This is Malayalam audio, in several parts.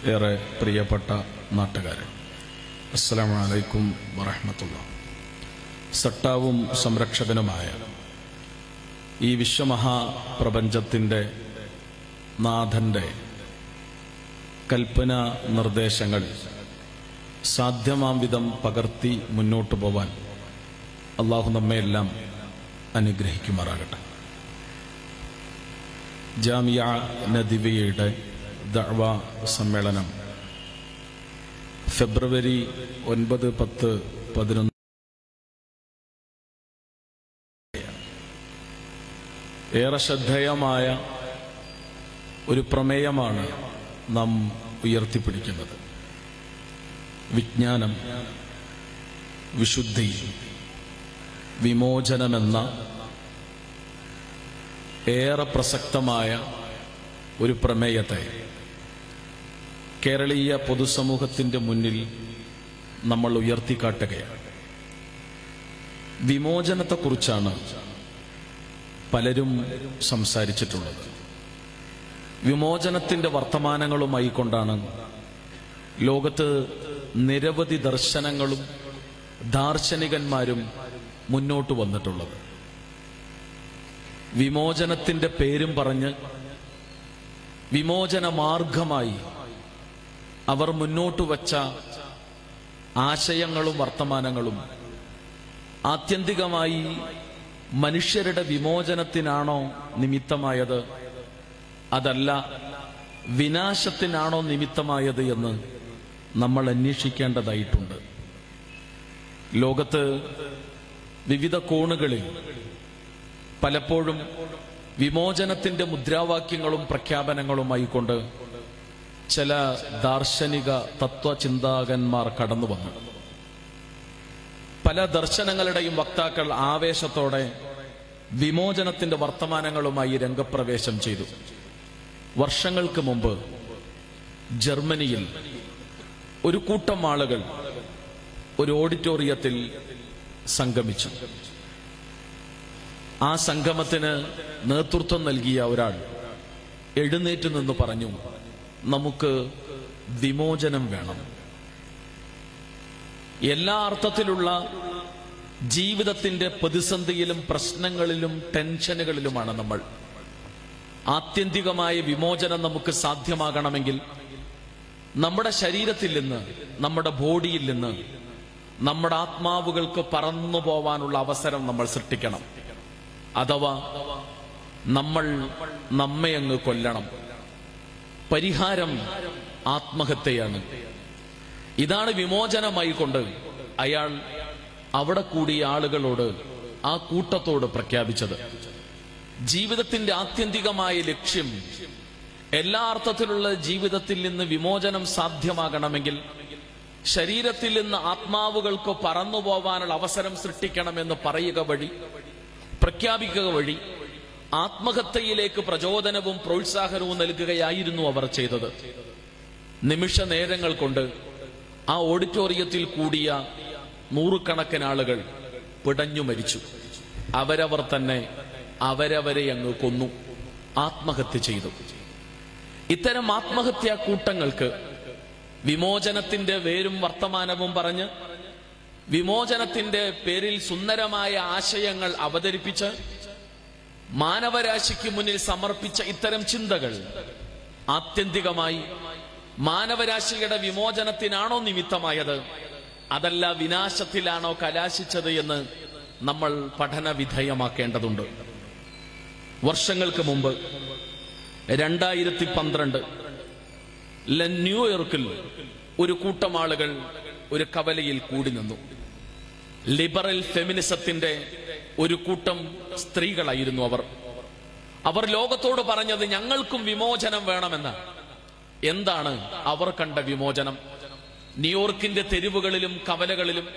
ഏറെ പ്രിയപ്പെട്ട നാട്ടുകാരെ അസ്സലാമു അലൈക്കും വറഹമത്തുള്ള സട്ടാവും സംരക്ഷകനുമായ ഈ വിശ്വമഹാപ്രപഞ്ചത്തിൻ്റെ നാഥൻ്റെ കൽപ്പന നിർദ്ദേശങ്ങൾ സാധ്യമാം വിധം പകർത്തി മുന്നോട്ടു പോവാൻ അള്ളാഹു നമ്മയെല്ലാം അനുഗ്രഹിക്കുമാറാകട്ടെ ജാമിയ നദിവയുടെ ദഅവ സമ്മേളനം ഫെബ്രുവരി ഒൻപത് പത്ത് പതിനൊന്ന് ഏറെ ശ്രദ്ധേയമായ ഒരു പ്രമേയമാണ് നാം ഉയർത്തിപ്പിടിക്കുന്നത് വിജ്ഞാനം വിശുദ്ധി വിമോചനമെന്ന ഏറെ പ്രസക്തമായ ഒരു പ്രമേയത്തെ കേരളീയ പൊതുസമൂഹത്തിന്റെ മുന്നിൽ നമ്മൾ ഉയർത്തിക്കാട്ടുകയാണ് വിമോചനത്തെക്കുറിച്ചാണ് പലരും സംസാരിച്ചിട്ടുള്ളത് വിമോചനത്തിന്റെ വർത്തമാനങ്ങളുമായി കൊണ്ടാണ് ലോകത്ത് നിരവധി ദർശനങ്ങളും ദാർശനികന്മാരും മുന്നോട്ട് വന്നിട്ടുള്ളത് വിമോചനത്തിന്റെ പേരും പറഞ്ഞ് വിമോചന മാർഗമായി അവർ മുന്നോട്ട് വച്ച ആശയങ്ങളും വർത്തമാനങ്ങളും ആത്യന്തികമായി മനുഷ്യരുടെ വിമോചനത്തിനാണോ നിമിത്തമായത് അതല്ല വിനാശത്തിനാണോ നിമിത്തമായത് എന്ന് നമ്മൾ അന്വേഷിക്കേണ്ടതായിട്ടുണ്ട് ലോകത്ത് വിവിധ കോണുകളിൽ പലപ്പോഴും വിമോചനത്തിന്റെ മുദ്രാവാക്യങ്ങളും പ്രഖ്യാപനങ്ങളുമായി കൊണ്ട് ചില ദാർശനിക തത്വചിന്താകന്മാർ കടന്നു വന്നു പല ദർശനങ്ങളുടെയും വക്താക്കൾ ആവേശത്തോടെ വിമോചനത്തിന്റെ വർത്തമാനങ്ങളുമായി രംഗപ്രവേശം ചെയ്തു വർഷങ്ങൾക്ക് മുമ്പ് ജർമ്മനിയിൽ ഒരു കൂട്ടം ആളുകൾ ഒരു ഓഡിറ്റോറിയത്തിൽ സംഗമിച്ചു ആ സംഗമത്തിന് നേതൃത്വം നൽകിയ ഒരാൾ എഴുന്നേറ്റ് നിന്ന് പറഞ്ഞു നമുക്ക് വിമോചനം വേണം എല്ലാ അർത്ഥത്തിലുള്ള ജീവിതത്തിന്റെ പ്രതിസന്ധിയിലും പ്രശ്നങ്ങളിലും ടെൻഷനുകളിലുമാണ് നമ്മൾ ആത്യന്തികമായ വിമോചനം നമുക്ക് സാധ്യമാകണമെങ്കിൽ നമ്മുടെ ശരീരത്തിൽ നിന്ന് നമ്മുടെ ബോഡിയിൽ നിന്ന് നമ്മുടെ ആത്മാവുകൾക്ക് പറന്നു പോവാനുള്ള അവസരം നമ്മൾ സൃഷ്ടിക്കണം അഥവാ നമ്മൾ നമ്മെ അങ്ങ് കൊല്ലണം പരിഹാരം ആത്മഹത്യയാണ് ഇതാണ് വിമോചനമായി കൊണ്ട് അയാൾ അവിടെ കൂടിയ ആളുകളോട് ആ കൂട്ടത്തോട് പ്രഖ്യാപിച്ചത് ജീവിതത്തിന്റെ ആത്യന്തികമായ ലക്ഷ്യം എല്ലാ അർത്ഥത്തിലുള്ള ജീവിതത്തിൽ നിന്ന് വിമോചനം സാധ്യമാകണമെങ്കിൽ ശരീരത്തിൽ നിന്ന് ആത്മാവുകൾക്ക് പറന്നു പോവാനുള്ള അവസരം സൃഷ്ടിക്കണമെന്ന് പറയുക വഴി പ്രഖ്യാപിക്കുക വഴി ആത്മഹത്യയിലേക്ക് പ്രചോദനവും പ്രോത്സാഹനവും നൽകുകയായിരുന്നു അവർ ചെയ്തത് നിമിഷ നേരങ്ങൾ കൊണ്ട് ആ ഓഡിറ്റോറിയത്തിൽ കൂടിയ നൂറുകണക്കിന് ആളുകൾ പിടഞ്ഞു മരിച്ചു അവരവർ തന്നെ അവരവരെ അങ്ങ് കൊന്നു ആത്മഹത്യ ചെയ്തു ഇത്തരം ആത്മഹത്യാ കൂട്ടങ്ങൾക്ക് വിമോചനത്തിന്റെ വേരും വർത്തമാനവും പറഞ്ഞ് വിമോചനത്തിന്റെ പേരിൽ സുന്ദരമായ ആശയങ്ങൾ അവതരിപ്പിച്ച് മാനവരാശിക്ക് മുന്നിൽ സമർപ്പിച്ച ഇത്തരം ചിന്തകൾ ആത്യന്തികമായി മാനവരാശിയുടെ വിമോചനത്തിനാണോ നിമിത്തമായത് അതല്ല വിനാശത്തിലാണോ കലാശിച്ചത് എന്ന് നമ്മൾ പഠന വിധേയമാക്കേണ്ടതുണ്ട് വർഷങ്ങൾക്ക് മുമ്പ് രണ്ടായിരത്തി പന്ത്രണ്ട് ന്യൂയോർക്കിൽ ഒരു കൂട്ടം ആളുകൾ ഒരു കവലയിൽ കൂടി നിന്നു ലിബറൽ ഫെമിനിസത്തിന്റെ ഒരു കൂട്ടം സ്ത്രീകളായിരുന്നു അവർ അവർ ലോകത്തോട് പറഞ്ഞത് ഞങ്ങൾക്കും വിമോചനം വേണമെന്ന് എന്താണ് അവർ കണ്ട വിമോചനം ന്യൂയോർക്കിന്റെ തെരുവുകളിലും കവലകളിലും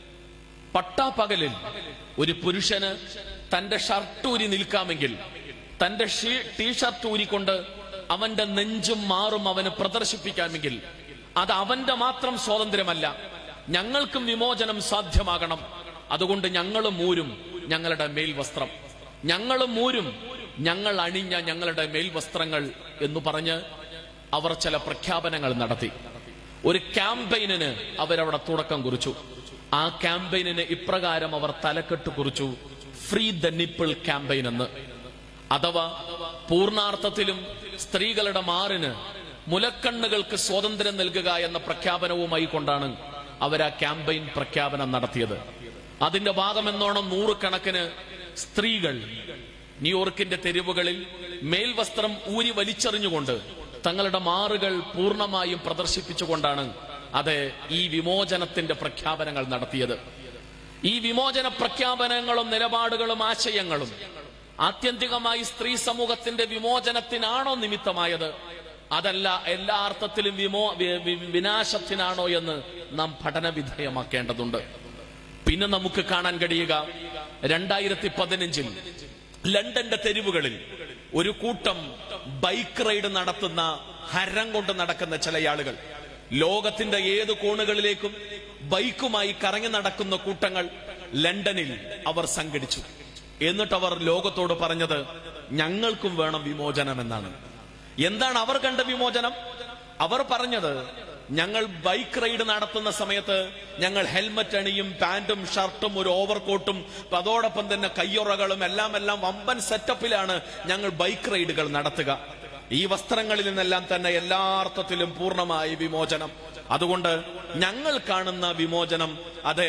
പട്ടാപ്പകലിൽ ഒരു പുരുഷന് തന്റെ ഷർട്ട് ഊരി നിൽക്കാമെങ്കിൽ തന്റെ ടീഷർട്ട് ഊരിക്കൊണ്ട് അവന്റെ നെഞ്ചും മാറും അവന് പ്രദർശിപ്പിക്കാമെങ്കിൽ അത് അവന്റെ മാത്രം സ്വാതന്ത്ര്യമല്ല ഞങ്ങൾക്കും വിമോചനം സാധ്യമാകണം അതുകൊണ്ട് ഞങ്ങളും മൂരും ഞങ്ങളുടെ മേൽവസ്ത്രം ഞങ്ങളും മൂരും ഞങ്ങൾ അണിഞ്ഞ ഞങ്ങളുടെ മേൽവസ്ത്രങ്ങൾ എന്ന് പറഞ്ഞ് അവർ ചില പ്രഖ്യാപനങ്ങൾ നടത്തി ഒരു ക്യാമ്പയിനിന് അവരവിടെ തുടക്കം കുറിച്ചു ആ ക്യാമ്പയിനിന് ഇപ്രകാരം അവർ തലക്കെട്ട് കുറിച്ചു ഫ്രീ ദ നിപ്പിൾ ക്യാമ്പയിൻ എന്ന് അഥവാ പൂർണാർത്ഥത്തിലും സ്ത്രീകളുടെ മാറിന് മുലക്കണ്ണുകൾക്ക് സ്വാതന്ത്ര്യം നൽകുക എന്ന പ്രഖ്യാപനവുമായി കൊണ്ടാണ് അവർ ആ ക്യാമ്പയിൻ പ്രഖ്യാപനം നടത്തിയത് അതിന്റെ ഭാഗമെന്നോണം നൂറുകണക്കിന് സ്ത്രീകൾ ന്യൂയോർക്കിന്റെ തെരുവുകളിൽ മേൽവസ്ത്രം ഊരി വലിച്ചെറിഞ്ഞുകൊണ്ട് തങ്ങളുടെ മാറുകൾ പൂർണ്ണമായും പ്രദർശിപ്പിച്ചുകൊണ്ടാണ് അത് ഈ വിമോചനത്തിന്റെ പ്രഖ്യാപനങ്ങൾ നടത്തിയത് ഈ വിമോചന പ്രഖ്യാപനങ്ങളും നിലപാടുകളും ആശയങ്ങളും ആത്യന്തികമായി സ്ത്രീ സമൂഹത്തിന്റെ വിമോചനത്തിനാണോ നിമിത്തമായത് അതല്ല എല്ലാ അർത്ഥത്തിലും വിമോ വി- വി- വിനാശത്തിനാണോ എന്ന് നാം പഠന വിധേയമാക്കേണ്ടതുണ്ട് പിന്നെ നമുക്ക് കാണാൻ കഴിയുക രണ്ടായിരത്തി പതിനഞ്ചിൽ ലണ്ടന്റെ തെരുവുകളിൽ ഒരു കൂട്ടം ബൈക്ക് റൈഡ് നടത്തുന്ന ഹരം കൊണ്ട് നടക്കുന്ന ചില ആളുകൾ ലോകത്തിന്റെ ഏത് കോണുകളിലേക്കും ബൈക്കുമായി കറങ്ങി നടക്കുന്ന കൂട്ടങ്ങൾ ലണ്ടനിൽ അവർ സംഘടിച്ചു എന്നിട്ട് അവർ ലോകത്തോട് പറഞ്ഞത് ഞങ്ങൾക്കും വേണം വിമോചനം എന്നാണ് എന്താണ് അവർ കണ്ട വിമോചനം അവർ പറഞ്ഞത് ഞങ്ങൾ ബൈക്ക് റൈഡ് നടത്തുന്ന സമയത്ത് ഞങ്ങൾ ഹെൽമറ്റ് അണിയും പാന്റും ഷർട്ടും ഒരു ഓവർകോട്ടും അതോടൊപ്പം തന്നെ കയ്യുറകളും എല്ലാം എല്ലാം വമ്പൻ സെറ്റപ്പിലാണ് ഞങ്ങൾ ബൈക്ക് റൈഡുകൾ നടത്തുക ഈ വസ്ത്രങ്ങളിൽ നിന്നെല്ലാം തന്നെ എല്ലാ അർത്ഥത്തിലും പൂർണ്ണമായി വിമോചനം അതുകൊണ്ട് ഞങ്ങൾ കാണുന്ന വിമോചനം അതെ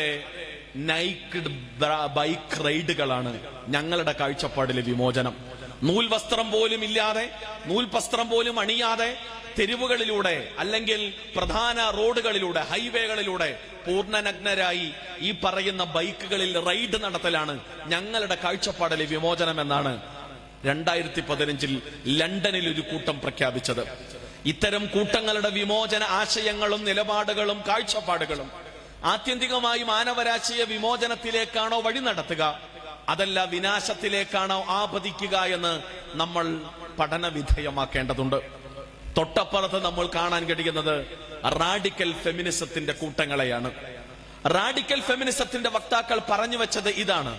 നൈക്ഡ് ബൈക്ക് റൈഡുകളാണ് ഞങ്ങളുടെ കാഴ്ചപ്പാടിലെ വിമോചനം നൂൽ വസ്ത്രം പോലും ഇല്ലാതെ നൂൽ വസ്ത്രം പോലും അണിയാതെ തെരുവുകളിലൂടെ അല്ലെങ്കിൽ പ്രധാന റോഡുകളിലൂടെ ഹൈവേകളിലൂടെ പൂർണ്ണനഗ്നരായി ഈ പറയുന്ന ബൈക്കുകളിൽ റൈഡ് നടത്തലാണ് ഞങ്ങളുടെ കാഴ്ചപ്പാടിലെ വിമോചനം എന്നാണ് രണ്ടായിരത്തി പതിനഞ്ചിൽ ലണ്ടനിൽ ഒരു കൂട്ടം പ്രഖ്യാപിച്ചത് ഇത്തരം കൂട്ടങ്ങളുടെ വിമോചന ആശയങ്ങളും നിലപാടുകളും കാഴ്ചപ്പാടുകളും ആത്യന്തികമായി മാനവരാശിയെ വിമോചനത്തിലേക്കാണോ വഴി നടത്തുക അതല്ല വിനാശത്തിലേക്കാണോ ആപതിക്കുക എന്ന് നമ്മൾ പഠന വിധേയമാക്കേണ്ടതുണ്ട് തൊട്ടപ്പുറത്ത് നമ്മൾ കാണാൻ കഴിയുന്നത് റാഡിക്കൽ ഫെമിനിസത്തിന്റെ കൂട്ടങ്ങളെയാണ് റാഡിക്കൽ ഫെമിനിസത്തിന്റെ വക്താക്കൾ പറഞ്ഞു വെച്ചത് ഇതാണ്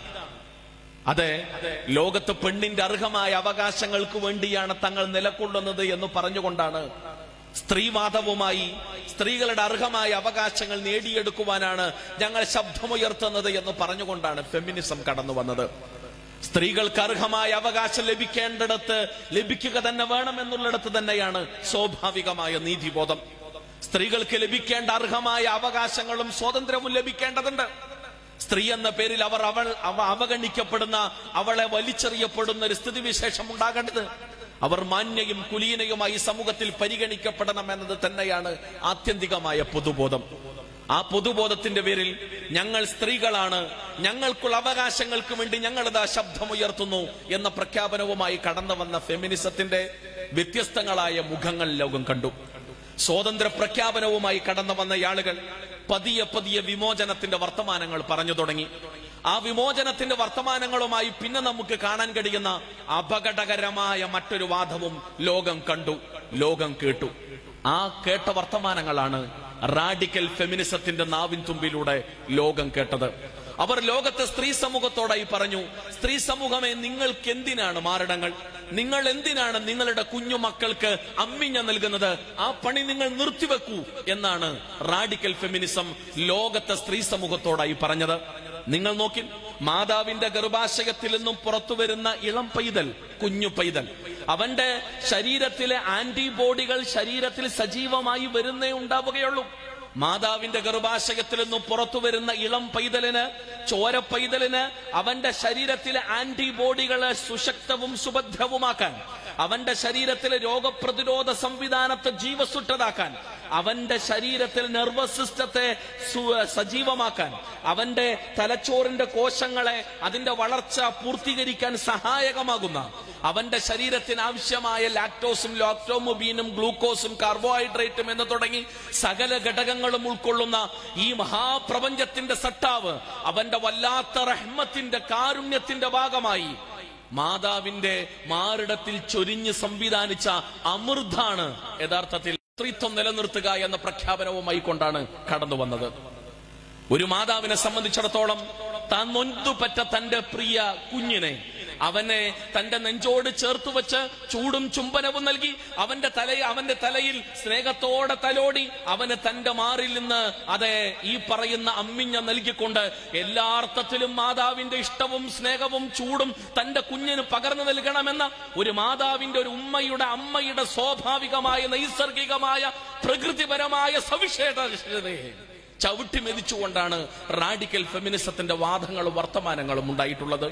അതെ ലോകത്ത് പെണ്ണിന്റെ അർഹമായ അവകാശങ്ങൾക്ക് വേണ്ടിയാണ് തങ്ങൾ നിലകൊള്ളുന്നത് എന്ന് പറഞ്ഞുകൊണ്ടാണ് സ്ത്രീവാദവുമായി സ്ത്രീകളുടെ അർഹമായ അവകാശങ്ങൾ നേടിയെടുക്കുവാനാണ് ഞങ്ങൾ ശബ്ദമുയർത്തുന്നത് എന്ന് പറഞ്ഞുകൊണ്ടാണ് ഫെമിനിസം കടന്നു വന്നത് സ്ത്രീകൾക്ക് അർഹമായ അവകാശം ലഭിക്കേണ്ടിടത്ത് ലഭിക്കുക തന്നെ വേണമെന്നുള്ളിടത്ത് തന്നെയാണ് സ്വാഭാവികമായ നീതിബോധം സ്ത്രീകൾക്ക് ലഭിക്കേണ്ട അർഹമായ അവകാശങ്ങളും സ്വാതന്ത്ര്യവും ലഭിക്കേണ്ടതുണ്ട് സ്ത്രീ എന്ന പേരിൽ അവർ അവൾ അവ അവഗണിക്കപ്പെടുന്ന അവളെ വലിച്ചെറിയപ്പെടുന്ന ഒരു സ്ഥിതിവിശേഷം ഉണ്ടാകേണ്ടത് അവർ മാന്യയും കുലീനയുമായി സമൂഹത്തിൽ പരിഗണിക്കപ്പെടണം എന്നത് തന്നെയാണ് ആത്യന്തികമായ പൊതുബോധം ആ പൊതുബോധത്തിന്റെ പേരിൽ ഞങ്ങൾ സ്ത്രീകളാണ് ഞങ്ങൾക്കുള്ള അവകാശങ്ങൾക്ക് വേണ്ടി ഞങ്ങളിതാ ശബ്ദമുയർത്തുന്നു എന്ന പ്രഖ്യാപനവുമായി കടന്നു വന്ന ഫെമിനിസത്തിന്റെ വ്യത്യസ്തങ്ങളായ മുഖങ്ങൾ ലോകം കണ്ടു സ്വാതന്ത്ര്യ പ്രഖ്യാപനവുമായി കടന്നു വന്ന ആളുകൾ പതിയെ പതിയെ വിമോചനത്തിന്റെ വർത്തമാനങ്ങൾ പറഞ്ഞു തുടങ്ങി ആ വിമോചനത്തിന്റെ വർത്തമാനങ്ങളുമായി പിന്നെ നമുക്ക് കാണാൻ കഴിയുന്ന അപകടകരമായ മറ്റൊരു വാദവും ലോകം കണ്ടു ലോകം കേട്ടു ആ കേട്ട വർത്തമാനങ്ങളാണ് റാഡിക്കൽ ഫെമിനിസത്തിന്റെ നാവിൻ തുമ്പിലൂടെ ലോകം കേട്ടത് അവർ ലോകത്തെ സ്ത്രീ സമൂഹത്തോടായി പറഞ്ഞു സ്ത്രീ സമൂഹമേ നിങ്ങൾക്ക് എന്തിനാണ് മാരടങ്ങൾ നിങ്ങൾ എന്തിനാണ് നിങ്ങളുടെ കുഞ്ഞു മക്കൾക്ക് അമ്മിഞ്ഞ നൽകുന്നത് ആ പണി നിങ്ങൾ നിർത്തിവെക്കൂ എന്നാണ് റാഡിക്കൽ ഫെമിനിസം ലോകത്തെ സ്ത്രീ സമൂഹത്തോടായി പറഞ്ഞത് നിങ്ങൾ നോക്കി മാതാവിന്റെ ഗർഭാശയത്തിൽ നിന്നും പുറത്തു വരുന്ന ഇളം പൈതൽ കുഞ്ഞു പൈതൽ അവന്റെ ശരീരത്തിലെ ആന്റിബോഡികൾ ശരീരത്തിൽ സജീവമായി വരുന്നേ ഉണ്ടാവുകയുള്ളൂ മാതാവിന്റെ ഗർഭാശയത്തിൽ നിന്നും പുറത്തു വരുന്ന ഇളം പൈതലിന് ചോര പൈതലിന് അവന്റെ ശരീരത്തിലെ ആന്റിബോഡികളെ സുശക്തവും സുഭദ്രവുമാക്കാൻ അവന്റെ ശരീരത്തിലെ രോഗപ്രതിരോധ സംവിധാനത്തെ ജീവസുറ്റതാക്കാൻ അവന്റെ ശരീരത്തിൽ നെർവസ് സിസ്റ്റത്തെ സു- സജീവമാക്കാൻ അവന്റെ തലച്ചോറിന്റെ കോശങ്ങളെ അതിന്റെ വളർച്ച പൂർത്തീകരിക്കാൻ സഹായകമാകുന്ന അവന്റെ ശരീരത്തിന് ആവശ്യമായ ലാക്ടോസും ലോക്ടോമൊബീനും ഗ്ലൂക്കോസും കാർബോഹൈഡ്രേറ്റും എന്ന് തുടങ്ങി സകല ഘടകങ്ങളും ഉൾക്കൊള്ളുന്ന ഈ മഹാപ്രപഞ്ചത്തിന്റെ സട്ടാവ് അവന്റെ വല്ലാത്ത റഹ്മത്തിന്റെ കാരുണ്യത്തിന്റെ ഭാഗമായി മാതാവിന്റെ മാറിടത്തിൽ ചൊരിഞ്ഞ് സംവിധാനിച്ച അമൃതാണ് യഥാർത്ഥത്തിൽ സ്ത്രീത്വം നിലനിർത്തുക എന്ന പ്രഖ്യാപനവുമായി കൊണ്ടാണ് കടന്നു വന്നത് ഒരു മാതാവിനെ സംബന്ധിച്ചിടത്തോളം താൻ നൊന്തുപറ്റ തന്റെ പ്രിയ കുഞ്ഞിനെ അവനെ തന്റെ നെഞ്ചോട് ചേർത്ത് വെച്ച് ചൂടും ചുംബനവും നൽകി അവന്റെ തല അവന്റെ തലയിൽ സ്നേഹത്തോടെ തലോടി അവന് തന്റെ മാറിൽ നിന്ന് അതെ ഈ പറയുന്ന അമ്മിഞ്ഞ നൽകിക്കൊണ്ട് എല്ലാ അർത്ഥത്തിലും മാതാവിന്റെ ഇഷ്ടവും സ്നേഹവും ചൂടും തന്റെ കുഞ്ഞിന് പകർന്നു നൽകണമെന്ന ഒരു മാതാവിന്റെ ഒരു ഉമ്മയുടെ അമ്മയുടെ സ്വാഭാവികമായ നൈസർഗികമായ പ്രകൃതിപരമായ സവിശേഷതയെ ചവിട്ടി മെതിച്ചുകൊണ്ടാണ് റാഡിക്കൽ ഫെമിനിസത്തിന്റെ വാദങ്ങളും വർത്തമാനങ്ങളും ഉണ്ടായിട്ടുള്ളത്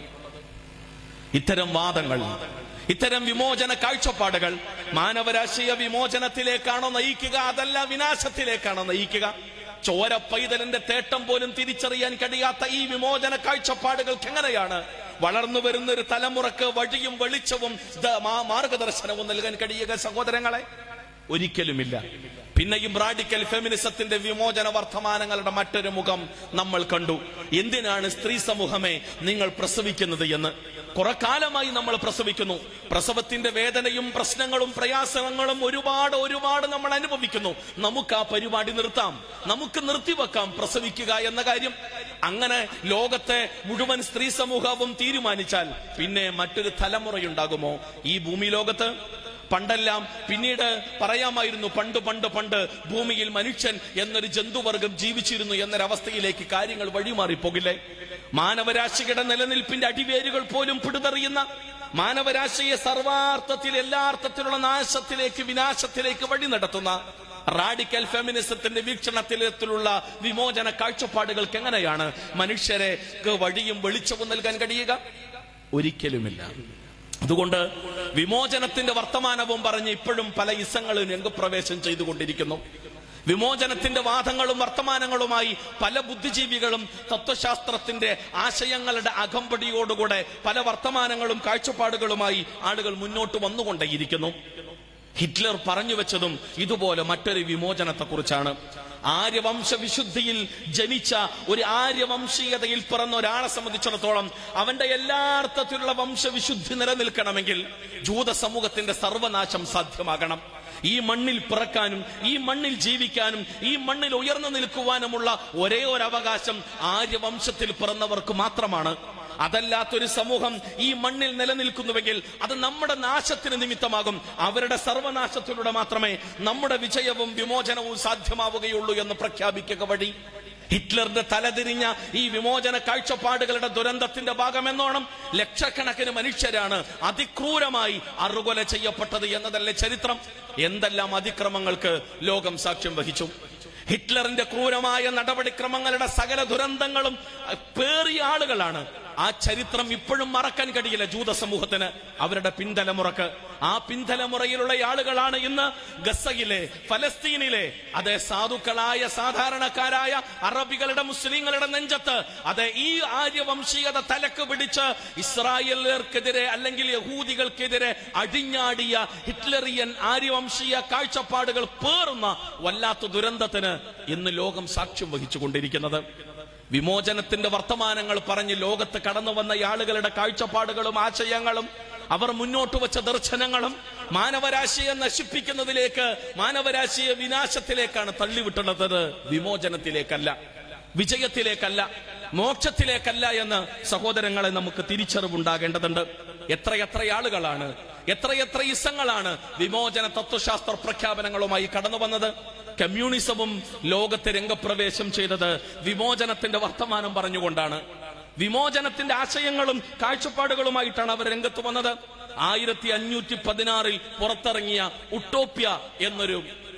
ഇത്തരം വാദങ്ങൾ ഇത്തരം വിമോചന കാഴ്ചപ്പാടുകൾ മാനവരാശിയെ വിമോചനത്തിലേക്കാണോ നയിക്കുക അതല്ല വിനാശത്തിലേക്കാണോ നയിക്കുക ചോര പൈതലിന്റെ തേട്ടം പോലും തിരിച്ചറിയാൻ കഴിയാത്ത ഈ വിമോചന കാഴ്ചപ്പാടുകൾക്ക് എങ്ങനെയാണ് വളർന്നു വരുന്ന ഒരു തലമുറക്ക് വഴിയും വെളിച്ചവും ദ- മാ- മാർഗദർശനവും നൽകാൻ കഴിയുക സഹോദരങ്ങളെ ഒരിക്കലുമില്ല പിന്നെയും റാഡിക്കൽ ഫെമിനിസത്തിന്റെ വിമോചന വർത്തമാനങ്ങളുടെ മറ്റൊരു മുഖം നമ്മൾ കണ്ടു എന്തിനാണ് സ്ത്രീ സമൂഹമേ നിങ്ങൾ പ്രസവിക്കുന്നത് എന്ന് കുറെ കാലമായി നമ്മൾ പ്രസവിക്കുന്നു പ്രസവത്തിന്റെ വേദനയും പ്രശ്നങ്ങളും പ്രയാസങ്ങളും ഒരുപാട് ഒരുപാട് നമ്മൾ അനുഭവിക്കുന്നു നമുക്ക് ആ പരിപാടി നിർത്താം നമുക്ക് നിർത്തിവെക്കാം പ്രസവിക്കുക എന്ന കാര്യം അങ്ങനെ ലോകത്തെ മുഴുവൻ സ്ത്രീ സമൂഹവും തീരുമാനിച്ചാൽ പിന്നെ മറ്റൊരു തലമുറയുണ്ടാകുമോ ഈ ഭൂമി ലോകത്ത് പണ്ടെല്ലാം പിന്നീട് പറയാമായിരുന്നു പണ്ട് പണ്ട് പണ്ട് ഭൂമിയിൽ മനുഷ്യൻ എന്നൊരു ജന്തുവർഗം ജീവിച്ചിരുന്നു എന്നൊരവസ്ഥയിലേക്ക് കാര്യങ്ങൾ വഴിമാറിപ്പോകില്ലേ മാനവരാശിയുടെ നിലനിൽപ്പിന്റെ അടിവേരുകൾ പോലും പിടുതറിയുന്ന മാനവരാശിയെ സർവാർത്ഥത്തിൽ എല്ലാ അർത്ഥത്തിലുള്ള നാശത്തിലേക്ക് വിനാശത്തിലേക്ക് വഴി നടത്തുന്ന റാഡിക്കൽ ഫെമിനിസത്തിന്റെ വീക്ഷണത്തിലുള്ള വിമോചന കാഴ്ചപ്പാടുകൾക്ക് എങ്ങനെയാണ് മനുഷ്യരെ വഴിയും വെളിച്ചവും നൽകാൻ കഴിയുക ഒരിക്കലുമില്ല അതുകൊണ്ട് വിമോചനത്തിന്റെ വർത്തമാനവും പറഞ്ഞ് ഇപ്പോഴും പല ഇസങ്ങളും രംഗപ്രവേശം ചെയ്തുകൊണ്ടിരിക്കുന്നു വിമോചനത്തിന്റെ വാദങ്ങളും വർത്തമാനങ്ങളുമായി പല ബുദ്ധിജീവികളും തത്വശാസ്ത്രത്തിന്റെ ആശയങ്ങളുടെ അകമ്പടിയോടുകൂടെ പല വർത്തമാനങ്ങളും കാഴ്ചപ്പാടുകളുമായി ആളുകൾ മുന്നോട്ട് വന്നുകൊണ്ടേയിരിക്കുന്നു ഹിറ്റ്ലർ പറഞ്ഞു വെച്ചതും ഇതുപോലെ മറ്റൊരു വിമോചനത്തെക്കുറിച്ചാണ് ആര്യവംശ വിശുദ്ധിയിൽ ജനിച്ച ഒരു ആര്യവംശീയതയിൽ പിറന്ന ഒരാളെ സംബന്ധിച്ചിടത്തോളം അവന്റെ എല്ലാ അർത്ഥത്തിലുള്ള വംശവിശുദ്ധി നിലനിൽക്കണമെങ്കിൽ ജൂത സമൂഹത്തിന്റെ സർവനാശം സാധ്യമാകണം ഈ മണ്ണിൽ പിറക്കാനും ഈ മണ്ണിൽ ജീവിക്കാനും ഈ മണ്ണിൽ ഉയർന്നു നിൽക്കുവാനുമുള്ള ഒരേ ഒരു അവകാശം ആര്യവംശത്തിൽ പിറന്നവർക്ക് മാത്രമാണ് അതല്ലാത്തൊരു സമൂഹം ഈ മണ്ണിൽ നിലനിൽക്കുന്നുവെങ്കിൽ അത് നമ്മുടെ നാശത്തിന് നിമിത്തമാകും അവരുടെ സർവനാശത്തിലൂടെ മാത്രമേ നമ്മുടെ വിജയവും വിമോചനവും സാധ്യമാവുകയുള്ളൂ എന്ന് പ്രഖ്യാപിക്കുക വഴി ഹിറ്റ്ലറിന്റെ തലതിരിഞ്ഞ ഈ വിമോചന കാഴ്ചപ്പാടുകളുടെ ദുരന്തത്തിന്റെ ഭാഗമെന്നോണം ലക്ഷക്കണക്കിന് മനുഷ്യരാണ് അതിക്രൂരമായി അറുകൊല ചെയ്യപ്പെട്ടത് എന്നതല്ലേ ചരിത്രം എന്തെല്ലാം അതിക്രമങ്ങൾക്ക് ലോകം സാക്ഷ്യം വഹിച്ചു ഹിറ്റ്ലറിന്റെ ക്രൂരമായ നടപടിക്രമങ്ങളുടെ സകല ദുരന്തങ്ങളും പേറിയ ആളുകളാണ് ആ ചരിത്രം ഇപ്പോഴും മറക്കാൻ കഴിയില്ല ജൂത സമൂഹത്തിന് അവരുടെ പിൻതലമുറക്ക് ആ പിൻതലമുറയിലുള്ള ആളുകളാണ് ഇന്ന് ഗസയിലെ ഫലസ്തീനിലെ അതേ സാധുക്കളായ സാധാരണക്കാരായ അറബികളുടെ മുസ്ലിങ്ങളുടെ നെഞ്ചത്ത് അതെ ഈ ആര്യവംശീയത തലക്ക് പിടിച്ച് ഇസ്രായേലർക്കെതിരെ അല്ലെങ്കിൽ യഹൂദികൾക്കെതിരെ അടിഞ്ഞാടിയ ഹിറ്റ്ലറിയൻ ആര്യവംശീയ കാഴ്ചപ്പാടുകൾ പേറുന്ന വല്ലാത്ത ദുരന്തത്തിന് ഇന്ന് ലോകം സാക്ഷ്യം വഹിച്ചുകൊണ്ടിരിക്കുന്നത് വിമോചനത്തിന്റെ വർത്തമാനങ്ങൾ പറഞ്ഞ് ലോകത്ത് കടന്നു വന്ന ആളുകളുടെ കാഴ്ചപ്പാടുകളും ആശയങ്ങളും അവർ മുന്നോട്ട് വെച്ച ദർശനങ്ങളും മാനവരാശിയെ നശിപ്പിക്കുന്നതിലേക്ക് മാനവരാശിയെ വിനാശത്തിലേക്കാണ് തള്ളിവിട്ടുള്ളത് വിമോചനത്തിലേക്കല്ല വിജയത്തിലേക്കല്ല മോക്ഷത്തിലേക്കല്ല എന്ന് സഹോദരങ്ങളെ നമുക്ക് തിരിച്ചറിവുണ്ടാകേണ്ടതുണ്ട് എത്രയെത്ര ആളുകളാണ് എത്രയെത്ര ഇസങ്ങളാണ് വിമോചന തത്വശാസ്ത്ര പ്രഖ്യാപനങ്ങളുമായി കടന്നു വന്നത് കമ്മ്യൂണിസവും ലോകത്തെ രംഗപ്രവേശം ചെയ്തത് വിമോചനത്തിന്റെ വർത്തമാനം പറഞ്ഞുകൊണ്ടാണ് വിമോചനത്തിന്റെ ആശയങ്ങളും കാഴ്ചപ്പാടുകളുമായിട്ടാണ് അവർ രംഗത്ത് വന്നത് ആയിരത്തി അഞ്ഞൂറ്റി പതിനാറിൽ പുറത്തിറങ്ങിയ ഉട്ടോപ്യ എന്നൊരു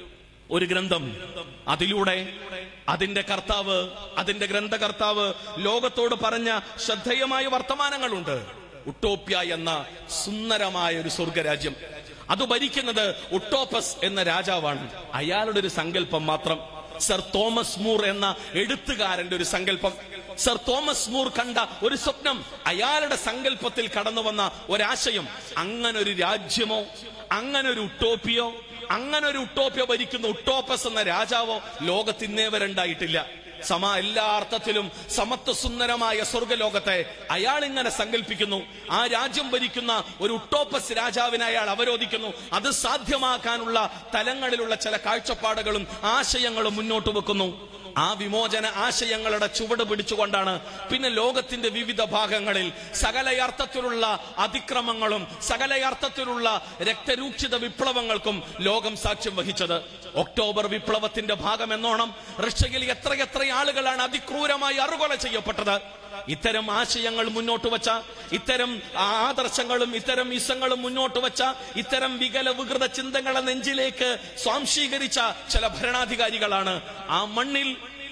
ഒരു ഗ്രന്ഥം അതിലൂടെ അതിന്റെ കർത്താവ് അതിന്റെ ഗ്രന്ഥകർത്താവ് ലോകത്തോട് പറഞ്ഞ ശ്രദ്ധേയമായ വർത്തമാനങ്ങളുണ്ട് ഉട്ടോപ്യ എന്ന സുന്ദരമായ ഒരു സ്വർഗരാജ്യം അത് ഭരിക്കുന്നത് ഉട്ടോപ്പസ് എന്ന രാജാവാണ് അയാളുടെ ഒരു സങ്കല്പം മാത്രം സർ തോമസ് മൂർ എന്ന എഴുത്തുകാരന്റെ ഒരു സങ്കല്പം സർ തോമസ് മൂർ കണ്ട ഒരു സ്വപ്നം അയാളുടെ സങ്കല്പത്തിൽ കടന്നു വന്ന ഒരാശയം അങ്ങനെ ഒരു രാജ്യമോ അങ്ങനെ ഒരു ഉട്ടോപ്പിയോ അങ്ങനെ ഒരു ഉട്ടോപ്യ ഭരിക്കുന്ന ഉട്ടോപ്പസ് എന്ന രാജാവോ ലോകത്ത് ഇന്നേ വരെ ഉണ്ടായിട്ടില്ല സമ എല്ലാ അർത്ഥത്തിലും സമത്വസുന്ദരമായ സ്വർഗലോകത്തെ അയാൾ ഇങ്ങനെ സങ്കല്പിക്കുന്നു ആ രാജ്യം ഭരിക്കുന്ന ഒരു ഉട്ടോപ്പസ് രാജാവിനെ അയാൾ അവരോധിക്കുന്നു അത് സാധ്യമാക്കാനുള്ള തലങ്ങളിലുള്ള ചില കാഴ്ചപ്പാടുകളും ആശയങ്ങളും മുന്നോട്ട് വെക്കുന്നു ആ വിമോചന ആശയങ്ങളുടെ ചുവട് പിടിച്ചുകൊണ്ടാണ് പിന്നെ ലോകത്തിന്റെ വിവിധ ഭാഗങ്ങളിൽ സകലയർത്ഥത്തിലുള്ള അതിക്രമങ്ങളും സകലയർത്ഥത്തിലുള്ള രക്തരൂക്ഷിത വിപ്ലവങ്ങൾക്കും ലോകം സാക്ഷ്യം വഹിച്ചത് ഒക്ടോബർ വിപ്ലവത്തിന്റെ ഭാഗം എന്നോണം റഷ്യയിൽ എത്രയെത്ര ആളുകളാണ് അതിക്രൂരമായി അറുകൊല ചെയ്യപ്പെട്ടത് ഇത്തരം ആശയങ്ങൾ മുന്നോട്ട് വച്ച ഇത്തരം ആദർശങ്ങളും ഇത്തരം ഇസങ്ങളും മുന്നോട്ട് വച്ച ഇത്തരം വികല വികൃത ചിന്തകളെ നെഞ്ചിലേക്ക് സ്വാംശീകരിച്ച ചില ഭരണാധികാരികളാണ് ആ മണ്ണിൽ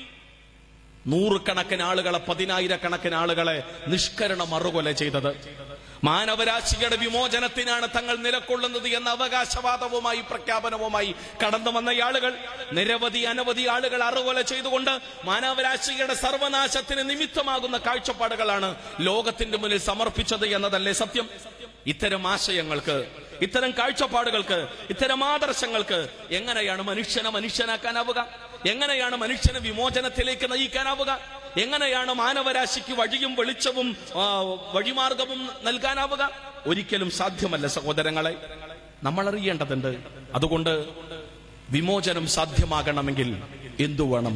നൂറുകണക്കിന് ആളുകളെ പതിനായിരക്കണക്കിന് ആളുകളെ നിഷ്കരണം അറുകൊല ചെയ്തത് മാനവരാശിയുടെ വിമോചനത്തിനാണ് തങ്ങൾ നിലകൊള്ളുന്നത് എന്ന അവകാശവാദവുമായി പ്രഖ്യാപനവുമായി കടന്നു വന്ന ആളുകൾ നിരവധി അനവധി ആളുകൾ അറുകൊല ചെയ്തുകൊണ്ട് മാനവരാശിയുടെ സർവനാശത്തിന് നിമിത്തമാകുന്ന കാഴ്ചപ്പാടുകളാണ് ലോകത്തിന്റെ മുന്നിൽ സമർപ്പിച്ചത് എന്നതല്ലേ സത്യം ഇത്തരം ആശയങ്ങൾക്ക് ഇത്തരം കാഴ്ചപ്പാടുകൾക്ക് ഇത്തരം ആദർശങ്ങൾക്ക് എങ്ങനെയാണ് മനുഷ്യനെ മനുഷ്യനാക്കാനാവുക എങ്ങനെയാണ് മനുഷ്യനെ വിമോചനത്തിലേക്ക് നയിക്കാനാവുക എങ്ങനെയാണ് മാനവരാശിക്ക് വഴിയും വെളിച്ചവും ആ, വഴിമാർഗവും നൽകാനാവുക ഒരിക്കലും സാധ്യമല്ല സഹോദരങ്ങളെ നമ്മൾ അറിയേണ്ടതുണ്ട് അതുകൊണ്ട് വിമോചനം സാധ്യമാകണമെങ്കിൽ എന്തു വേണം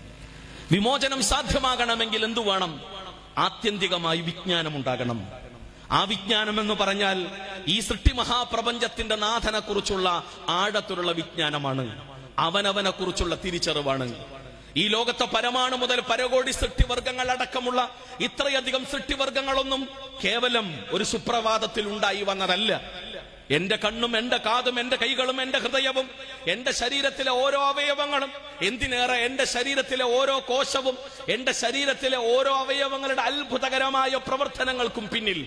വിമോചനം സാധ്യമാകണമെങ്കിൽ എന്തു വേണം ആത്യന്തികമായി വിജ്ഞാനം ഉണ്ടാകണം ആ വിജ്ഞാനം എന്ന് പറഞ്ഞാൽ ഈ സൃഷ്ടി മഹാപ്രപഞ്ചത്തിന്റെ നാഥനെ കുറിച്ചുള്ള ആഴത്തിലുള്ള വിജ്ഞാനമാണ് അവനവനെ കുറിച്ചുള്ള തിരിച്ചറിവാണ് ഈ ലോകത്തെ പരമാണു മുതൽ പരകോടി സൃഷ്ടിവർഗങ്ങൾ അടക്കമുള്ള ഇത്രയധികം സൃഷ്ടിവർഗങ്ങളൊന്നും കേവലം ഒരു സുപ്രഭാതത്തിൽ ഉണ്ടായി വന്നതല്ല എന്റെ കണ്ണും എന്റെ കാതും എന്റെ കൈകളും എന്റെ ഹൃദയവും എന്റെ ശരീരത്തിലെ ഓരോ അവയവങ്ങളും എന്തിനേറെ എന്റെ ശരീരത്തിലെ ഓരോ കോശവും എന്റെ ശരീരത്തിലെ ഓരോ അവയവങ്ങളുടെ അത്ഭുതകരമായ പ്രവർത്തനങ്ങൾക്കും പിന്നിൽ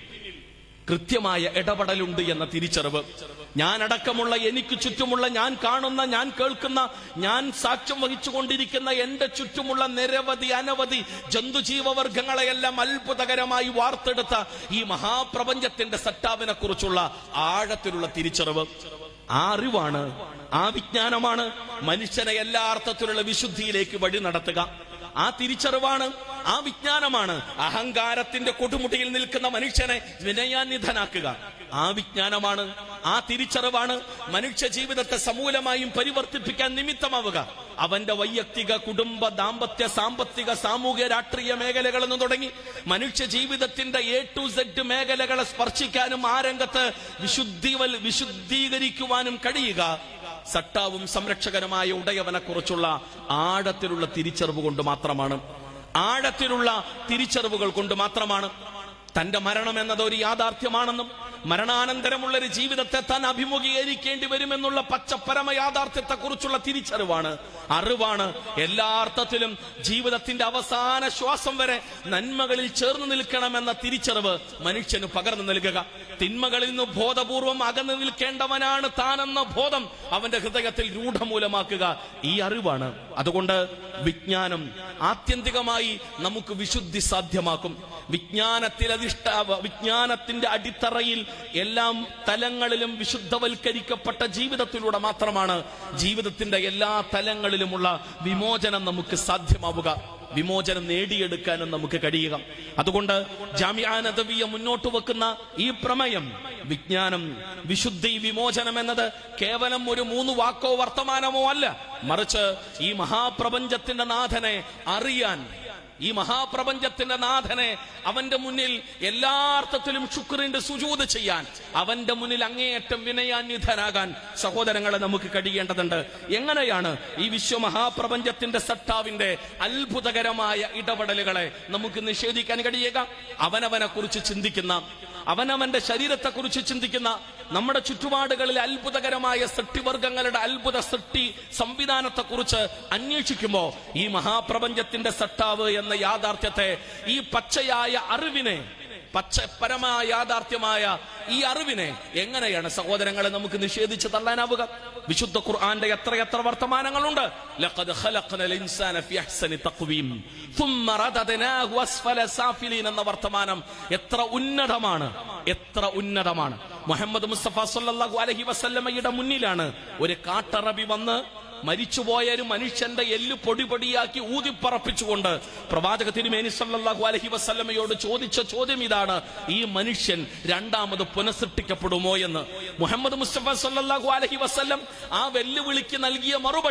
കൃത്യമായ ഇടപെടലുണ്ട് എന്ന തിരിച്ചറിവ് ഞാൻ അടക്കമുള്ള എനിക്ക് ചുറ്റുമുള്ള ഞാൻ കാണുന്ന ഞാൻ കേൾക്കുന്ന ഞാൻ സാക്ഷ്യം വഹിച്ചുകൊണ്ടിരിക്കുന്ന എന്റെ ചുറ്റുമുള്ള നിരവധി അനവധി ജന്തുജീവവർഗങ്ങളെയെല്ലാം അത്ഭുതകരമായി വാർത്തെടുത്ത ഈ മഹാപ്രപഞ്ചത്തിന്റെ സട്ടാവിനെ കുറിച്ചുള്ള ആഴത്തിലുള്ള തിരിച്ചറിവ് ആ അറിവാണ് ആ വിജ്ഞാനമാണ് മനുഷ്യനെ എല്ലാ അർത്ഥത്തിലുള്ള വിശുദ്ധിയിലേക്ക് വഴി നടത്തുക ആ തിരിച്ചറിവാണ് ആ വിജ്ഞാനമാണ് അഹങ്കാരത്തിന്റെ കൊടുമുടിയിൽ നിൽക്കുന്ന മനുഷ്യനെ വിനയാന്വിതനാക്കുക ആ വിജ്ഞാനമാണ് ആ തിരിച്ചറിവാണ് മനുഷ്യ ജീവിതത്തെ സമൂലമായും പരിവർത്തിപ്പിക്കാൻ നിമിത്തമാവുക അവന്റെ വൈയക്തിക കുടുംബ ദാമ്പത്യ സാമ്പത്തിക സാമൂഹ്യ രാഷ്ട്രീയ മേഖലകൾ എന്ന് തുടങ്ങി മനുഷ്യ ജീവിതത്തിന്റെ എ ടു സെഡ് മേഖലകളെ സ്പർശിക്കാനും ആ രംഗത്ത് വിശുദ്ധി വിശുദ്ധീകരിക്കുവാനും കഴിയുക സട്ടാവും സംരക്ഷകനുമായ ഉടയവനെ കുറിച്ചുള്ള ആഴത്തിലുള്ള തിരിച്ചറിവ് കൊണ്ട് മാത്രമാണ് ആഴത്തിലുള്ള തിരിച്ചറിവുകൾ കൊണ്ട് മാത്രമാണ് തന്റെ മരണം എന്നത് ഒരു യാഥാർത്ഥ്യമാണെന്നും മരണാനന്തരമുള്ള ഒരു ജീവിതത്തെ താൻ അഭിമുഖീകരിക്കേണ്ടി വരുമെന്നുള്ള പച്ചപ്പരമ യാഥാർത്ഥ്യത്തെ കുറിച്ചുള്ള തിരിച്ചറിവാണ് അറിവാണ് എല്ലാ അർത്ഥത്തിലും ജീവിതത്തിന്റെ അവസാന ശ്വാസം വരെ നന്മകളിൽ ചേർന്ന് നിൽക്കണമെന്ന തിരിച്ചറിവ് മനുഷ്യന് പകർന്നു നൽകുക തിന്മകളിൽ നിന്ന് ബോധപൂർവം അകന്നു നിൽക്കേണ്ടവനാണ് താനെന്ന ബോധം അവന്റെ ഹൃദയത്തിൽ രൂഢമൂലമാക്കുക ഈ അറിവാണ് അതുകൊണ്ട് വിജ്ഞാനം ആത്യന്തികമായി നമുക്ക് വിശുദ്ധി സാധ്യമാക്കും വിജ്ഞാനത്തിൽ അധിഷ്ഠ വിജ്ഞാനത്തിന്റെ അടിത്തറയിൽ എല്ലാം തലങ്ങളിലും വിശുദ്ധവൽക്കരിക്കപ്പെട്ട ജീവിതത്തിലൂടെ മാത്രമാണ് ജീവിതത്തിന്റെ എല്ലാ തലങ്ങളിലുമുള്ള വിമോചനം നമുക്ക് സാധ്യമാവുക വിമോചനം നേടിയെടുക്കാനും നമുക്ക് കഴിയുക അതുകൊണ്ട് ജാമ്യാനദവിയ മുന്നോട്ട് വെക്കുന്ന ഈ പ്രമേയം വിജ്ഞാനം വിശുദ്ധി വിമോചനം എന്നത് കേവലം ഒരു മൂന്ന് വാക്കോ വർത്തമാനമോ അല്ല മറിച്ച് ഈ മഹാപ്രപഞ്ചത്തിന്റെ നാഥനെ അറിയാൻ ഈ മഹാപ്രപഞ്ചത്തിന്റെ നാഥനെ അവന്റെ മുന്നിൽ എല്ലാ അർത്ഥത്തിലും ശുക്രിന്റെ സുജൂത് ചെയ്യാൻ അവന്റെ മുന്നിൽ അങ്ങേയറ്റം വിനയാന്വിതനാകാൻ സഹോദരങ്ങളെ നമുക്ക് കഴിയേണ്ടതുണ്ട് എങ്ങനെയാണ് ഈ വിശ്വമഹാപ്രപഞ്ചത്തിന്റെ സട്ടാവിന്റെ അത്ഭുതകരമായ ഇടപെടലുകളെ നമുക്ക് നിഷേധിക്കാൻ കഴിയുക അവനവനെ കുറിച്ച് ചിന്തിക്കുന്ന അവനവന്റെ ശരീരത്തെ കുറിച്ച് ചിന്തിക്കുന്ന നമ്മുടെ ചുറ്റുപാടുകളിൽ അത്ഭുതകരമായ സൃഷ്ടിവർഗങ്ങളുടെ അത്ഭുത സൃഷ്ടി സംവിധാനത്തെ കുറിച്ച് അന്വേഷിക്കുമ്പോ ഈ മഹാപ്രപഞ്ചത്തിന്റെ സട്ടാവ് എന്ന യാഥാർത്ഥ്യത്തെ ഈ പച്ചയായ അറിവിനെ പച്ചപ്പരമായ യാഥാർത്ഥ്യമായ ഈ അറിവിനെ എങ്ങനെയാണ് സഹോദരങ്ങളെ നമുക്ക് നിഷേധിച്ച് തള്ളാനാവുക വിശുദ്ധ ഖുർആന്റെ എത്രയെത്ര വർത്തമാനങ്ങളുണ്ട് ലഖദ് ഖലഖനൽ ഇൻസാന ഫി അഹ്സനി തഖ്വീം ثم رددناه أسفل سافلين എന്ന വർത്തമാനം എത്ര ഉന്നതമാണ് എത്ര ഉന്നതമാണ് മുഹമ്മദ് മുസ്തഫ സല്ലല്ലാഹു അലൈഹി വസല്ലമയുടെ മുന്നിലാണ് ഒരു കാട്ടറബി വന്ന് മരിച്ചുപോയ ഒരു മനുഷ്യന്റെ എല്ല് പൊടി പൊടിയാക്കി ഊതിപ്പറപ്പിച്ചുകൊണ്ട് പ്രവാചക തിരുമേനി സല്ലല്ലാഹു അലൈഹി വസല്ലമയോട് ചോദിച്ച ചോദ്യം ഇതാണ് ഈ മനുഷ്യൻ രണ്ടാമത് പുനഃസൃഷ്ടിക്കപ്പെടുമോ എന്ന് മുഹമ്മദ് മുസ്തഫ സല്ലല്ലാഹു അലൈഹി വസല്ലം ആ വെല്ലുവിളിക്ക് നൽകിയ മറുപടി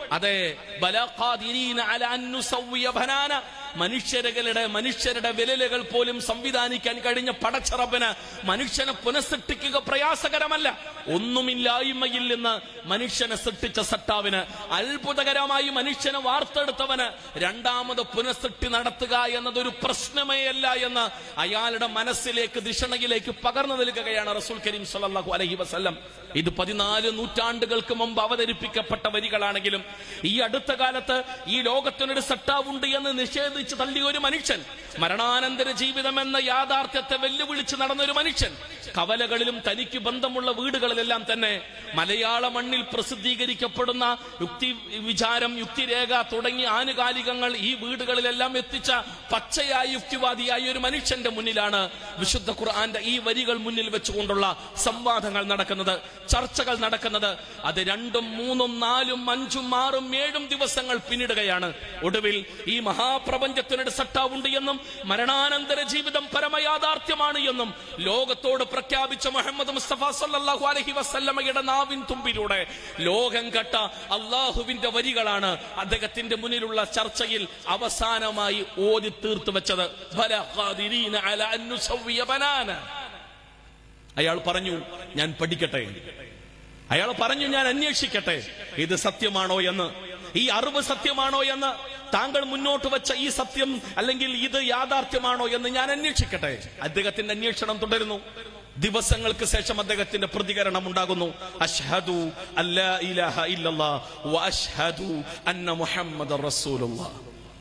അതെ ബലാ ഖാദിരീന അല അൻ നുസവ്വിയ ബനാന മനുഷ്യരുടെ മനുഷ്യരുടെ വിരലുകൾ പോലും സംവിധാനിക്കാൻ കഴിഞ്ഞ പടച്ചറബന് മനുഷ്യനെ പുനഃസൃഷ്ടിക്കുക പ്രയാസകരമല്ല ഒന്നുമില്ലായ്മയിൽ നിന്ന് മനുഷ്യനെ സൃഷ്ടിച്ച സട്ടാവിന് അത്ഭുതകരമായി മനുഷ്യനെ വാർത്തെടുത്തവന് രണ്ടാമത് പുനഃസൃഷ്ടി നടത്തുക എന്നതൊരു പ്രശ്നമേ അല്ല എന്ന് അയാളുടെ മനസ്സിലേക്ക് ദിഷണയിലേക്ക് പകർന്നു നൽകുകയാണ് റസൂൽ കരീം സല്ലല്ലാഹു അലൈഹി വസല്ലം ഇത് പതിനാല് നൂറ്റാണ്ടുകൾക്ക് മുമ്പ് അവതരിപ്പിക്കപ്പെട്ട വരികളാണെങ്കിലും ഈ അടുത്ത കാലത്ത് ഈ ലോകത്തിനൊരു സട്ടാവുണ്ട് എന്ന് നിഷേധിച്ച് തള്ളിയ ഒരു മനുഷ്യൻ മരണാനന്തര ജീവിതം എന്ന യാഥാർത്ഥ്യത്തെ വെല്ലുവിളിച്ച് നടന്ന ഒരു മനുഷ്യൻ കവലകളിലും തനിക്ക് ബന്ധമുള്ള വീടുകളിലെല്ലാം തന്നെ മലയാള മണ്ണിൽ പ്രസിദ്ധീകരിക്കപ്പെടുന്ന യുക്തി വിചാരം യുക്തിരേഖ തുടങ്ങിയ ആനുകാലികങ്ങൾ ഈ വീടുകളിലെല്ലാം എത്തിച്ച പച്ചയായ യുക്തിവാദിയായ ഒരു മനുഷ്യന്റെ മുന്നിലാണ് വിശുദ്ധ ഖുർആന്റെ ഈ വരികൾ മുന്നിൽ വെച്ചുകൊണ്ടുള്ള സംവാദങ്ങൾ നടക്കുന്നത് ചർച്ചകൾ നടക്കുന്നത് അത് രണ്ടും മൂന്നും നാലും അഞ്ചും ആറും ഏഴും ദിവസങ്ങൾ പിന്നിടുകയാണ് ഒടുവിൽ ഈ മഹാപ്രപഞ്ചത്തിനൊരു സട്ടാവുണ്ട് എന്നും മരണാനന്തര ജീവിതം പരമയാഥാർത്ഥ്യമാണ് എന്നും ലോകത്തോട് പ്രഖ്യാപിച്ച മുഹമ്മദ് മുസ്തഫ സല്ലല്ലാഹു അലൈഹി വസല്ലമയുടെ നാവിൻ തുമ്പിലൂടെ ലോകം കട്ട അള്ളാഹുവിന്റെ വരികളാണ് അദ്ദേഹത്തിന്റെ മുന്നിലുള്ള ചർച്ചയിൽ അവസാനമായി ഓതി തീർത്തു വെച്ചത് ബല ഖാദിരീന അല അൻ നുസവ്വിയ ബനാന അയാൾ പറഞ്ഞു ഞാൻ പഠിക്കട്ടെ അയാൾ പറഞ്ഞു ഞാൻ അന്വേഷിക്കട്ടെ ഇത് സത്യമാണോ എന്ന് ഈ അറിവ് സത്യമാണോ എന്ന് താങ്കൾ മുന്നോട്ട് വെച്ച ഈ സത്യം അല്ലെങ്കിൽ ഇത് യാഥാർത്ഥ്യമാണോ എന്ന് ഞാൻ അന്വേഷിക്കട്ടെ അദ്ദേഹത്തിന്റെ അന്വേഷണം തുടരുന്നു ദിവസങ്ങൾക്ക് ശേഷം അദ്ദേഹത്തിന്റെ പ്രതികരണം ഉണ്ടാകുന്നു അഷ്ഹദു അല്ലാ ഇലാഹ ഇല്ലല്ലാ വ അഷ്ഹദു അന്ന മുഹമ്മദ് റസൂലുള്ളാഹ്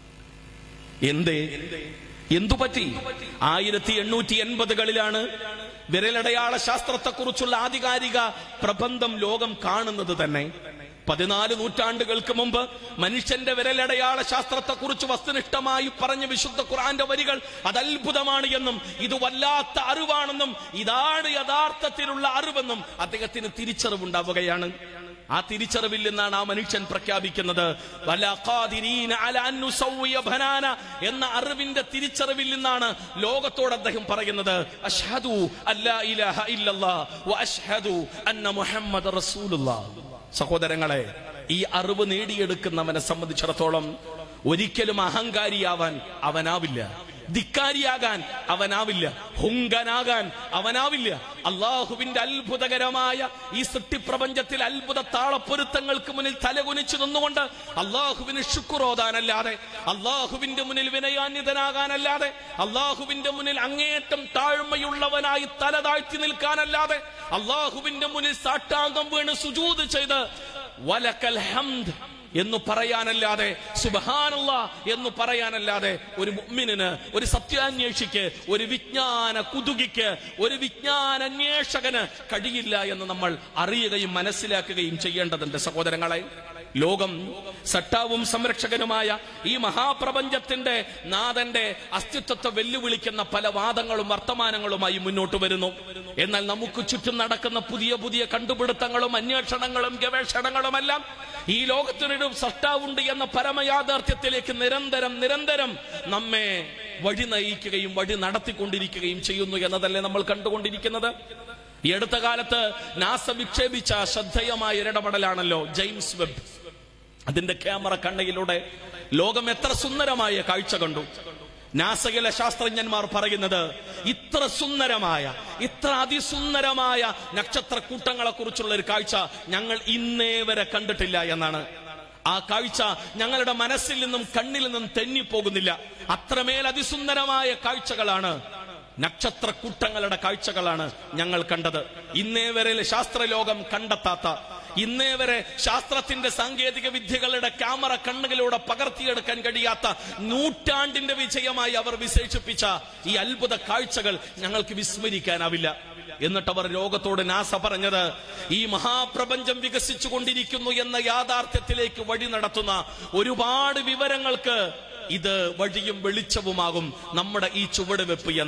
എന്തേ എന്തു പറ്റി ആയിരത്തി എണ്ണൂറ്റി എൺപതുകളിലാണ് വിരലടയാള ശാസ്ത്രത്തെക്കുറിച്ചുള്ള ആധികാരിക പ്രബന്ധം ലോകം കാണുന്നത് തന്നെ പതിനാല് നൂറ്റാണ്ടുകൾക്ക് മുമ്പ് മനുഷ്യന്റെ വിരലടയാള ശാസ്ത്രത്തെക്കുറിച്ച് വസ്തുനിഷ്ഠമായി പറഞ്ഞ വിശുദ്ധ ഖുർആന്റെ വരികൾ അത് അത്ഭുതമാണ് എന്നും ഇത് വല്ലാത്ത അറിവാണെന്നും ഇതാണ് യഥാർത്ഥത്തിലുള്ള അറിവെന്നും അദ്ദേഹത്തിന് തിരിച്ചറിവുണ്ടാവുകയാണ് ആ തിരിച്ചറിവിൽ നിന്നാണ് ആ മനുഷ്യൻ പ്രഖ്യാപിക്കുന്നത് വലാ ഖാദിരീന അലാ അൻ നുസവ്വിയ ബനാന എന്ന അറിവിന്റെ തിരിച്ചറിവിൽ നിന്നാണ് ലോകത്തോട് അദ്ദേഹം പറയുന്നത് അഷ്ഹദു അല്ലാ ഇലാഹ ഇല്ലല്ലാഹ് വ അഷ്ഹദു അന്ന മുഹമ്മദ് റസൂലുള്ളാഹ് സഹോദരങ്ങളെ ഈ അറിവ് നേടിയെടുക്കുന്നവനെ സംബന്ധിച്ചിടത്തോളം ഒരിക്കലും അഹങ്കാരിയാവാൻ അവനാവില്ല ധിക്കാരിയാകാൻ അവനാവില്ല ഹുങ്കനാകാൻ അവനാവില്ല അള്ളാഹുവിന്റെ അത്ഭുതകരമായ ഈ സൃഷ്ടിപ്രപഞ്ചത്തിൽ അത്ഭുത താളപ്പൊരുത്തങ്ങൾക്ക് മുന്നിൽ തലകുനിച്ചു നിന്നുകൊണ്ട് അള്ളാഹുവിന് ശുക്രോതാനല്ലാതെ അള്ളാഹുവിന്റെ മുന്നിൽ വിനയാന്യതനാകാനല്ലാതെ അള്ളാഹുവിന്റെ മുന്നിൽ അങ്ങേയറ്റം താഴ്മയുള്ളവനായി തല താഴ്ത്തി നിൽക്കാനല്ലാതെ അള്ളാഹുവിന്റെ മുന്നിൽ സാഷ്ടാംഗം വീണ് സുജൂത് ചെയ്ത് വലക്കൽ ഹംദ് എന്ന് പറയാനല്ലാതെ സുബഹാനല്ല എന്ന് പറയാനല്ലാതെ ഒരു മുഅ്മിനിന് ഒരു സത്യാന്വേഷിക്ക് ഒരു വിജ്ഞാന കുതുകിക്ക് ഒരു വിജ്ഞാന അന്വേഷകന് കഴിയില്ല എന്ന് നമ്മൾ അറിയുകയും മനസ്സിലാക്കുകയും ചെയ്യേണ്ടതുണ്ട് സഹോദരങ്ങളെ ലോകം സട്ടാവും സംരക്ഷകനുമായ ഈ മഹാപ്രപഞ്ചത്തിന്റെ നാഥന്റെ അസ്തിത്വത്തെ വെല്ലുവിളിക്കുന്ന പല വാദങ്ങളും വർത്തമാനങ്ങളുമായി മുന്നോട്ട് വരുന്നു എന്നാൽ നമുക്ക് ചുറ്റും നടക്കുന്ന പുതിയ പുതിയ കണ്ടുപിടുത്തങ്ങളും അന്വേഷണങ്ങളും ഗവേഷണങ്ങളുമെല്ലാം ഈ ലോകത്തിനൊരു സട്ടാവുണ്ട് എന്ന പരമയാഥാർത്ഥ്യത്തിലേക്ക് നിരന്തരം നിരന്തരം നമ്മെ വഴി നയിക്കുകയും വഴി നടത്തിക്കൊണ്ടിരിക്കുകയും ചെയ്യുന്നു എന്നതല്ലേ നമ്മൾ കണ്ടുകൊണ്ടിരിക്കുന്നത് ഈ അടുത്ത കാലത്ത് നാസ വിക്ഷേപിച്ച ശ്രദ്ധേയമായ ഒരിടപെടലാണല്ലോ ജെയിംസ് വെബ് അതിന്റെ ക്യാമറ കണ്ണയിലൂടെ ലോകം എത്ര സുന്ദരമായ കാഴ്ച കണ്ടു നാസയിലെ ശാസ്ത്രജ്ഞന്മാർ പറയുന്നത് ഇത്ര സുന്ദരമായ ഇത്ര അതിസുന്ദരമായ നക്ഷത്രക്കൂട്ടങ്ങളെ കുറിച്ചുള്ള ഒരു കാഴ്ച ഞങ്ങൾ ഇന്നേ വരെ കണ്ടിട്ടില്ല എന്നാണ് ആ കാഴ്ച ഞങ്ങളുടെ മനസ്സിൽ നിന്നും കണ്ണിൽ നിന്നും തെന്നിപ്പോകുന്നില്ല അത്രമേൽ അതിസുന്ദരമായ കാഴ്ചകളാണ് നക്ഷത്രക്കൂട്ടങ്ങളുടെ കാഴ്ചകളാണ് ഞങ്ങൾ കണ്ടത് ഇന്നേ വരെ ശാസ്ത്രലോകം കണ്ടെത്താത്ത ഇന്നേ വരെ ശാസ്ത്രത്തിന്റെ സാങ്കേതിക വിദ്യകളുടെ ക്യാമറ കണ്ണുകളിലൂടെ പകർത്തിയെടുക്കാൻ കഴിയാത്ത നൂറ്റാണ്ടിന്റെ വിജയമായി അവർ വിശേഷിപ്പിച്ച ഈ അത്ഭുത കാഴ്ചകൾ ഞങ്ങൾക്ക് വിസ്മരിക്കാനാവില്ല എന്നിട്ട് അവർ ലോകത്തോട് നാസ പറഞ്ഞത് ഈ മഹാപ്രപഞ്ചം വികസിച്ചു കൊണ്ടിരിക്കുന്നു എന്ന യാഥാർത്ഥ്യത്തിലേക്ക് വഴി നടത്തുന്ന ഒരുപാട് വിവരങ്ങൾക്ക് ഇത് വഴിയും വെളിച്ചവുമാകും നമ്മുടെ ഈ ചുവടുവെപ്പ് എന്ന്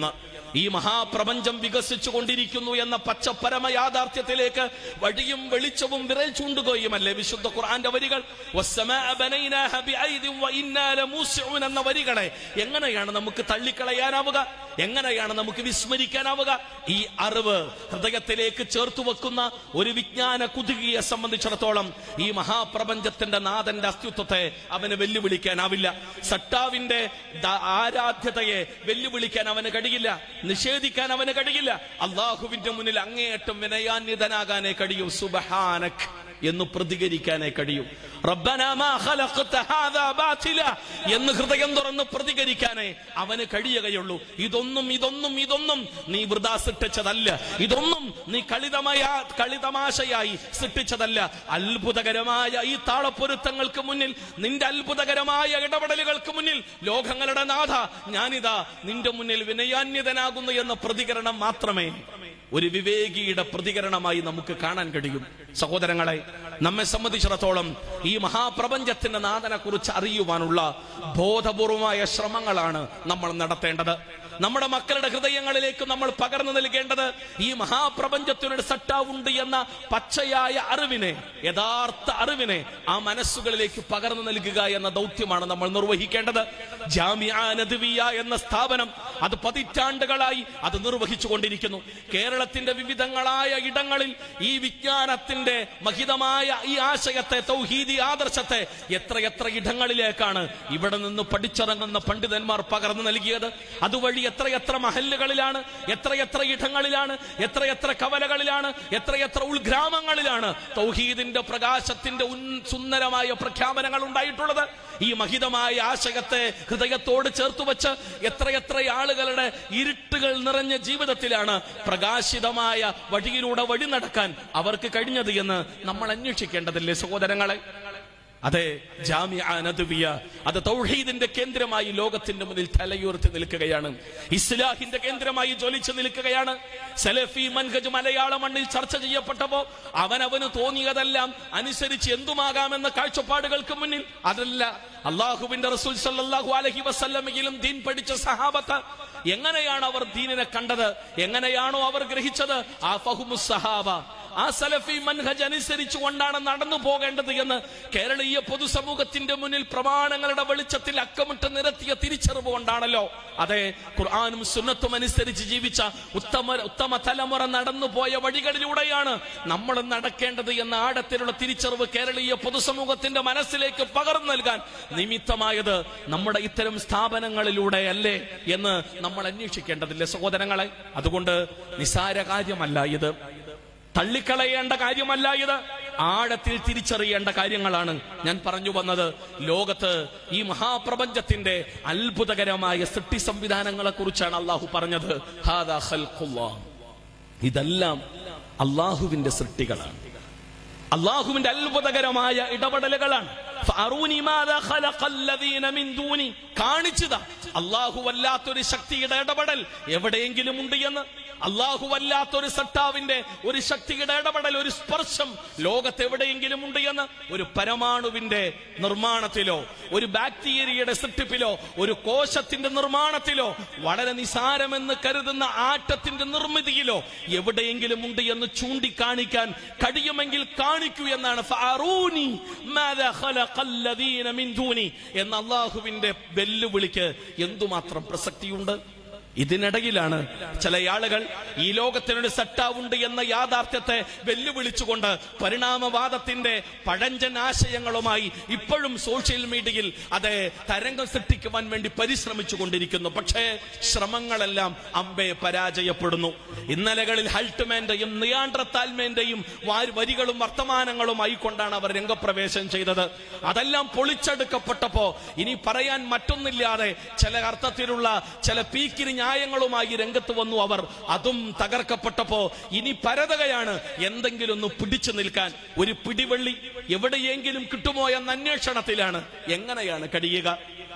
ഈ മഹാപ്രപഞ്ചം വികസിച്ചു കൊണ്ടിരിക്കുന്നു എന്ന പച്ചപ്പരമ യാഥാർത്ഥ്യത്തിലേക്ക് വഴിയും വെളിച്ചവും വിരൽ ചൂണ്ടുകയുമല്ലേ വിശുദ്ധ ഖുർആന്റെ വരികൾ "വസ്സമാഅ ബനൈനാഹ ബിഐദിൻ വഇന്നാ ലമൂസിഊൻ" എന്ന വരികളെ എങ്ങനെയാണ് നമുക്ക് തള്ളിക്കളയാനാവുക എങ്ങനെയാണ് നമുക്ക് വിസ്മരിക്കാനാവുക ഈ അറിവ് ഹൃദയത്തിലേക്ക് ചേർത്തു വെക്കുന്ന ഒരു വിജ്ഞാന കുതുകിയെ സംബന്ധിച്ചിടത്തോളം ഈ മഹാപ്രപഞ്ചത്തിന്റെ നാഥന്റെ അസ്തിത്വത്തെ അവന് വെല്ലുവിളിക്കാനാവില്ല സട്ടാവിന്റെ ദ- ആരാധ്യതയെ വെല്ലുവിളിക്കാൻ അവന് കഴിയില്ല നിഷേധിക്കാൻ അവന് കഴിയില്ല അള്ളാഹുവിന്റെ മുന്നിൽ അങ്ങേയറ്റം വിനയാന്വിതനാകാനേ കഴിയൂ സുബഹാനക് എന്ന് പ്രതികരിക്കാനേ കഴിയൂ റബ്ബനാ മാ ഖലഖ്ത ഹാദാ ബാതില എന്ന് ഹൃദയം തുറന്ന് പ്രതികരിക്കാനേ അവന് കഴിയുകയുള്ളൂ ഇതൊന്നും ഇതൊന്നും ഇതൊന്നും നീ വൃതാ സൃഷ്ടിച്ചതല്ല ഇതൊന്നും നീ കളിതമായ കളിതമാശയായി സൃഷ്ടിച്ചതല്ല അത്ഭുതകരമായ ഈ താളപ്പൊരുത്തങ്ങൾക്ക് മുന്നിൽ നിന്റെ അത്ഭുതകരമായ ഇടപെടലുകൾക്ക് മുന്നിൽ ലോകങ്ങളുടെ നാഥ ഞാനിതാ നിന്റെ മുന്നിൽ വിനയാന്യതനാകുന്നു എന്ന പ്രതികരണം മാത്രമേ ഒരു വിവേകിയുടെ പ്രതികരണമായി നമുക്ക് കാണാൻ കഴിയും സഹോദരങ്ങളെ നമ്മെ സംബന്ധിച്ചിടത്തോളം ഈ മഹാപ്രപഞ്ചത്തിന്റെ നാഥനെ കുറിച്ച് അറിയുവാനുള്ള ബോധപൂർവമായ ശ്രമങ്ങളാണ് നമ്മൾ നടത്തേണ്ടത് നമ്മുടെ മക്കളുടെ ഹൃദയങ്ങളിലേക്ക് നമ്മൾ പകർന്നു നൽകേണ്ടത് ഈ മഹാപ്രപഞ്ചത്തിനൊരു സട്ടാവുണ്ട് എന്ന പച്ചയായ അറിവിനെ യഥാർത്ഥ അറിവിനെ ആ മനസ്സുകളിലേക്ക് പകർന്നു നൽകുക എന്ന ദൗത്യമാണ് നമ്മൾ നിർവഹിക്കേണ്ടത് ജാമിയ നദ്വിയ എന്ന സ്ഥാപനം അത് പതിറ്റാണ്ടുകളായി അത് നിർവഹിച്ചു കൊണ്ടിരിക്കുന്നു കേരളത്തിന്റെ വിവിധങ്ങളായ ഇടങ്ങളിൽ ഈ വിജ്ഞാനത്തിന്റെ മഹിതമായ ഈ ആശയത്തെ തൗഹീദി ആദർശത്തെ എത്രയെത്ര ഇടങ്ങളിലേക്കാണ് ഇവിടെ നിന്ന് പഠിച്ചിറങ്ങുന്ന പണ്ഡിതന്മാർ പകർന്നു നൽകിയത് അതുവഴി എത്രയെത്ര മഹല്ലുകളിലാണ് എത്രയെത്ര ഇടങ്ങളിലാണ് എത്രയെത്ര കവലകളിലാണ് എത്രയെത്ര ഉൾഗ്രാമങ്ങളിലാണ് തൗഹീദിന്റെ പ്രകാശത്തിന്റെ ഉൻ സുന്ദരമായ പ്രഖ്യാപനങ്ങൾ ഉണ്ടായിട്ടുള്ളത് ഈ മഹിതമായ ആശയത്തെ ഹൃദയത്തോട് ചേർത്ത് വെച്ച് എത്രയെത്ര ആളുകളുടെ ഇരുട്ടുകൾ നിറഞ്ഞ ജീവിതത്തിലാണ് പ്രകാശിതമായ വഴിയിലൂടെ വഴി നടക്കാൻ അവർക്ക് കഴിഞ്ഞത് എന്ന് നമ്മൾ അന്വേഷിക്കേണ്ടതില്ലേ സഹോദരങ്ങളെ അതെ ജാമിഅ നദ്വിയ അത് തൗഹീദിന്റെ കേന്ദ്രമായി ലോകത്തിന്റെ മുന്നിൽ തലയുയർത്തി നിൽക്കുകയാണ് ഇസ്ലാഹിന്റെ കേന്ദ്രമായി ജ്വലിച്ചു നിൽക്കുകയാണ് സലഫി മൻഹജ് മലയാള മണ്ണിൽ ചർച്ച ചെയ്യപ്പെട്ടപ്പോ അവനവന് തോന്നിയതെല്ലാം അനുസരിച്ച് എന്തുമാകാമെന്ന കാഴ്ചപ്പാടുകൾക്ക് മുന്നിൽ അതല്ല അള്ളാഹുവിന്റെ റസൂൽ സല്ലല്ലാഹു അലൈഹി വസല്ലമയിലും ദീൻ പഠിച്ച സഹാബത്ത് എങ്ങനെയാണ് അവർ ദീനിനെ കണ്ടത് എങ്ങനെയാണോ അവർ ഗ്രഹിച്ചത് ആ ഫഹുമു സഹാബ ആ സലഫി മൻഹജ് അനുസരിച്ചു കൊണ്ടാണ് നടന്നു പോകേണ്ടത് എന്ന് കേരളീയ പൊതുസമൂഹത്തിന്റെ മുന്നിൽ പ്രമാണങ്ങളുടെ വെളിച്ചത്തിൽ അക്കമിട്ട് നിരത്തിയ തിരിച്ചറിവ് കൊണ്ടാണല്ലോ അതെ ഖുർആാനും സുന്നത്തും അനുസരിച്ച് ജീവിച്ച ഉത്തമ ഉത്തമ തലമുറ നടന്നു പോയ വഴികളിലൂടെയാണ് നമ്മൾ നടക്കേണ്ടത് എന്ന ആഴത്തിലുള്ള തിരിച്ചറിവ് കേരളീയ പൊതുസമൂഹത്തിന്റെ മനസ്സിലേക്ക് പകർന്നു നൽകാൻ നിമിത്തമായത് നമ്മുടെ ഇത്തരം സ്ഥാപനങ്ങളിലൂടെ അല്ലേ എന്ന് നമ്മൾ അന്വേഷിക്കേണ്ടതില്ലേ സഹോദരങ്ങളെ അതുകൊണ്ട് നിസാര കാര്യമല്ല ഇത് തള്ളിക്കളയേണ്ട കാര്യമല്ല ഇത് ആഴത്തിൽ തിരിച്ചറിയേണ്ട കാര്യങ്ങളാണ് ഞാൻ പറഞ്ഞു വന്നത് ലോകത്ത് ഈ മഹാപ്രപഞ്ചത്തിന്റെ അത്ഭുതകരമായ സൃഷ്ടി സംവിധാനങ്ങളെ കുറിച്ചാണ് അള്ളാഹു പറഞ്ഞത് ഹാദാ ഖൽഖുല്ലാഹ്. ഇതെല്ലാം അള്ളാഹുവിന്റെ സൃഷ്ടികളാണ് അള്ളാഹുവിന്റെ അത്ഭുതകരമായ ഇടപെടലുകളാണ് ഫഅറൂനി മാദാ ഖലഖല്ലദീന മിൻ ദൂനി. കാണിച്ചതാ അള്ളാഹു വല്ലാത്തൊരു ശക്തിയുടെ ഇടപെടൽ എവിടെയെങ്കിലും ഉണ്ട് എന്ന് അള്ളാഹു വല്ലാത്തൊരു സട്ടാവിന്റെ ഒരു ശക്തിയുടെ ഇടപെടൽ ഒരു സ്പർശം ലോകത്ത് എവിടെയെങ്കിലും ഉണ്ട് എന്ന് ഒരു പരമാണുവിന്റെ നിർമ്മാണത്തിലോ ഒരു ബാക്ടീരിയയുടെ സൃഷ്ടിപ്പിലോ ഒരു കോശത്തിന്റെ നിർമ്മാണത്തിലോ വളരെ നിസാരമെന്ന് കരുതുന്ന ആറ്റത്തിന്റെ നിർമ്മിതിയിലോ എവിടെയെങ്കിലും ഉണ്ട് എന്ന് ചൂണ്ടിക്കാണിക്കാൻ കഴിയുമെങ്കിൽ കാണിക്കൂ എന്നാണ് ഫഅറൂനി മാദാ ഖലഖല്ലദീന മിൻ ദൂനി എന്ന അള്ളാഹുവിന്റെ വെല്ലുവിളിക്ക് എന്തുമാത്രം പ്രസക്തിയുണ്ട് ഇതിനിടയിലാണ് ചില ആളുകൾ ഈ ലോകത്തിനൊരു സട്ടാവുണ്ട് എന്ന യാഥാർത്ഥ്യത്തെ വെല്ലുവിളിച്ചുകൊണ്ട് പരിണാമവാദത്തിന്റെ പഴഞ്ചൻ ആശയങ്ങളുമായി ഇപ്പോഴും സോഷ്യൽ മീഡിയയിൽ അത് തരംഗം സൃഷ്ടിക്കുവാൻ വേണ്ടി പരിശ്രമിച്ചു കൊണ്ടിരിക്കുന്നു പക്ഷേ ശ്രമങ്ങളെല്ലാം അമ്പെ പരാജയപ്പെടുന്നു ഇന്നലകളിൽ ഹൾട്ട്മാന്റെയും നിയാണ്ട്രത്താൽമേന്റെയും വാ- വരികളും വർത്തമാനങ്ങളുമായി കൊണ്ടാണ് അവർ രംഗപ്രവേശം ചെയ്തത് അതെല്ലാം പൊളിച്ചെടുക്കപ്പെട്ടപ്പോ ഇനി പറയാൻ മറ്റൊന്നില്ലാതെ ചില അർത്ഥത്തിലുള്ള ചില പീക്കിരി ന്യായങ്ങളുമായി രംഗത്ത് വന്നു അവർ അതും തകർക്കപ്പെട്ടപ്പോ ഇനി പരതകയാണ് എന്തെങ്കിലും ഒന്ന് പിടിച്ചു നിൽക്കാൻ ഒരു പിടിവള്ളി എവിടെയെങ്കിലും കിട്ടുമോ എന്ന അന്വേഷണത്തിലാണ് എങ്ങനെയാണ് കഴിയുക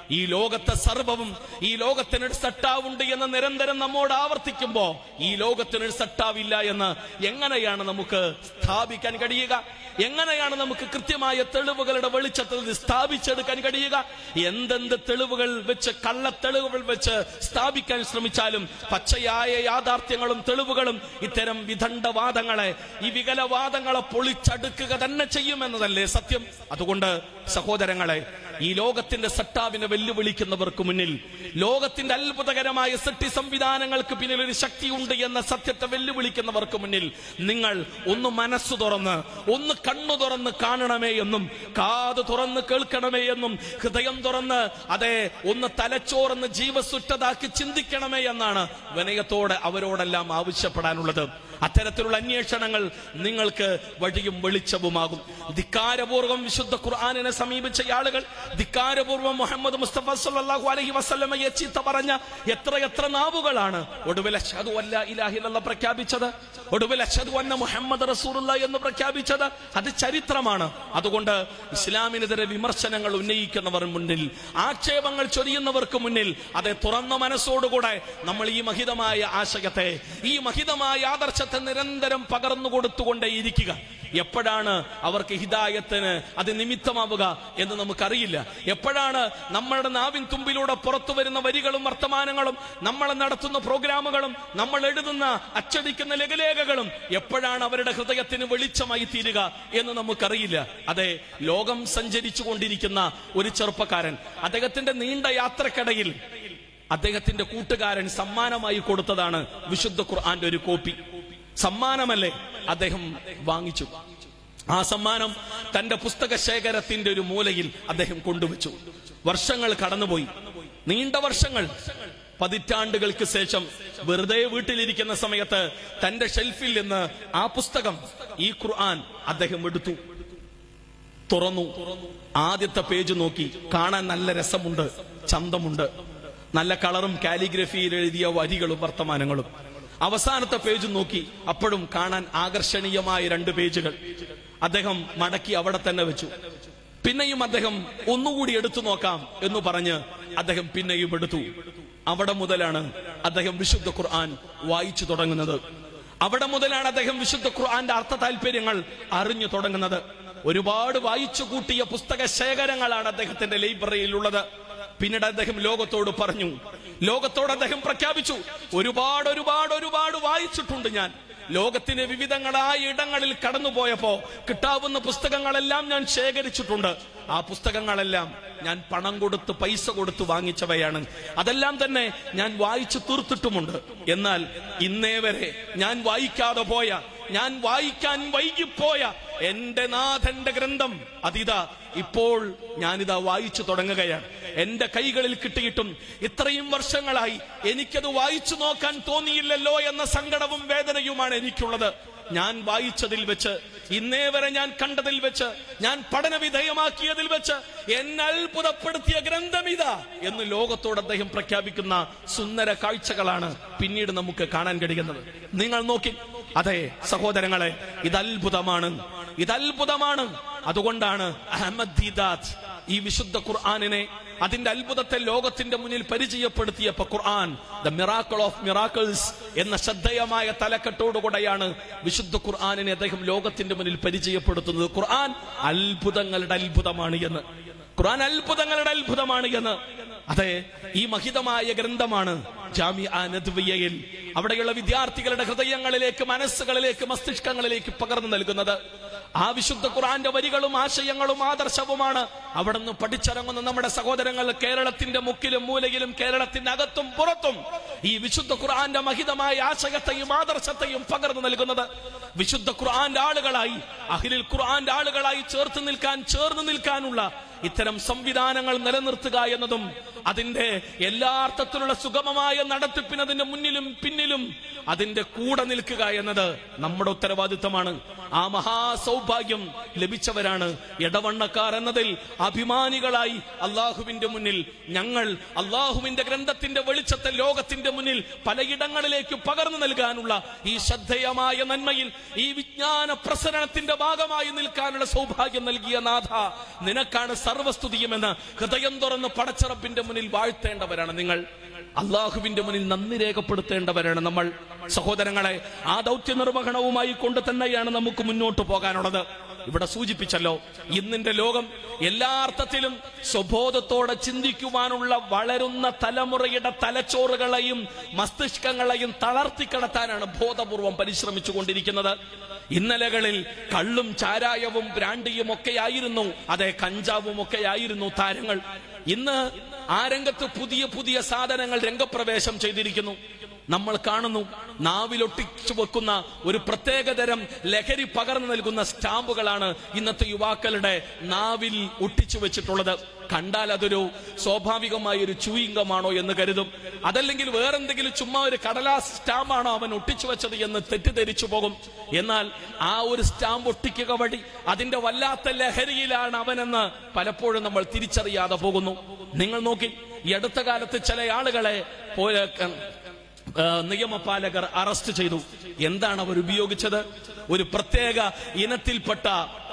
ഈ ലോകത്തെ സർവവും ഈ ലോകത്തിനൊരു സട്ടാവുണ്ട് എന്ന് നിരന്തരം നമ്മോട് ആവർത്തിക്കുമ്പോ ഈ ലോകത്തിനൊരു സട്ടാവില്ല എന്ന് എങ്ങനെയാണ് നമുക്ക് സ്ഥാപിക്കാൻ കഴിയുക എങ്ങനെയാണ് നമുക്ക് കൃത്യമായ തെളിവുകളുടെ വെളിച്ചത്തിൽ ഇത് സ്ഥാപിച്ചെടുക്കാൻ കഴിയുക എന്തെന്ത് തെളിവുകൾ വെച്ച് കള്ള തെളിവുകൾ വെച്ച് സ്ഥാപിക്കാൻ ശ്രമിച്ചാലും പച്ചയായ യാഥാർത്ഥ്യങ്ങളും തെളിവുകളും ഇത്തരം വിദണ്ഡവാദങ്ങളെ ഈ വികലവാദങ്ങളെ പൊളിച്ചടുക്കുക തന്നെ ചെയ്യുമെന്നതല്ലേ സത്യം അതുകൊണ്ട് സഹോദരങ്ങളെ ഈ ലോകത്തിന്റെ സട്ടാവിനെ വെല്ലുവിളിക്കുന്നവർക്ക് മുന്നിൽ ലോകത്തിന്റെ അത്ഭുതകരമായ സൃഷ്ടി സംവിധാനങ്ങൾക്ക് പിന്നിൽ ഒരു ശക്തിയുണ്ട് എന്ന സത്യത്തെ വെല്ലുവിളിക്കുന്നവർക്ക് മുന്നിൽ നിങ്ങൾ ഒന്ന് മനസ്സ് തുറന്ന് ഒന്ന് കണ്ണു തുറന്ന് കാണണമേ എന്നും കാത് തുറന്ന് കേൾക്കണമേ എന്നും ഹൃദയം തുറന്ന് അതെ ഒന്ന് തലച്ചോറന്ന് ജീവസുറ്റതാക്കി ചിന്തിക്കണമേ എന്നാണ് വിനയത്തോടെ അവരോടെല്ലാം ആവശ്യപ്പെടാനുള്ളത് അത്തരത്തിലുള്ള അന്വേഷണങ്ങൾ നിങ്ങൾക്ക് വഴിയും വെളിച്ചവുമാകും ധിക്കാരപൂർവ്വം വിശുദ്ധ ഖുർആാനിനെ സമീപിച്ച ആളുകൾ ധിക്കാരപൂർവ്വം മുഹമ്മദ് മുസ്തഫ സല്ലല്ലാഹു അലൈഹി വസല്ലമയെ ചീത്ത പറഞ്ഞ എത്ര എത്ര നാവുകളാണ് ഒടുവിൽ അഷ്ഹദു അല്ലാ ഇലാഹ ഇല്ലല്ലാഹ് പ്രഖ്യാപിച്ചത് ഒടുവിൽ അഷ്ഹദു അന്ന മുഹമ്മദ് റസൂലുള്ള എന്ന് പ്രഖ്യാപിച്ചത് അത് ചരിത്രമാണ് അതുകൊണ്ട് ഇസ്ലാമിനെതിരെ വിമർശനങ്ങൾ ഉന്നയിക്കുന്നവർ മുന്നിൽ ആക്ഷേപങ്ങൾ ചൊരിയുന്നവർക്ക് മുന്നിൽ അതെ തുറന്ന മനസ്സോടുകൂടെ നമ്മൾ ഈ മഹിതമായ ആശയത്തെ ഈ മഹിതമായ ആദർശത്തെ നിരന്തരം പകർന്നു കൊടുത്തുകൊണ്ടേയിരിക്കുക എപ്പോഴാണ് അവർക്ക് ഹിദായത്തിന് അത് നിമിത്തമാവുക എന്ന് നമുക്കറിയില്ല എപ്പോഴാണ് നമ്മളുടെ നാവിൻ തുമ്പിലൂടെ പുറത്തു വരുന്ന വരികളും വർത്തമാനങ്ങളും നമ്മൾ നടത്തുന്ന പ്രോഗ്രാമുകളും നമ്മൾ എഴുതുന്ന അച്ചടിക്കുന്ന ലഘുലേഖകളും എപ്പോഴാണ് അവരുടെ ഹൃദയത്തിന് വെളിച്ചമായി തീരുക എന്ന് നമുക്കറിയില്ല അതെ ലോകം സഞ്ചരിച്ചു കൊണ്ടിരിക്കുന്ന ഒരു ചെറുപ്പക്കാരൻ അദ്ദേഹത്തിന്റെ നീണ്ട യാത്രക്കിടയിൽ അദ്ദേഹത്തിന്റെ കൂട്ടുകാരൻ സമ്മാനമായി കൊടുത്തതാണ് വിശുദ്ധ ഖുർആന്റെ ഒരു കോപ്പി സമ്മാനമല്ലേ അദ്ദേഹം വാങ്ങിച്ചു ആ സമ്മാനം തന്റെ പുസ്തക ശേഖരത്തിന്റെ ഒരു മൂലയിൽ അദ്ദേഹം കൊണ്ടുവച്ചു വർഷങ്ങൾ കടന്നുപോയി നീണ്ട വർഷങ്ങൾ പതിറ്റാണ്ടുകൾക്ക് ശേഷം വെറുതെ വീട്ടിലിരിക്കുന്ന സമയത്ത് തന്റെ ഷെൽഫിൽ നിന്ന് ആ പുസ്തകം ഈ ഖുർആൻ അദ്ദേഹം എടുത്തു തുറന്നു ആദ്യത്തെ പേജ് നോക്കി കാണാൻ നല്ല രസമുണ്ട് ചന്തമുണ്ട് നല്ല കളറും കാലിഗ്രഫിയിൽ എഴുതിയ വരികളും വർത്തമാനങ്ങളും അവസാനത്തെ പേജ് നോക്കി അപ്പോഴും കാണാൻ ആകർഷണീയമായ രണ്ട് പേജുകൾ അദ്ദേഹം മടക്കി അവിടെ തന്നെ വെച്ചു പിന്നെയും അദ്ദേഹം ഒന്നുകൂടി എടുത്തു നോക്കാം എന്ന് പറഞ്ഞ് അദ്ദേഹം പിന്നെയും എടുത്തു അവിടെ മുതലാണ് അദ്ദേഹം വിശുദ്ധ ഖുർആൻ വായിച്ചു തുടങ്ങുന്നത് അവിടെ മുതലാണ് അദ്ദേഹം വിശുദ്ധ ഖുർആന്റെ അർത്ഥ താല്പര്യങ്ങൾ അറിഞ്ഞു തുടങ്ങുന്നത് ഒരുപാട് വായിച്ചു കൂട്ടിയ പുസ്തക ശേഖരങ്ങളാണ് അദ്ദേഹത്തിന്റെ ലൈബ്രറിയിൽ ഉള്ളത് പിന്നീട് അദ്ദേഹം ലോകത്തോട് പറഞ്ഞു ലോകത്തോട് അദ്ദേഹം പ്രഖ്യാപിച്ചു ഒരുപാട് ഒരുപാട് ഒരുപാട് വായിച്ചിട്ടുണ്ട് ഞാൻ ലോകത്തിന് വിവിധങ്ങളായ ഇടങ്ങളിൽ കടന്നുപോയപ്പോ കിട്ടാവുന്ന പുസ്തകങ്ങളെല്ലാം ഞാൻ ശേഖരിച്ചിട്ടുണ്ട് ആ പുസ്തകങ്ങളെല്ലാം ഞാൻ പണം കൊടുത്ത് പൈസ കൊടുത്ത് വാങ്ങിച്ചവയാണ് അതെല്ലാം തന്നെ ഞാൻ വായിച്ചു തീർത്തിട്ടുമുണ്ട് എന്നാൽ ഇന്നേ വരെ ഞാൻ വായിക്കാതെ പോയ ഞാൻ വായിക്കാൻ വൈകിപ്പോയ എന്റെ നാഥന്റെ ഗ്രന്ഥം അതിതാ ഇപ്പോൾ ഞാനിതാ വായിച്ചു തുടങ്ങുകയാണ് എന്റെ കൈകളിൽ കിട്ടിയിട്ടും ഇത്രയും വർഷങ്ങളായി എനിക്കത് വായിച്ചു നോക്കാൻ തോന്നിയില്ലല്ലോ എന്ന സങ്കടവും വേദനയുമാണ് എനിക്കുള്ളത് ഞാൻ വായിച്ചതിൽ വെച്ച് ഇന്നേ വരെ ഞാൻ കണ്ടതിൽ വെച്ച് ഞാൻ പഠന വിധേയമാക്കിയതിൽ വെച്ച് എന്നെ അത്ഭുതപ്പെടുത്തിയ ഗ്രന്ഥം ഇതാ എന്ന് ലോകത്തോട് അദ്ദേഹം പ്രഖ്യാപിക്കുന്ന സുന്ദര കാഴ്ചകളാണ് പിന്നീട് നമുക്ക് കാണാൻ കഴിയുന്നത് നിങ്ങൾ നോക്കി അതെ സഹോദരങ്ങളെ ഇത് അത്ഭുതമാണ് ഇത് അത്ഭുതമാണ് അതുകൊണ്ടാണ് അഹമ്മദ് ദീദാദ് ഈ വിശുദ്ധ ഖുർആാനിനെ അതിന്റെ അത്ഭുതത്തെ ലോകത്തിന്റെ മുന്നിൽ പരിചയപ്പെടുത്തിയപ്പോ Quran the miracle of miracles എന്ന ശ്രദ്ധേയമായ തലക്കെട്ടോടുകൂടെയാണ് വിശുദ്ധ ഖുർആാനിനെ അദ്ദേഹം ലോകത്തിന്റെ മുന്നിൽ പരിചയപ്പെടുത്തുന്നത് ഖുർആൻ അത്ഭുതങ്ങളുടെ അത്ഭുതമാണ് എന്ന് ഖുർആൻ അത്ഭുതങ്ങളുടെ അത്ഭുതമാണ് എന്ന് അതെ ഈ മഹിതമായ ഗ്രന്ഥമാണ് ജാമിഅ നദ്വിയയിൽ അവിടെയുള്ള വിദ്യാർത്ഥികളുടെ ഹൃദയങ്ങളിലേക്ക് മനസ്സുകളിലേക്ക് മസ്തിഷ്കങ്ങളിലേക്ക് പകർന്നു നൽകുന്നത് ആ വിശുദ്ധ ഖുർആന്റെ വരികളും ആശയങ്ങളും ആദർശവുമാണ് അവിടെ നിന്ന് പഠിച്ചിറങ്ങുന്ന നമ്മുടെ സഹോദരങ്ങൾ കേരളത്തിന്റെ മുക്കിലും മൂലയിലും കേരളത്തിന്റെ അകത്തും പുറത്തും ഈ വിശുദ്ധ ഖുർആന്റെ മഹിതമായ ആശയത്തെയും ആദർശത്തെയും പകർന്നു നൽകുന്നത് വിശുദ്ധ ഖുർആന്റെ ആളുകളായി അഖിലിൽ ഖുർആന്റെ ആളുകളായി ചേർത്ത് നിൽക്കാൻ ചേർന്ന് നിൽക്കാനുള്ള ഇത്തരം സംവിധാനങ്ങൾ നിലനിർത്തുക എന്നതും അതിന്റെ എല്ലാ അർത്ഥത്തിലുള്ള സുഗമമായ നടത്തിപ്പിന് അതിന്റെ മുന്നിലും പിന്നിലും അതിന്റെ കൂടെ നിൽക്കുക എന്നത് നമ്മുടെ ഉത്തരവാദിത്തമാണ് ആ മഹാസൗഭാഗ്യം ലഭിച്ചവരാണ് ഇടവണ്ണക്കാർ എന്നതിൽ അഭിമാനികളായി അള്ളാഹുവിന്റെ മുന്നിൽ ഞങ്ങൾ അള്ളാഹുവിന്റെ ഗ്രന്ഥത്തിന്റെ വെളിച്ചത്തെ ലോകത്തിന്റെ മുന്നിൽ പലയിടങ്ങളിലേക്ക് പകർന്നു നൽകാനുള്ള ഈ ശ്രദ്ധേയമായ നന്മയിൽ ഈ വിജ്ഞാന പ്രസരണത്തിന്റെ ഭാഗമായി നിൽക്കാനുള്ള സൗഭാഗ്യം നൽകിയ നാഥ നിനക്കാണ് സർവ സർവസ്തുതിയുമെന്ന് ഹൃദയം തുറന്ന് പടച്ചറപ്പിന്റെ മുന്നിൽ വാഴ്ത്തേണ്ടവരാണ് നിങ്ങൾ അള്ളാഹുവിന്റെ മുന്നിൽ നന്ദി രേഖപ്പെടുത്തേണ്ടവരാണ് നമ്മൾ സഹോദരങ്ങളെ ആ ദൗത്യ നിർവഹണവുമായി കൊണ്ട് തന്നെയാണ് നമുക്ക് മുന്നോട്ട് പോകാനുള്ളത് ഇവിടെ സൂചിപ്പിച്ചല്ലോ ഇന്നിന്റെ ലോകം എല്ലാ അർത്ഥത്തിലും സ്വബോധത്തോടെ ചിന്തിക്കുവാനുള്ള വളരുന്ന തലമുറയുടെ തലച്ചോറുകളെയും മസ്തിഷ്കങ്ങളെയും തളർത്തിക്കടത്താനാണ് ബോധപൂർവം പരിശ്രമിച്ചു കൊണ്ടിരിക്കുന്നത് ഇന്നലകളിൽ കള്ളും ചാരായവും ബ്രാണ്ടിയും ഒക്കെയായിരുന്നു അതെ കഞ്ചാവും ഒക്കെയായിരുന്നു താരങ്ങൾ ഇന്ന് ആ രംഗത്ത് പുതിയ പുതിയ സാധനങ്ങൾ രംഗപ്രവേശം ചെയ്തിരിക്കുന്നു നമ്മൾ കാണുന്നു നാവിലൊട്ടിച്ചു വെക്കുന്ന ഒരു പ്രത്യേകതരം ലഹരി പകർന്നു നൽകുന്ന സ്റ്റാമ്പുകളാണ് ഇന്നത്തെ യുവാക്കളുടെ നാവിൽ ഒട്ടിച്ചു വെച്ചിട്ടുള്ളത് കണ്ടാൽ അതൊരു സ്വാഭാവികമായ ഒരു ചൂയിങ്കമാണോ എന്ന് കരുതും അതല്ലെങ്കിൽ വേറെന്തെങ്കിലും ചുമ്മാ ഒരു കടലാസ് സ്റ്റാമ്പാണോ അവൻ ഒട്ടിച്ചു വെച്ചത് എന്ന് തെറ്റിദ്ധരിച്ചു പോകും എന്നാൽ ആ ഒരു സ്റ്റാമ്പ് ഒട്ടിക്കുക വഴി അതിന്റെ വല്ലാത്ത ലഹരിയിലാണ് അവനെന്ന് പലപ്പോഴും നമ്മൾ തിരിച്ചറിയാതെ പോകുന്നു നിങ്ങൾ നോക്കി ഈ അടുത്ത കാലത്ത് ചില ആളുകളെ പോലെ ഏഹ് നിയമപാലകർ അറസ്റ്റ് ചെയ്തു എന്താണ് അവർ ഉപയോഗിച്ചത് ഒരു പ്രത്യേക ഇനത്തിൽപ്പെട്ട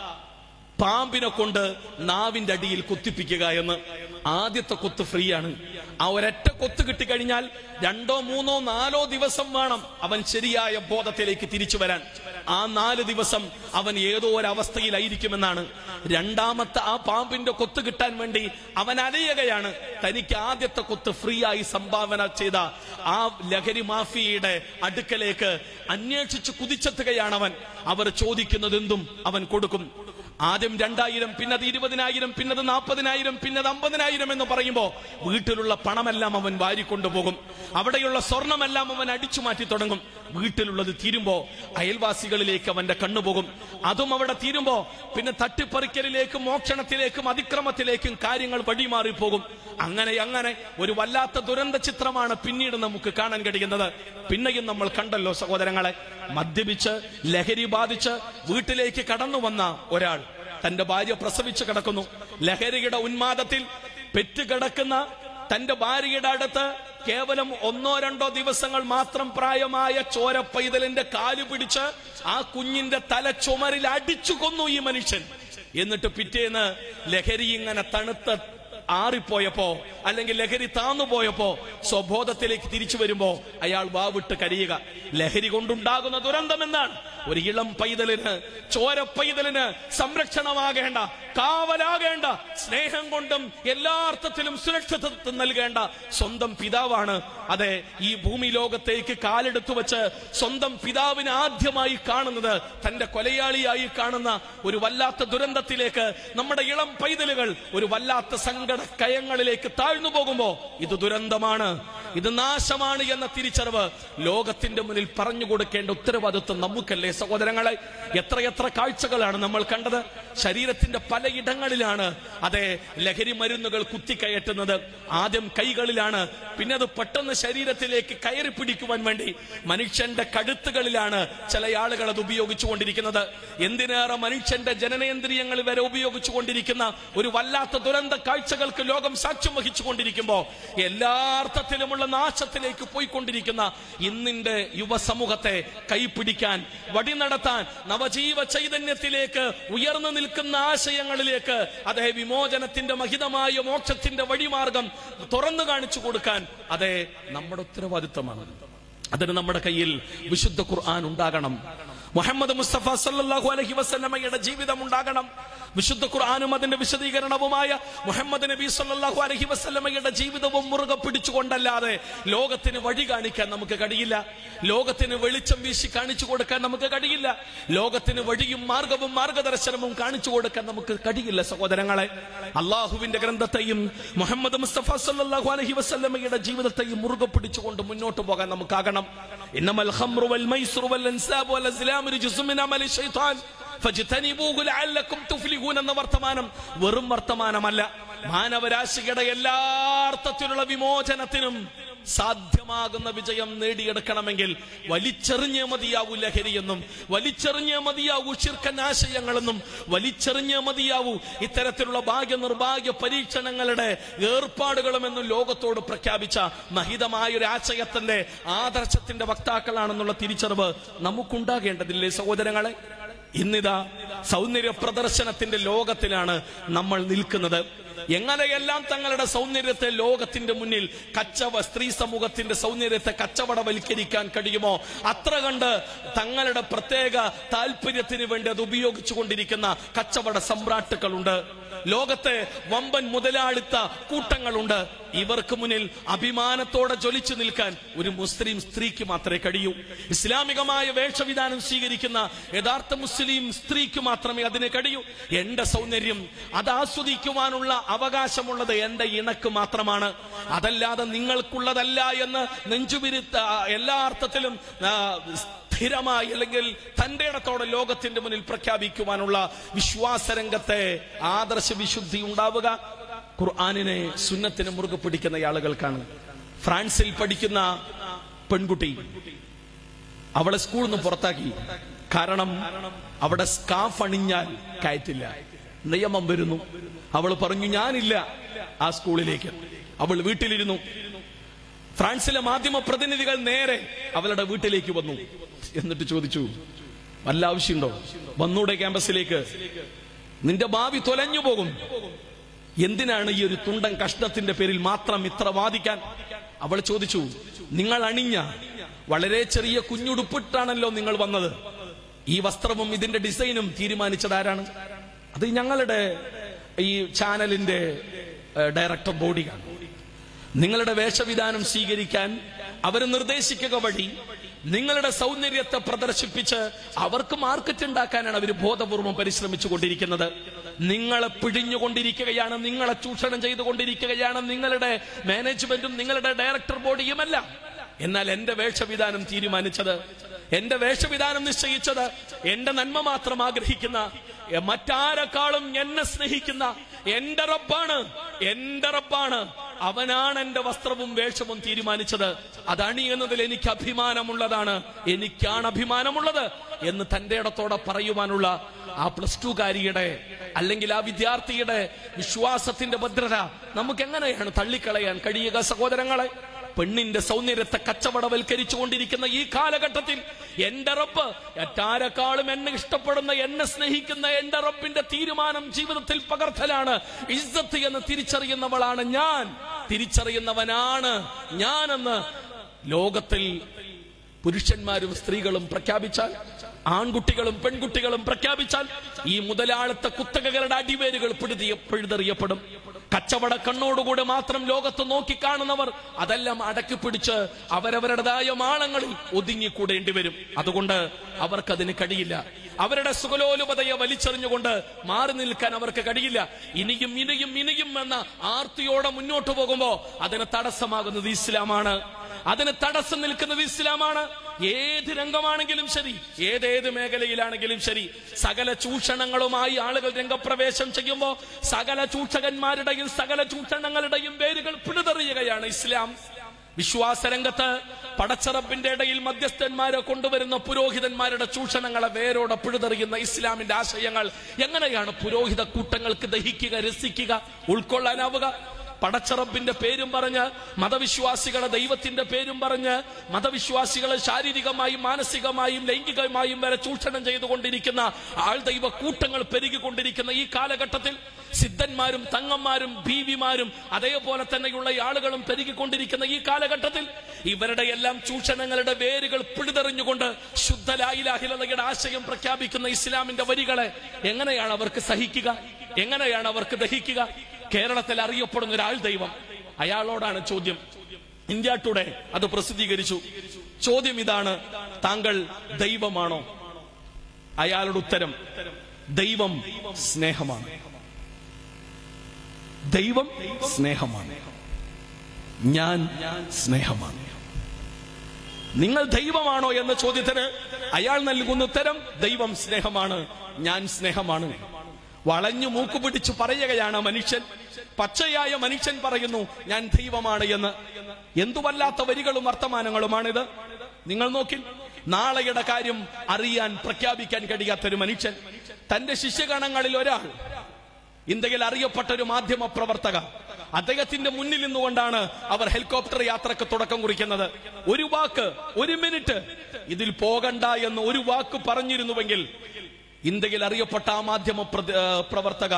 പാമ്പിനെ കൊണ്ട് നാവിന്റെ അടിയിൽ കുത്തിപ്പിക്കുക എന്ന് ആദ്യത്തെ കൊത്ത് ഫ്രീ ആണ് ആ ഒരൊറ്റ കൊത്ത് കിട്ടിക്കഴിഞ്ഞാൽ രണ്ടോ മൂന്നോ നാലോ ദിവസം വേണം അവൻ ശരിയായ ബോധത്തിലേക്ക് തിരിച്ചു വരാൻ ആ നാല് ദിവസം അവൻ ഏതോ ഒരു അവസ്ഥയിലായിരിക്കുമെന്നാണ് രണ്ടാമത്തെ ആ പാമ്പിന്റെ കൊത്ത് കിട്ടാൻ വേണ്ടി അവൻ അലയുകയാണ് തനിക്ക് ആദ്യത്തെ കൊത്ത് ഫ്രീ ആയി സംഭാവന ചെയ്ത ആ ലഹരി മാഫിയയുടെ അടുക്കലേക്ക് അന്വേഷിച്ച് കുതിച്ചെത്തുകയാണ് അവൻ അവർ ചോദിക്കുന്നത് എന്തും അവൻ കൊടുക്കും ആദ്യം രണ്ടായിരം പിന്നത് ഇരുപതിനായിരം പിന്നത് നാൽപ്പതിനായിരം പിന്നത് അമ്പതിനായിരം എന്ന് പറയുമ്പോ വീട്ടിലുള്ള പണമെല്ലാം അവൻ വാരിക്കൊണ്ടുപോകും അവിടെയുള്ള സ്വർണമെല്ലാം അവൻ അടിച്ചു മാറ്റി തുടങ്ങും വീട്ടിലുള്ളത് തീരുമ്പോ അയൽവാസികളിലേക്ക് അവന്റെ കണ്ണുപോകും അതും അവിടെ തീരുമ്പോ പിന്നെ തട്ടിപ്പറിക്കലിലേക്കും മോക്ഷണത്തിലേക്കും അതിക്രമത്തിലേക്കും കാര്യങ്ങൾ വഴിമാറിപ്പോകും അങ്ങനെ അങ്ങനെ ഒരു വല്ലാത്ത ദുരന്ത ചിത്രമാണ് പിന്നീട് നമുക്ക് കാണാൻ കഴിയുന്നത് പിന്നെയും നമ്മൾ കണ്ടല്ലോ സഹോദരങ്ങളെ മദ്യപിച്ച് ലഹരി ബാധിച്ച് വീട്ടിലേക്ക് കടന്നു വന്ന ഒരാൾ തന്റെ ഭാര്യ പ്രസവിച്ച് കിടക്കുന്നു ലഹരിയുടെ ഉന്മാദത്തിൽ പെറ്റുകിടക്കുന്ന തന്റെ ഭാര്യയുടെ അടുത്ത് കേവലം ഒന്നോ രണ്ടോ ദിവസങ്ങൾ മാത്രം പ്രായമായ ചോര പൈതലിന്റെ കാല് പിടിച്ച് ആ കുഞ്ഞിന്റെ തല ചുമരിൽ അടിച്ചു കൊന്നു ഈ മനുഷ്യൻ എന്നിട്ട് പിറ്റേന്ന് ലഹരി ഇങ്ങനെ തണുത്ത ആറിപ്പോയപ്പോ അല്ലെങ്കിൽ ലഹരി താന്നു പോയപ്പോ സ്വബോധത്തിലേക്ക് തിരിച്ചു വരുമ്പോ അയാൾ വാവിട്ട് കരയുക ലഹരി കൊണ്ടുണ്ടാകുന്ന ദുരന്തം എന്താണ് ഒരു ഇളം പൈതലിന് ചോര പൈതലിന് സംരക്ഷണമാകേണ്ട കാവലാകേണ്ട സ്നേഹം കൊണ്ടും എല്ലാ അർത്ഥത്തിലും സുരക്ഷിതത്വം നൽകേണ്ട സ്വന്തം പിതാവാണ് അതെ ഈ ഭൂമി ലോകത്തേക്ക് കാലെടുത്തു വെച്ച് സ്വന്തം പിതാവിനെ ആദ്യമായി കാണുന്നത് തന്റെ കൊലയാളിയായി കാണുന്ന ഒരു വല്ലാത്ത ദുരന്തത്തിലേക്ക് നമ്മുടെ ഇളം പൈതലുകൾ ഒരു വല്ലാത്ത സങ്കട കയങ്ങളിലേക്ക് താഴ്ന്നു പോകുമ്പോ ഇത് ദുരന്തമാണ് ഇത് നാശമാണ് എന്ന തിരിച്ചറിവ് ലോകത്തിന്റെ മുന്നിൽ പറഞ്ഞു കൊടുക്കേണ്ട ഉത്തരവാദിത്വം നമുക്കല്ലേ സഹോദരങ്ങളെ എത്രയെത്ര കാഴ്ചകളാണ് നമ്മൾ കണ്ടത് ശരീരത്തിന്റെ പലയിടങ്ങളിലാണ് അതെ ലഹരി മരുന്നുകൾ കുത്തിക്കയറ്റുന്നത് ആദ്യം കൈകളിലാണ് പിന്നെ അത് പെട്ടെന്ന് ശരീരത്തിലേക്ക് കയറി പിടിക്കുവാൻ വേണ്ടി മനുഷ്യന്റെ കഴുത്തുകളിലാണ് ചില ആളുകൾ അത് ഉപയോഗിച്ചുകൊണ്ടിരിക്കുന്നത് എന്തിനേറെ മനുഷ്യന്റെ ജനനേന്ദ്രിയങ്ങൾ വരെ ഉപയോഗിച്ചുകൊണ്ടിരിക്കുന്ന ഒരു വല്ലാത്ത ദുരന്ത കാഴ്ചകൾക്ക് ലോകം സാക്ഷ്യം വഹിച്ചുകൊണ്ടിരിക്കുമ്പോ എല്ലാ അർത്ഥത്തിലുമുള്ള നാശത്തിലേക്ക് പോയിക്കൊണ്ടിരിക്കുന്ന ഇന്നിന്റെ യുവസമൂഹത്തെ കൈപ്പിടിക്കാൻ വടി നടത്താൻ നവജീവ ചൈതന്യത്തിലേക്ക് ഉയർന്നു നിൽക്കുന്ന ആശയങ്ങളിലേക്ക് അതേ വിമോചനത്തിന്റെ മഹിതമായ മോക്ഷത്തിന്റെ വഴിമാർഗം തുറന്നു കാണിച്ചു കൊടുക്കാൻ അതേ നമ്മുടെ ഉത്തരവാദിത്വമാണ് അതിന് നമ്മുടെ കയ്യിൽ വിശുദ്ധ ഖുർആൻ ഉണ്ടാകണം മുഹമ്മദ് മുസ്തഫ സല്ലല്ലാഹു അലൈഹി വസല്ലമയുടെ ജീവിതം ഉണ്ടാകണം വിശുദ്ധ ഖുർആനും അതിന്റെ വിശദീകരണവുമായ മുഹമ്മദ് നബി സല്ലല്ലാഹു അലൈഹി വസല്ലമയുടെ ജീവിതവും മുറുകെ പിടിച്ചുകൊണ്ടല്ലാതെ ലോകത്തിന് വഴി കാണിക്കാൻ നമുക്ക് കഴിയില്ല ലോകത്തിന് വെളിച്ചം വീശി കാണിച്ചു കൊടുക്കാൻ നമുക്ക് കഴിയില്ല ലോകത്തിന് വഴിയും മാർഗവും മാർഗദർശനവും കാണിച്ചു കൊടുക്കാൻ നമുക്ക് കഴിയില്ല സഹോദരങ്ങളെ അള്ളാഹുവിന്റെ ഗ്രന്ഥത്തെയും മുഹമ്മദ് മുസ്തഫ സല്ലല്ലാഹു അലൈഹി വസല്ലമയുടെ ജീവിതത്തെയും മുറുകെ പിടിച്ചുകൊണ്ട് മുന്നോട്ട് പോകാൻ നമുക്കാകണം ഇന്നമൽ ഖംറു വൽ മൈസ്റു വൽ അൻസാബ് വൽ അസ്ലാമു റിജ്സും മിൻ അമലി ശൈത്താൻ ഫജ്തനിബൂഹു ലഅല്ലക്കും തുഫ്ലിഹൂൻ എന്ന വർത്തമാനം വെറും വർത്തമാനമല്ല മാനവരാശിയുടെ എല്ലാ അർത്ഥത്തിലുള്ള വിമോചനത്തിനും സാധ്യമാകുന്ന വിജയം നേടിയെടുക്കണമെങ്കിൽ വലിച്ചെറിഞ്ഞേ മതിയാവൂ ലഹരിയെന്നും വലിച്ചെറിഞ്ഞേ മതിയാവൂ ശിർക്കൻ ആശയങ്ങളെന്നും വലിച്ചെറിഞ്ഞേ മതിയാവൂ ഇത്തരത്തിലുള്ള ഭാഗ്യ നിർഭാഗ്യ പരീക്ഷണങ്ങളുടെ ഏർപ്പാടുകളുമെന്നും ലോകത്തോട് പ്രഖ്യാപിച്ച മഹിതമായ ഒരു ആശയത്തിന്റെ ആദർശത്തിന്റെ വക്താക്കളാണെന്നുള്ള തിരിച്ചറിവ് നമുക്കുണ്ടാകേണ്ടതില്ലേ സഹോദരങ്ങളെ ഇന്നിതാ സൗന്ദര്യ പ്രദർശനത്തിന്റെ ലോകത്തിലാണ് നമ്മൾ നിൽക്കുന്നത് എങ്ങനെയെല്ലാം തങ്ങളുടെ സൗന്ദര്യത്തെ ലോകത്തിന്റെ മുന്നിൽ കച്ചവ സ്ത്രീ സമൂഹത്തിന്റെ സൗന്ദര്യത്തെ കച്ചവടവൽക്കരിക്കാൻ കഴിയുമോ അത്ര കണ്ട് തങ്ങളുടെ പ്രത്യേക താല്പര്യത്തിന് വേണ്ടി അത് ഉപയോഗിച്ചു കൊണ്ടിരിക്കുന്ന കച്ചവട സമ്രാട്ടുക്കളുണ്ട് ലോകത്തെ വമ്പൻ മുതലാളിത്ത കൂട്ടങ്ങളുണ്ട് ഇവർക്ക് മുന്നിൽ അഭിമാനത്തോടെ ജ്വലിച്ചു നിൽക്കാൻ ഒരു മുസ്ലിം സ്ത്രീക്ക് മാത്രമേ കഴിയൂ ഇസ്ലാമികമായ വേഷവിധാനം സ്വീകരിക്കുന്ന യഥാർത്ഥ മുസ്ലിം സ്ത്രീക്ക് മാത്രമേ അതിന് കഴിയൂ എന്റെ സൗന്ദര്യം അത് ആസ്വദിക്കുവാനുള്ള അവകാശമുള്ളത് എന്റെ ഇണക്ക് മാത്രമാണ് അതല്ലാതെ നിങ്ങൾക്കുള്ളതല്ല എന്ന് നെഞ്ചുവിരുത്ത എല്ലാ അർത്ഥത്തിലും ആ, സ്ഥിരമായി അല്ലെങ്കിൽ തന്റെ ഇടത്തോടെ ലോകത്തിന്റെ മുന്നിൽ പ്രഖ്യാപിക്കുവാനുള്ള വിശ്വാസരംഗത്തെ ആദർശ വിശുദ്ധി ഉണ്ടാവുക ഖുർആാനിനെ സുന്നത്തിന് മുറുകെ പിടിക്കുന്ന ആളുകൾക്കാണ് ഫ്രാൻസിൽ പഠിക്കുന്ന പെൺകുട്ടി അവളെ സ്കൂളിൽ നിന്ന് പുറത്താക്കി കാരണം അവിടെ സ്കാഫ് അണിഞ്ഞാൽ കയറ്റില്ല നിയമം വരുന്നു അവൾ പറഞ്ഞു ഞാനില്ല ആ സ്കൂളിലേക്ക് അവൾ വീട്ടിലിരുന്നു ഫ്രാൻസിലെ മാധ്യമ പ്രതിനിധികൾ നേരെ അവളുടെ വീട്ടിലേക്ക് വന്നു എന്നിട്ട് ചോദിച്ചു വല്ല ആവശ്യമുണ്ടോ വന്നൂടെ ക്യാമ്പസിലേക്ക് നിന്റെ ഭാവി തൊലഞ്ഞു പോകും എന്തിനാണ് ഈ ഒരു തുണ്ടൻ കഷ്ണത്തിന്റെ പേരിൽ മാത്രം ഇത്ര വാദിക്കാൻ അവൾ ചോദിച്ചു നിങ്ങൾ അണിഞ്ഞ വളരെ ചെറിയ കുഞ്ഞുടുപ്പിട്ടാണല്ലോ നിങ്ങൾ വന്നത് ഈ വസ്ത്രവും ഇതിന്റെ ഡിസൈനും തീരുമാനിച്ചത് ആരാണ് അത് ഞങ്ങളുടെ ഈ ചാനലിന്റെ ഏഹ്, ഡയറക്ടർ ബോഡിയാണ് നിങ്ങളുടെ വേഷവിധാനം സ്വീകരിക്കാൻ അവർ നിർദ്ദേശിക്കുക വഴി നിങ്ങളുടെ സൗന്ദര്യത്തെ പ്രദർശിപ്പിച്ച് അവർക്ക് മാർക്കറ്റ് ഉണ്ടാക്കാനാണ് അവർ ബോധപൂർവം പരിശ്രമിച്ചു കൊണ്ടിരിക്കുന്നത് നിങ്ങളെ പിഴിഞ്ഞുകൊണ്ടിരിക്കുകയാണ് നിങ്ങളെ ചൂഷണം ചെയ്തുകൊണ്ടിരിക്കുകയാണ് നിങ്ങളുടെ മാനേജ്മെന്റും നിങ്ങളുടെ ഡയറക്ടർ ബോഡിയുമല്ല എന്നാൽ എന്റെ വേഷവിധാനം തീരുമാനിച്ചത് എന്റെ വേഷവിധാനം നിശ്ചയിച്ചത് എന്റെ നന്മ മാത്രം ആഗ്രഹിക്കുന്ന എ, മറ്റാരെക്കാളും എന്നെ സ്നേഹിക്കുന്ന എന്റെ റബ്ബാണ് എന്റെ റബ്ബാണ് അവനാണ് എന്റെ വസ്ത്രവും വേഷവും തീരുമാനിച്ചത് അതണിയുന്നതിൽ എനിക്ക് അഭിമാനമുള്ളതാണ് എനിക്കാണ് അഭിമാനമുള്ളത് എന്ന് തന്റെ ഇടത്തോടെ പറയുവാനുള്ള ആ പ്ലസ് ടു കാരിയുടെ അല്ലെങ്കിൽ ആ വിദ്യാർത്ഥിയുടെ വിശ്വാസത്തിന്റെ ഭദ്രത നമുക്ക് എങ്ങനെയാണ് തള്ളിക്കളയാൻ കഴിയുക സഹോദരങ്ങളെ പെണ്ണിന്റെ സൗന്ദര്യത്തെ കച്ചവടവൽക്കരിച്ചു കൊണ്ടിരിക്കുന്ന ഈ കാലഘട്ടത്തിൽ എന്റെ റബ്ബ് എറ്റാരെക്കാളും എന്നെ ഇഷ്ടപ്പെടുന്ന എന്നെ സ്നേഹിക്കുന്ന എന്റെ റബ്ബിന്റെ തീരുമാനം ജീവിതത്തിൽ പകർത്തലാണ് ഇസ്സത്ത് എന്ന് തിരിച്ചറിയുന്നവളാണ് ഞാൻ തിരിച്ചറിയുന്നവനാണ് ഞാനെന്ന് ലോകത്തിൽ പുരുഷന്മാരും സ്ത്രീകളും പ്രഖ്യാപിച്ചാൽ ആൺകുട്ടികളും പെൺകുട്ടികളും പ്രഖ്യാപിച്ചാൽ ഈ മുതലാളിത്ത കുത്തകകളുടെ അടിവേരുകൾ പിഴുതിയ പിഴുതെറിയപ്പെടും കച്ചവട കണ്ണോടുകൂടെ മാത്രം ലോകത്ത് നോക്കിക്കാണുന്നവർ അതെല്ലാം അടക്കി പിടിച്ച് അവരവരുടേതായ മാളങ്ങളിൽ ഒതുങ്ങിക്കൂടേണ്ടി വരും അതുകൊണ്ട് അവർക്കതിന് കഴിയില്ല അവരുടെ സുഖലോലുപതയെ വലിച്ചെറിഞ്ഞുകൊണ്ട് മാറി നിൽക്കാൻ അവർക്ക് കഴിയില്ല ഇനിയും ഇനിയും ഇനിയും എന്ന ആർത്തിയോടെ മുന്നോട്ട് പോകുമ്പോ അതിന് തടസ്സമാകുന്നത് ഇസ്ലാമാണ് അതിന് തടസ്സം നിൽക്കുന്നത് ഇസ്ലാമാണ് ഏത് രംഗമാണെങ്കിലും ശരി ഏതേത് മേഖലയിലാണെങ്കിലും ശരി സകല ചൂഷണങ്ങളുമായി ആളുകൾ രംഗപ്രവേശം ചെയ്യുമ്പോൾ സകല ചൂഷകന്മാരുടെയും സകല ചൂഷണങ്ങളുടെയും പേരുകൾ പിഴുതെറിയുകയാണ് ഇസ്ലാം വിശ്വാസരംഗത്ത് പടച്ചറപ്പിന്റെ ഇടയിൽ മധ്യസ്ഥന്മാരെ കൊണ്ടുവരുന്ന പുരോഹിതന്മാരുടെ ചൂഷണങ്ങളെ വേരോടെ പിഴുതെറിയുന്ന ഇസ്ലാമിന്റെ ആശയങ്ങൾ എങ്ങനെയാണ് പുരോഹിത കൂട്ടങ്ങൾക്ക് ദഹിക്കുക രസിക്കുക ഉൾക്കൊള്ളാനാവുക പടച്ചറപ്പിന്റെ പേരും പറഞ്ഞ് മതവിശ്വാസികളെ ദൈവത്തിന്റെ പേരും പറഞ്ഞ് മതവിശ്വാസികളെ ശാരീരികമായും മാനസികമായും ലൈംഗികമായും വരെ ചൂഷണം ചെയ്തുകൊണ്ടിരിക്കുന്ന ആൾ ദൈവ കൂട്ടങ്ങൾ പെരുകിക്കൊണ്ടിരിക്കുന്ന ഈ കാലഘട്ടത്തിൽ സിദ്ധന്മാരും തങ്ങന്മാരും ബീവിമാരും അതേപോലെ തന്നെയുള്ള ഈ ആളുകളും പെരുകിക്കൊണ്ടിരിക്കുന്ന ഈ കാലഘട്ടത്തിൽ ഇവരുടെ എല്ലാം ചൂഷണങ്ങളുടെ വേരുകൾ പിഴുതെറിഞ്ഞുകൊണ്ട് ശുദ്ധലായിലാഹിലതയുടെ ആശയം പ്രഖ്യാപിക്കുന്ന ഇസ്ലാമിന്റെ വരികളെ എങ്ങനെയാണ് അവർക്ക് സഹിക്കുക എങ്ങനെയാണ് അവർക്ക് ദഹിക്കുക കേരളത്തിൽ അറിയപ്പെടുന്ന ഒരാൾ ദൈവം അയാളോടാണ് ചോദ്യം ഇന്ത്യ ടുഡേ അത് പ്രസിദ്ധീകരിച്ചു ചോദ്യം ഇതാണ് താങ്കൾ ദൈവമാണോ അയാളുടെ ഉത്തരം ദൈവം സ്നേഹമാണ് ദൈവം സ്നേഹമാണ് ഞാൻ സ്നേഹമാണ് നിങ്ങൾ ദൈവമാണോ എന്ന ചോദ്യത്തിന് അയാൾ നൽകുന്ന ഉത്തരം ദൈവം സ്നേഹമാണ് ഞാൻ സ്നേഹമാണ് വളഞ്ഞു മൂക്ക് പിടിച്ച് പറയുകയാണ് മനുഷ്യൻ പച്ചയായ മനുഷ്യൻ പറയുന്നു ഞാൻ ദൈവമാണ് എന്ന് എന്തുവല്ലാത്ത വരികളും വർത്തമാനങ്ങളുമാണിത് നിങ്ങൾ നോക്കി നാളെയുടെ കാര്യം അറിയാൻ പ്രഖ്യാപിക്കാൻ കഴിയാത്തൊരു മനുഷ്യൻ തന്റെ ശിഷ്യഗണങ്ങളിൽ ഒരാൾ ഇന്ത്യയിൽ അറിയപ്പെട്ട ഒരു മാധ്യമ പ്രവർത്തക അദ്ദേഹത്തിന്റെ മുന്നിൽ നിന്നുകൊണ്ടാണ് അവർ ഹെലികോപ്റ്റർ യാത്രക്ക് തുടക്കം കുറിക്കുന്നത് ഒരു വാക്ക് ഒരു മിനിറ്റ് ഇതിൽ പോകണ്ട എന്ന് ഒരു വാക്ക് പറഞ്ഞിരുന്നുവെങ്കിൽ ഇന്ത്യയിൽ അറിയപ്പെട്ട ആ മാധ്യമ പ്രതി- ആ, പ്രവർത്തക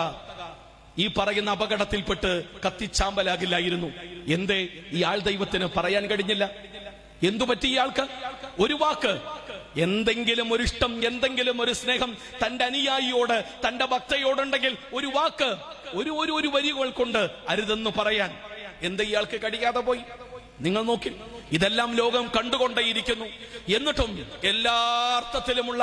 ഈ പറയുന്ന അപകടത്തിൽപ്പെട്ട് കത്തിച്ചാമ്പലാകില്ലായിരുന്നു എന്തേ ഈ ആൾ ദൈവത്തിന് പറയാൻ കഴിഞ്ഞില്ല എന്തു പറ്റി ഇയാൾക്ക് ഒരു വാക്ക് എന്തെങ്കിലും ഒരു ഇഷ്ടം എന്തെങ്കിലും ഒരു സ്നേഹം തന്റെ അനുയായിയോട് തന്റെ ഭക്തയോടുണ്ടെങ്കിൽ ഒരു വാക്ക് ഒരു ഒരു ഒരു വരികൾ കൊണ്ട് അരുതെന്ന് പറയാൻ എന്താ ഇയാൾക്ക് കഴിയാതെ പോയി നിങ്ങൾ നോക്കി ഇതെല്ലാം ലോകം കണ്ടുകൊണ്ടേയിരിക്കുന്നു എന്നിട്ടും എല്ലാ അർത്ഥത്തിലുമുള്ള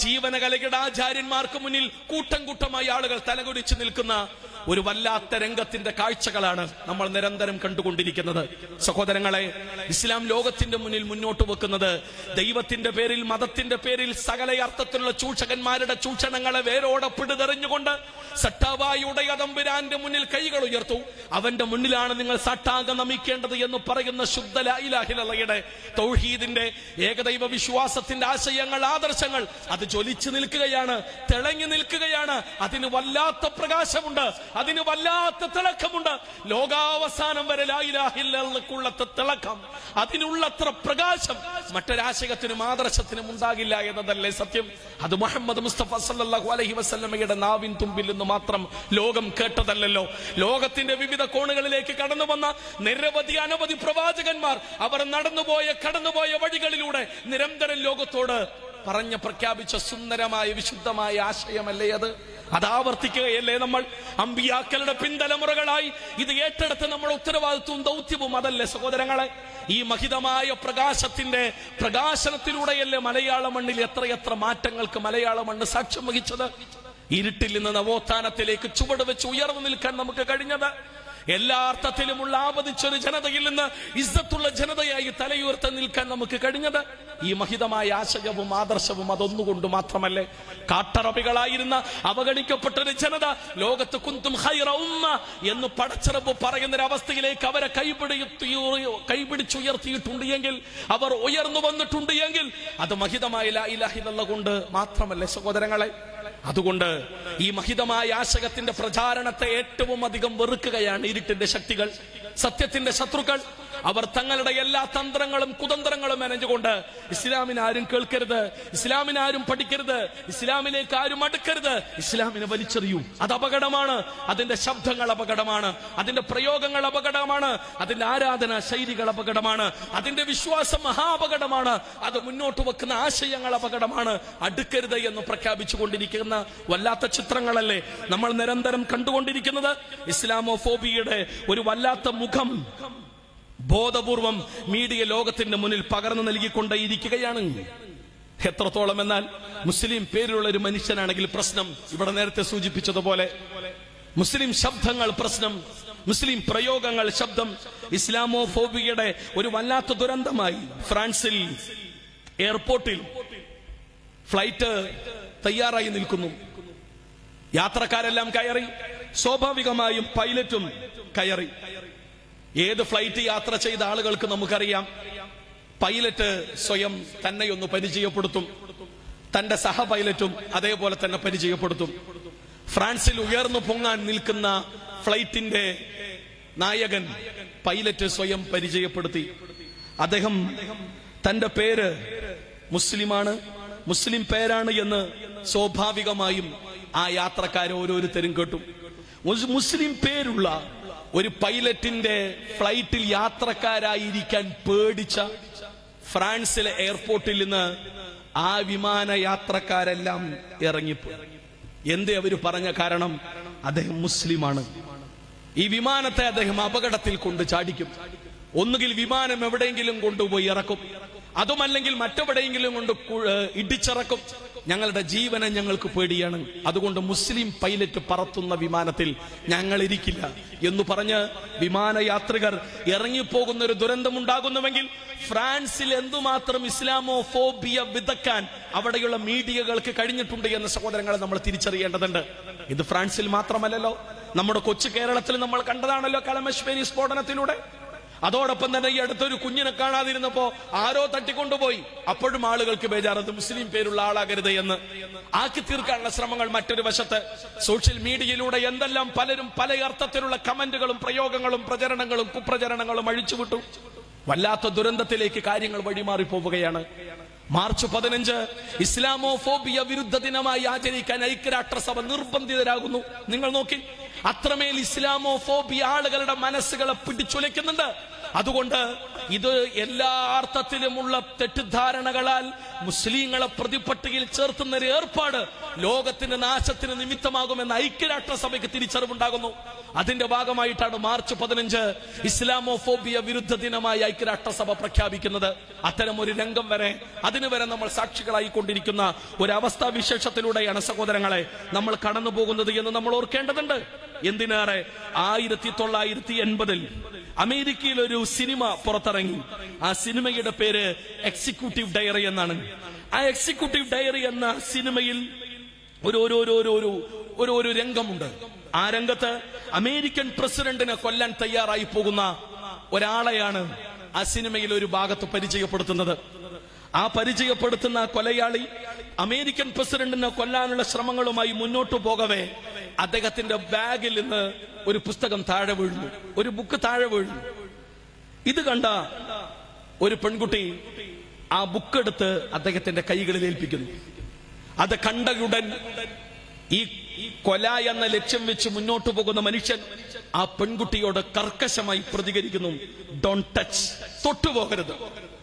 ജീവനകലകിടാചാര്യന്മാർക്ക് മുന്നിൽ കൂട്ടം കൂട്ടമായി ആളുകൾ തലകുരിച്ചു നിൽക്കുന്ന ഒരു വല്ലാത്ത രംഗത്തിന്റെ കാഴ്ചകളാണ് നമ്മൾ നിരന്തരം കണ്ടുകൊണ്ടിരിക്കുന്നത് സഹോദരങ്ങളെ ഇസ്ലാം ലോകത്തിന്റെ മുന്നിൽ മുന്നോട്ട് വെക്കുന്നത് ദൈവത്തിന്റെ പേരിൽ മതത്തിന്റെ പേരിൽ സകല അർത്ഥത്തിലുള്ള ചൂഷകന്മാരുടെ ചൂഷണങ്ങളെ വേരോടെ പിടിതെറിഞ്ഞുകൊണ്ട് സട്ടാവായുടെ അതമ്പുരാന്റെ മുന്നിൽ കൈകൾ ഉയർത്തു അവന്റെ മുന്നിലാണ് നിങ്ങൾ സട്ടാക നമിക്കേണ്ടത് എന്ന് പറയുന്ന ശുദ്ധ ലായിലാഹിലയുടെ തൗഹീദിന്റെ ഏകദൈവ വിശ്വാസത്തിന്റെ ആശയങ്ങൾ ആദർശങ്ങൾ അത് ജ്വലിച്ചു നിൽക്കുകയാണ് തിളങ്ങി നിൽക്കുകയാണ് അതിന് വല്ലാത്ത പ്രകാശമുണ്ട് അതിന് വല്ലാത്ത തിളക്കമുണ്ട് ലോകാവസാനം വരെ ലായിലാഹില്ലുള്ളത്തെ തിളക്കം അതിനുള്ളത്ര പ്രകാശം മറ്റൊരാശയത്തിനും ആദർശത്തിനും ഉണ്ടാകില്ല എന്നതല്ലേ സത്യം അത് മുഹമ്മദ് മുസ്തഫ സല്ലല്ലാഹു അലൈഹി വസല്ലമയുടെ നാവിൻ തുമ്പിൽ നിന്ന് മാത്രം ലോകം കേട്ടതല്ലല്ലോ ലോകത്തിന്റെ വിവിധ കോണുകളിലേക്ക് കടന്നു വന്ന നിരവധി അനവധി പ്രവാചകന്മാർ അവർ നടന്നുപോയ കടന്നുപോയ വഴികളിലൂടെ നിരന്തരം ലോകത്തോട് പറഞ്ഞ പ്രഖ്യാപിച്ച സുന്ദരമായ വിശുദ്ധമായ ആശയമല്ലേ അത് അത് ആവർത്തിക്കുകയല്ലേ നമ്മൾ അമ്പിയാക്കളുടെ പിന്തലമുറകളായി ഇത് ഏറ്റെടുത്ത് നമ്മുടെ ഉത്തരവാദിത്വവും ദൗത്യവും അതല്ലേ സഹോദരങ്ങളെ ഈ മഹിതമായ പ്രകാശത്തിന്റെ പ്രകാശനത്തിലൂടെയല്ലേ മലയാള മണ്ണിൽ എത്രയെത്ര മാറ്റങ്ങൾക്ക് മലയാള മണ്ണ് സാക്ഷ്യം വഹിച്ചത് ഇരുട്ടിൽ നിന്ന് നവോത്ഥാനത്തിലേക്ക് ചുവട് വെച്ച് ഉയർന്നു നിൽക്കാൻ നമുക്ക് കഴിഞ്ഞത് എല്ലാ അർത്ഥത്തിലുമുള്ള ആപതിച്ചൊരു ജനതയിൽ നിന്ന് ഇസ്സത്തുള്ള ജനതയായി തലയുയർത്തി നിൽക്കാൻ നമുക്ക് കഴിഞ്ഞത് ഈ മഹിതമായ ആശയവും ആദർശവും അതൊന്നുകൊണ്ട് മാത്രമല്ലേ കാട്ടറബികളായിരുന്ന അവഗണിക്കപ്പെട്ടൊരു ജനത ലോകത്ത് കുന്തും ഹൈറ ഉമ്മ എന്ന് പടച്ചിറപ്പ് പറയുന്നൊരവസ്ഥയിലേക്ക് അവരെ കൈപിടിയുത്തി കൈപിടിച്ചുയർത്തിയിട്ടുണ്ട് എങ്കിൽ അവർ ഉയർന്നു വന്നിട്ടുണ്ട് എങ്കിൽ അത് മഹിതമായ ലാ ഇലാഹ ഇല്ലല്ലാഹ് കൊണ്ട് മാത്രമല്ലേ സഹോദരങ്ങളെ അതുകൊണ്ട് ഈ മഹിതമായ ആശയത്തിന്റെ പ്രചാരണത്തെ ഏറ്റവും അധികം വെറുക്കുകയാണ് ഇരുട്ടിന്റെ ശക്തികൾ സത്യത്തിന്റെ ശത്രുക്കൾ അവർ തങ്ങളുടെ എല്ലാ തന്ത്രങ്ങളും കുതന്ത്രങ്ങളും മെനഞ്ഞുകൊണ്ട് ഇസ്ലാമിനെ ആരും കേൾക്കരുത് ഇസ്ലാമിനെ ആരും പഠിക്കരുത് ഇസ്ലാമിലേക്ക് ആരും അടുക്കരുത് ഇസ്ലാമിനെ വലിച്ചെറിയൂ അത് അപകടമാണ് അതിന്റെ ശബ്ദങ്ങൾ അപകടമാണ് അതിന്റെ പ്രയോഗങ്ങൾ അപകടമാണ് അതിന്റെ ആരാധന ശൈലികൾ അപകടമാണ് അതിന്റെ വിശ്വാസം മഹാപകടമാണ് അത് മുന്നോട്ട് വെക്കുന്ന ആശയങ്ങൾ അപകടമാണ് അടുക്കരുത് എന്ന് പ്രഖ്യാപിച്ചുകൊണ്ടിരിക്കുന്ന വല്ലാത്ത ചിത്രങ്ങളല്ലേ നമ്മൾ നിരന്തരം കണ്ടുകൊണ്ടിരിക്കുന്നത് ഇസ്ലാമോഫോബിയുടെ ഒരു വല്ലാത്ത മുഖം ബോധപൂർവം മീഡിയ ലോകത്തിന്റെ മുന്നിൽ പകർന്നു നൽകിക്കൊണ്ടേയിരിക്കുകയാണ് എത്രത്തോളം എന്നാൽ മുസ്ലിം പേരിലുള്ള ഒരു മനുഷ്യനാണെങ്കിൽ പ്രശ്നം ഇവിടെ നേരത്തെ സൂചിപ്പിച്ചതുപോലെ മുസ്ലിം ശബ്ദങ്ങൾ പ്രശ്നം മുസ്ലിം പ്രയോഗങ്ങൾ ശബ്ദം ഇസ്ലാമോഫോബിയയുടെ ഒരു വല്ലാത്ത ദുരന്തമായി ഫ്രാൻസിൽ എയർപോർട്ടിൽ ഫ്ലൈറ്റ് തയ്യാറായി നിൽക്കുന്നു യാത്രക്കാരെല്ലാം കയറി സ്വാഭാവികമായും പൈലറ്റും കയറി ഏത് ഫ്ലൈറ്റ് യാത്ര ചെയ്ത ആളുകൾക്ക് നമുക്കറിയാം പൈലറ്റ് സ്വയം തന്നെ ഒന്ന് പരിചയപ്പെടുത്തും തന്റെ സഹ പൈലറ്റും അതേപോലെ തന്നെ പരിചയപ്പെടുത്തും ഫ്രാൻസിൽ ഉയർന്നു പൊങ്ങാൻ നിൽക്കുന്ന ഫ്ലൈറ്റിന്റെ നായകൻ പൈലറ്റ് സ്വയം പരിചയപ്പെടുത്തി അദ്ദേഹം തന്റെ പേര് മുസ്ലിമാണ് മുസ്ലിം പേരാണ് എന്ന് സ്വാഭാവികമായും ആ യാത്രക്കാർ ഓരോരുത്തരും കേട്ടു മുസ് മുസ്ലിം പേരുള്ള ഒരു പൈലറ്റിന്റെ ഫ്ലൈറ്റിൽ യാത്രക്കാരായിരിക്കാൻ പേടിച്ച ഫ്രാൻസിലെ എയർപോർട്ടിൽ നിന്ന് ആ വിമാന യാത്രക്കാരെല്ലാം ഇറങ്ങിപ്പോയി എന്തേ അവര് പറഞ്ഞ കാരണം അദ്ദേഹം മുസ്ലിമാണ് ഈ വിമാനത്തെ അദ്ദേഹം അപകടത്തിൽ കൊണ്ട് ചാടിക്കും ഒന്നുകിൽ വിമാനം എവിടെയെങ്കിലും കൊണ്ടുപോയി ഇറക്കും അതുമല്ലെങ്കിൽ മറ്റെവിടെയെങ്കിലും കൊണ്ട് കു- ഏഹ് ഇടിച്ചിറക്കും ഞങ്ങളുടെ ജീവനെ ഞങ്ങൾക്ക് പേടിയാണ് അതുകൊണ്ട് മുസ്ലിം പൈലറ്റ് പറത്തുന്ന വിമാനത്തിൽ ഞങ്ങൾ ഇരിക്കില്ല എന്ന് പറഞ്ഞ് വിമാനയാത്രികർ ഇറങ്ങിപ്പോകുന്ന ഒരു ദുരന്തമുണ്ടാകുന്നുവെങ്കിൽ ഫ്രാൻസിൽ എന്തുമാത്രം ഇസ്ലാമോ ഫോബിയ വിതക്കാൻ അവിടെയുള്ള മീഡിയകൾക്ക് കഴിഞ്ഞിട്ടുണ്ട് എന്ന സഹോദരങ്ങളെ നമ്മൾ തിരിച്ചറിയേണ്ടതുണ്ട് ഇത് ഫ്രാൻസിൽ മാത്രമല്ലല്ലോ നമ്മുടെ കൊച്ചു കേരളത്തിൽ നമ്മൾ കണ്ടതാണല്ലോ കളമശ്ശേരി സ്ഫോടനത്തിലൂടെ അതോടൊപ്പം തന്നെ ഈ അടുത്തൊരു കുഞ്ഞിനെ കാണാതിരുന്നപ്പോ ആരോ തട്ടിക്കൊണ്ടുപോയി അപ്പോഴും ആളുകൾക്ക് ബേജാറത് മുസ്ലിം പേരുള്ള ആളാകരുത് എന്ന് ആക്കി തീർക്കാനുള്ള ശ്രമങ്ങൾ മറ്റൊരു വശത്ത് സോഷ്യൽ മീഡിയയിലൂടെ എന്തെല്ലാം പലരും പല അർത്ഥത്തിലുള്ള കമന്റുകളും പ്രയോഗങ്ങളും പ്രചരണങ്ങളും കുപ്രചരണങ്ങളും അഴിച്ചുവിട്ടു വല്ലാത്ത ദുരന്തത്തിലേക്ക് കാര്യങ്ങൾ വഴിമാറി പോവുകയാണ് മാർച്ച് പതിനഞ്ച് ഇസ്ലാമോഫോബിയ വിരുദ്ധ ദിനമായി ആചരിക്കാൻ ഐക്യരാഷ്ട്രസഭ നിർബന്ധിതരാകുന്നു നിങ്ങൾ നോക്കി അത്രമേൽ ഇസ്ലാമോഫോബിയ ആളുകളുടെ മനസ്സുകളെ പിടിച്ചുലയ്ക്കുന്നുണ്ട് അതുകൊണ്ട് ഇത് എല്ലാ അർത്ഥത്തിലുമുള്ള തെറ്റിദ്ധാരണകളാൽ മുസ്ലിങ്ങളെ പ്രതിപട്ടികയിൽ ചേർത്തുന്ന ഒരു ഏർപ്പാട് ലോകത്തിന്റെ നാശത്തിന് നിമിത്തമാകുമെന്ന് ഐക്യരാഷ്ട്രസഭയ്ക്ക് തിരിച്ചറിവുണ്ടാകുന്നു അതിന്റെ ഭാഗമായിട്ടാണ് മാർച്ച് പതിനഞ്ച് ഇസ്ലാമോഫോബിയ വിരുദ്ധ ദിനമായി ഐക്യരാഷ്ട്രസഭ പ്രഖ്യാപിക്കുന്നത് അത്തരം ഒരു രംഗം വരെ അതിന് വരെ നമ്മൾ സാക്ഷികളായിക്കൊണ്ടിരിക്കുന്ന ഒരു അവസ്ഥാ വിശേഷത്തിലൂടെയാണ് സഹോദരങ്ങളെ നമ്മൾ കടന്നു പോകുന്നത് എന്ന് നമ്മൾ ഓർക്കേണ്ടതുണ്ട് എന്തിനേറെ ആയിരത്തി തൊള്ളായിരത്തി എൺപതിൽ അമേരിക്കയിൽ ഒരു സിനിമ പുറത്തിറങ്ങി ആ സിനിമയുടെ പേര് എക്സിക്യൂട്ടീവ് ഡയറി എന്നാണ് ആ എക്സിക്യൂട്ടീവ് ഡയറി എന്ന സിനിമയിൽ ഒരു ഒരു ഒരു ഒരു ഒരു ഒരു ഒരു രംഗമുണ്ട് ആ രംഗത്ത് അമേരിക്കൻ പ്രസിഡന്റിനെ കൊല്ലാൻ തയ്യാറായി പോകുന്ന ഒരാളെയാണ് ആ സിനിമയിൽ ഒരു ഭാഗത്ത് പരിചയപ്പെടുത്തുന്നത് ആ പരിചയപ്പെടുത്തുന്ന ആ കൊലയാളി അമേരിക്കൻ പ്രസിഡന്റിനെ കൊല്ലാനുള്ള ശ്രമങ്ങളുമായി മുന്നോട്ടു പോകവേ അദ്ദേഹത്തിന്റെ ബാഗിൽ നിന്ന് ഒരു പുസ്തകം താഴെ വീഴുന്നു ഒരു ബുക്ക് താഴെ വീഴുന്നു ഇത് കണ്ട ഒരു പെൺകുട്ടി ആ ബുക്ക് എടുത്ത് അദ്ദേഹത്തിന്റെ കൈകളിൽ ഏൽപ്പിക്കുന്നു അത് കണ്ടയുടൻ ഈ കൊല എന്ന ലക്ഷ്യം വെച്ച് മുന്നോട്ട് പോകുന്ന മനുഷ്യൻ ആ പെൺകുട്ടിയോട് കർക്കശമായി പ്രതികരിക്കുന്നു ഡോൺ ടച്ച് തൊട്ടുപോകരുത്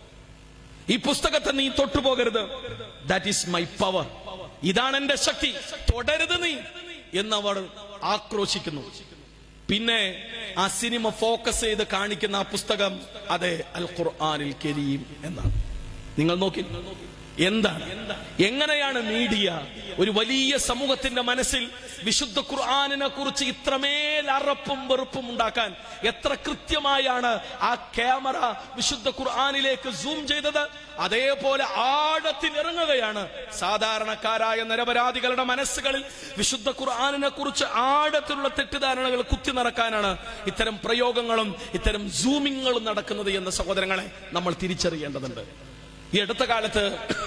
ഈ പുസ്തകത്തെ നീ തൊട്ടുപോകരുത് ദാറ്റ് ഈസ് മൈ പവർ ഇതാണ് എന്റെ ശക്തി തുടരുത് നീ എന്നവർ ആക്രോശിക്കുന്നു പിന്നെ ആ സിനിമ ഫോക്കസ് ചെയ്ത് കാണിക്കുന്ന ആ പുസ്തകം അതെ അൽ ഖുർആാനിൽ കരീം എന്നാണ് നിങ്ങൾ നോക്കി എന്താണ് എങ്ങനെയാണ് മീഡിയ ഒരു വലിയ സമൂഹത്തിന്റെ മനസ്സിൽ വിശുദ്ധ ഖുർആാനിനെ കുറിച്ച് ഇത്രമേൽ അറപ്പും വെറുപ്പും ഉണ്ടാക്കാൻ എത്ര കൃത്യമായാണ് ആ ക്യാമറ വിശുദ്ധ ഖുർആാനിലേക്ക് സൂം ചെയ്തത് അതേപോലെ ആഴത്തിൽ ഇറങ്ങുകയാണ് സാധാരണക്കാരായ നിരപരാധികളുടെ മനസ്സുകളിൽ വിശുദ്ധ ഖുർആാനിനെ കുറിച്ച് ആഴത്തിലുള്ള തെറ്റിദ്ധാരണകൾ കുത്തി നിറക്കാനാണ് ഇത്തരം പ്രയോഗങ്ങളും ഇത്തരം സൂമിങ്ങുകളും നടക്കുന്നത് എന്ന സഹോദരങ്ങളെ നമ്മൾ തിരിച്ചറിയേണ്ടതുണ്ട് ഈ അടുത്ത കാലത്ത്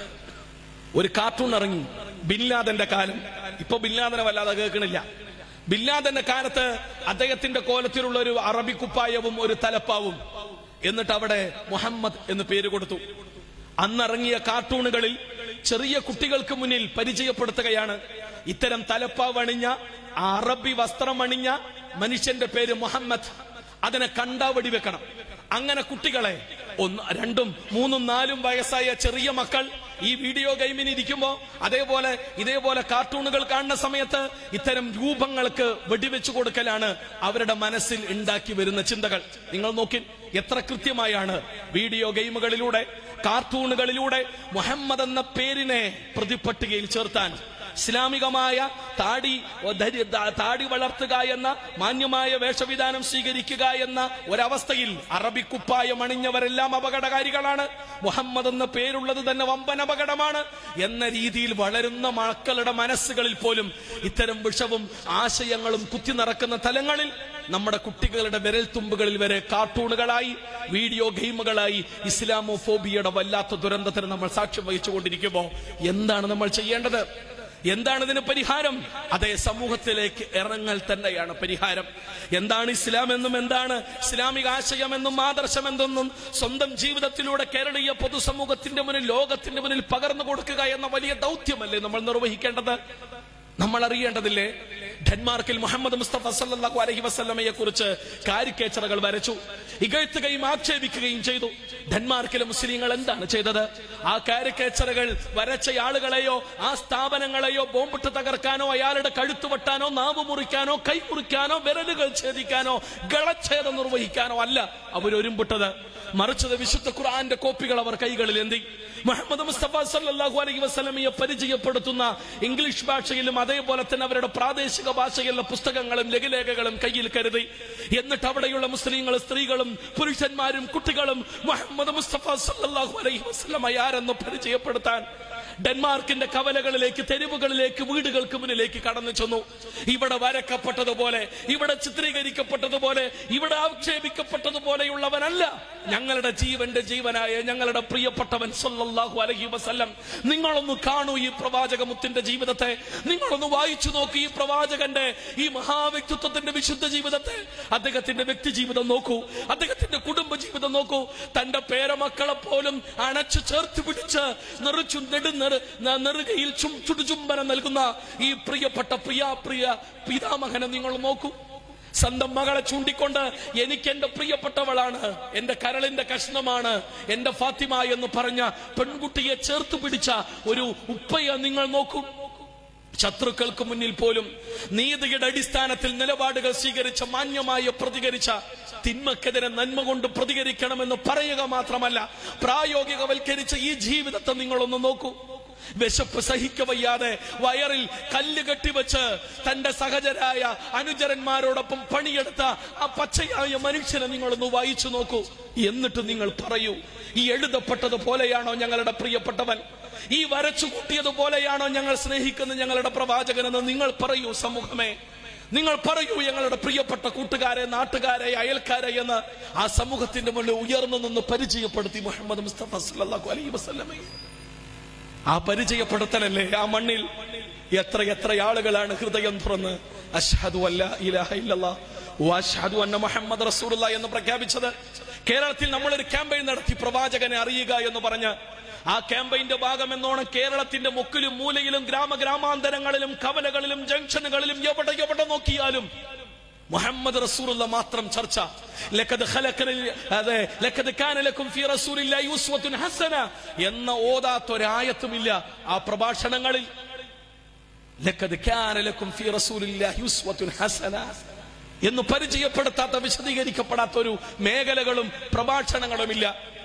ഒരു കാർട്ടൂൺ ഇറങ്ങി ബിൻലാദന്റെ കാലം ഇപ്പൊ ബിൻലാദനെ വല്ലാതെ കേൾക്കണില്ല ബിൻലാദന്റെ കാലത്ത് അദ്ദേഹത്തിന്റെ കോലത്തിലുള്ള ഒരു അറബി കുപ്പായവും ഒരു തലപ്പാവും എന്നിട്ട് അവിടെ മുഹമ്മദ് എന്ന് പേര് കൊടുത്തു അന്നിറങ്ങിയ കാർട്ടൂണുകളിൽ ചെറിയ കുട്ടികൾക്ക് മുന്നിൽ പരിചയപ്പെടുത്തുകയാണ് ഇത്തരം തലപ്പാവണിഞ്ഞ അറബി വസ്ത്രമണിഞ്ഞ മനുഷ്യന്റെ പേര് മുഹമ്മദ് അതിനെ കണ്ടാ വെടിവെക്കണം അങ്ങനെ കുട്ടികളെ ഒന്ന് രണ്ടും മൂന്നും നാലും വയസ്സായ ചെറിയ മക്കൾ ഈ വീഡിയോ ഗെയിമിന് ഇരിക്കുമ്പോ അതേപോലെ ഇതേപോലെ കാർട്ടൂണുകൾ കാണുന്ന സമയത്ത് ഇത്തരം രൂപങ്ങൾക്ക് വെടിവെച്ചു കൊടുക്കലാണ് അവരുടെ മനസ്സിൽ ഉണ്ടാക്കി വരുന്ന ചിന്തകൾ നിങ്ങൾ നോക്കി എത്ര കൃത്യമായാണ് വീഡിയോ ഗെയിമുകളിലൂടെ കാർട്ടൂണുകളിലൂടെ മുഹമ്മദ് എന്ന പേരിനെ പ്രതിപട്ടികയിൽ ചേർത്താൻ ഇസ്ലാമികമായ താടി ധരി- ദാ- താടി വളർത്തുക എന്ന മാന്യമായ വേഷവിധാനം സ്വീകരിക്കുക എന്ന ഒരവസ്ഥയിൽ അറബി കുപ്പായം അണിഞ്ഞവരെല്ലാം അപകടകാരികളാണ് മുഹമ്മദ് എന്ന പേരുള്ളത് തന്നെ വമ്പൻ അപകടമാണ് എന്ന രീതിയിൽ വളരുന്ന മക്കളുടെ മനസ്സുകളിൽ പോലും ഇത്തരം വിഷവും ആശയങ്ങളും കുത്തി നിറക്കുന്ന തലങ്ങളിൽ നമ്മുടെ കുട്ടികളുടെ വിരൽത്തുമ്പുകളിൽ വരെ കാർട്ടൂണുകളായി വീഡിയോ ഗെയിമുകളായി ഇസ്ലാമോഫോബിയയുടെ വല്ലാത്ത ദുരന്തത്തിന് നമ്മൾ സാക്ഷ്യം വഹിച്ചുകൊണ്ടിരിക്കുമ്പോൾ എന്താണ് നമ്മൾ ചെയ്യേണ്ടത് എന്താണ് ഇതിന് പരിഹാരം അതേ സമൂഹത്തിലേക്ക് ഇറങ്ങൽ തന്നെയാണ് പരിഹാരം എന്താണ് ഇസ്ലാം എന്നും എന്താണ് ഇസ്ലാമിക ആശയമെന്നും ആദർശമെന്തെന്നും സ്വന്തം ജീവിതത്തിലൂടെ കേരളീയ പൊതുസമൂഹത്തിന്റെ മുന്നിൽ ലോകത്തിന്റെ മുന്നിൽ പകർന്നു കൊടുക്കുക എന്ന വലിയ ദൗത്യമല്ലേ നമ്മൾ നിർവഹിക്കേണ്ടത് നമ്മൾ അറിയേണ്ടതില്ലേ ഡെൻമാർക്കിൽ മുഹമ്മദ് മുസ്തഫ സല്ലല്ലാഹു അലൈഹി വസല്ലമയെ കുറിച്ച് കാരിക്കേച്ചറുകൾ വരച്ചു ഇകഴ്ത്തുകയും ആക്ഷേപിക്കുകയും ചെയ്തു ഡെൻമാർക്കിലെ മുസ്ലിങ്ങൾ എന്താണ് ചെയ്തത് ആ കാരിക്കേച്ചറുകൾ വരച്ച ആളുകളെയോ ആ സ്ഥാപനങ്ങളെയോ ബോംബിട്ട് തകർക്കാനോ അയാളുടെ കഴുത്തു വെട്ടാനോ നാവ് മുറിക്കാനോ കൈ മുറിക്കാനോ വിരലുകൾ ഛേദിക്കാനോ ഗളച്ഛേദം നിർവഹിക്കാനോ അല്ല അവരൊരുമ്പിട്ടത് മറിച്ചത് വിശുദ്ധ ഖുർആന്റെ കോപ്പികൾ അവർ കൈകളിൽ എന്തി മുഹമ്മദ് മുസ്തഫ സല്ലല്ലാഹു അലൈഹി വസല്ലമയെ പരിചയപ്പെടുത്തുന്ന ഇംഗ്ലീഷ് ഭാഷയിലും അതേപോലെ തന്നെ അവരുടെ പ്രാദേശിക ഭാഷയിലുള്ള പുസ്തകങ്ങളും ലഘുലേഖകളും കയ്യിൽ കരുതി എന്നിട്ട് അവിടെയുള്ള മുസ്ലിങ്ങൾ സ്ത്രീകളും പുരുഷന്മാരും കുട്ടികളും മുഹമ്മദ് മുസ്തഫ സല്ലല്ലാഹു അലൈഹി വസല്ലമ ആരെന്ന് പരിചയപ്പെടുത്താൻ ഡെൻമാർക്കിന്റെ കവലകളിലേക്ക് തെരുവുകളിലേക്ക് വീടുകൾക്ക് മുന്നിലേക്ക് കടന്നു ചെന്നു ഇവിടെ വരക്കപ്പെട്ടതുപോലെ ഇവിടെ ചിത്രീകരിക്കപ്പെട്ടതുപോലെ ഇവിടെ ആക്ഷേപിക്കപ്പെട്ടതുപോലെയുള്ളവനല്ല ഞങ്ങളുടെ ജീവന്റെ ജീവനായ ഞങ്ങളുടെ പ്രിയപ്പെട്ടവൻ സല്ലല്ലാഹു അലൈഹി വസല്ലം നിങ്ങളൊന്ന് കാണൂ ഈ പ്രവാചകമുത്തിന്റെ ജീവിതത്തെ നിങ്ങളൊന്ന് വായിച്ചു നോക്കൂ ഈ പ്രവാചകന്റെ ഈ മഹാവ്യക്തിത്വത്തിന്റെ വിശുദ്ധ ജീവിതത്തെ അദ്ദേഹത്തിന്റെ വ്യക്തി ജീവിതം നോക്കൂ അദ്ദേഹത്തിന്റെ കുടുംബജീവിതം നോക്കൂ തന്റെ പേരമക്കളെ പോലും അണച്ചു ചേർത്ത് പിടിച്ച് നിറച്ചു നെടുന്നെറു നെറുകയിൽ ചും ചുടുചുംബനം നൽകുന്ന ഈ പ്രിയപ്പെട്ട പ്രിയ പ്രിയ പിതാമഹനെ നിങ്ങൾ നോക്കൂ സ്വന്തം മകളെ ചൂണ്ടിക്കൊണ്ട് എനിക്ക് എന്റെ പ്രിയപ്പെട്ടവളാണ് എന്റെ കരളിന്റെ കഷ്ണമാണ് എന്റെ ഫാത്തിമ എന്ന് പറഞ്ഞ പെൺകുട്ടിയെ ചേർത്ത് പിടിച്ച ഒരു ഉപ്പയെ നിങ്ങൾ നോക്കൂ ശത്രുക്കൾക്ക് മുന്നിൽ പോലും നീതിയുടെ അടിസ്ഥാനത്തിൽ നിലപാടുകൾ സ്വീകരിച്ച മാന്യമായി പ്രതികരിച്ച തിന്മക്കെതിരെ നന്മ കൊണ്ട് പ്രതികരിക്കണമെന്ന് പറയുക മാത്രമല്ല പ്രായോഗികവൽക്കരിച്ച ഈ ജീവിതത്തെ നിങ്ങളൊന്ന് നോക്കൂ വിശപ്പ് സഹിക്കവയ്യാതെ വയറിൽ കല്ല് കെട്ടിവെച്ച് തന്റെ സഹചരായ അനുചരന്മാരോടൊപ്പം പണിയെടുത്ത ആ പച്ചയായ മനുഷ്യനെ നിങ്ങളൊന്ന് വായിച്ചു നോക്കൂ എന്നിട്ട് നിങ്ങൾ പറയൂ ഈ എഴുതപ്പെട്ടത് പോലെയാണോ ഞങ്ങളുടെ പ്രിയപ്പെട്ടവൻ ഈ വരച്ചു കൂട്ടിയതുപോലെയാണോ ഞങ്ങൾ സ്നേഹിക്കുന്ന ഞങ്ങളുടെ പ്രവാചകനെന്ന് നിങ്ങൾ പറയൂ സമൂഹമേ നിങ്ങൾ പറയൂ ഞങ്ങളുടെ പ്രിയപ്പെട്ട കൂട്ടുകാരെ നാട്ടുകാരെ അയൽക്കാരെ എന്ന് ആ സമൂഹത്തിന്റെ മുന്നിൽ ഉയർന്നു നിന്ന് പരിചയപ്പെടുത്തി മുഹമ്മദ് മുസ്തഫ സല്ലല്ലാഹു അലൈഹി വസല്ലമയെ ആ പരിചയപ്പെടുത്തലല്ലേ ആ മണ്ണിൽ എത്ര എത്ര ആളുകളാണ് ഹൃദയം തുറന്ന് അഷ്ഹദു അല്ല ഇലാഹ ഇല്ലല്ലാ വഅഷ്ഹദു അന്ന മുഹമ്മദ് റസൂലുള്ള എന്ന് പ്രഖ്യാപിച്ചത് കേരളത്തിൽ നമ്മളൊരു ക്യാമ്പയിൻ നടത്തി പ്രവാചകനെ അറിയുക എന്ന് പറഞ്ഞ് ആ ക്യാമ്പയിന്റെ ഭാഗം എന്നോണം കേരളത്തിന്റെ മുക്കിലും മൂലയിലും ഗ്രാമ ഗ്രാമാന്തരങ്ങളിലും കവലകളിലും ജംഗ്ഷനുകളിലും എവിടെ എവിടെ നോക്കിയാലും മുഹമ്മദ് റസൂലുള്ള മാത്രം ചർച്ച ലഖദ് ഖലഖന അതെ ലഖദ് കാന ലക്കും ഫീ റസൂലില്ലാഹി ഉസ്വത്തുൻ ഹസന എന്ന ഓതാത്തൊരായത്തുമില്ല ആ പ്രഭാഷണങ്ങളിൽ ലഖദ് കാന ലക്കും ഫീ റസൂലില്ലാഹി ഉസ്വത്തുൻ ഹസന എന്ന് പരിചയപ്പെടുത്താത്ത വിശദീകരിക്കപ്പെടാത്ത ഒരു മേഖലകളും പ്രഭാഷണങ്ങളുമില്ല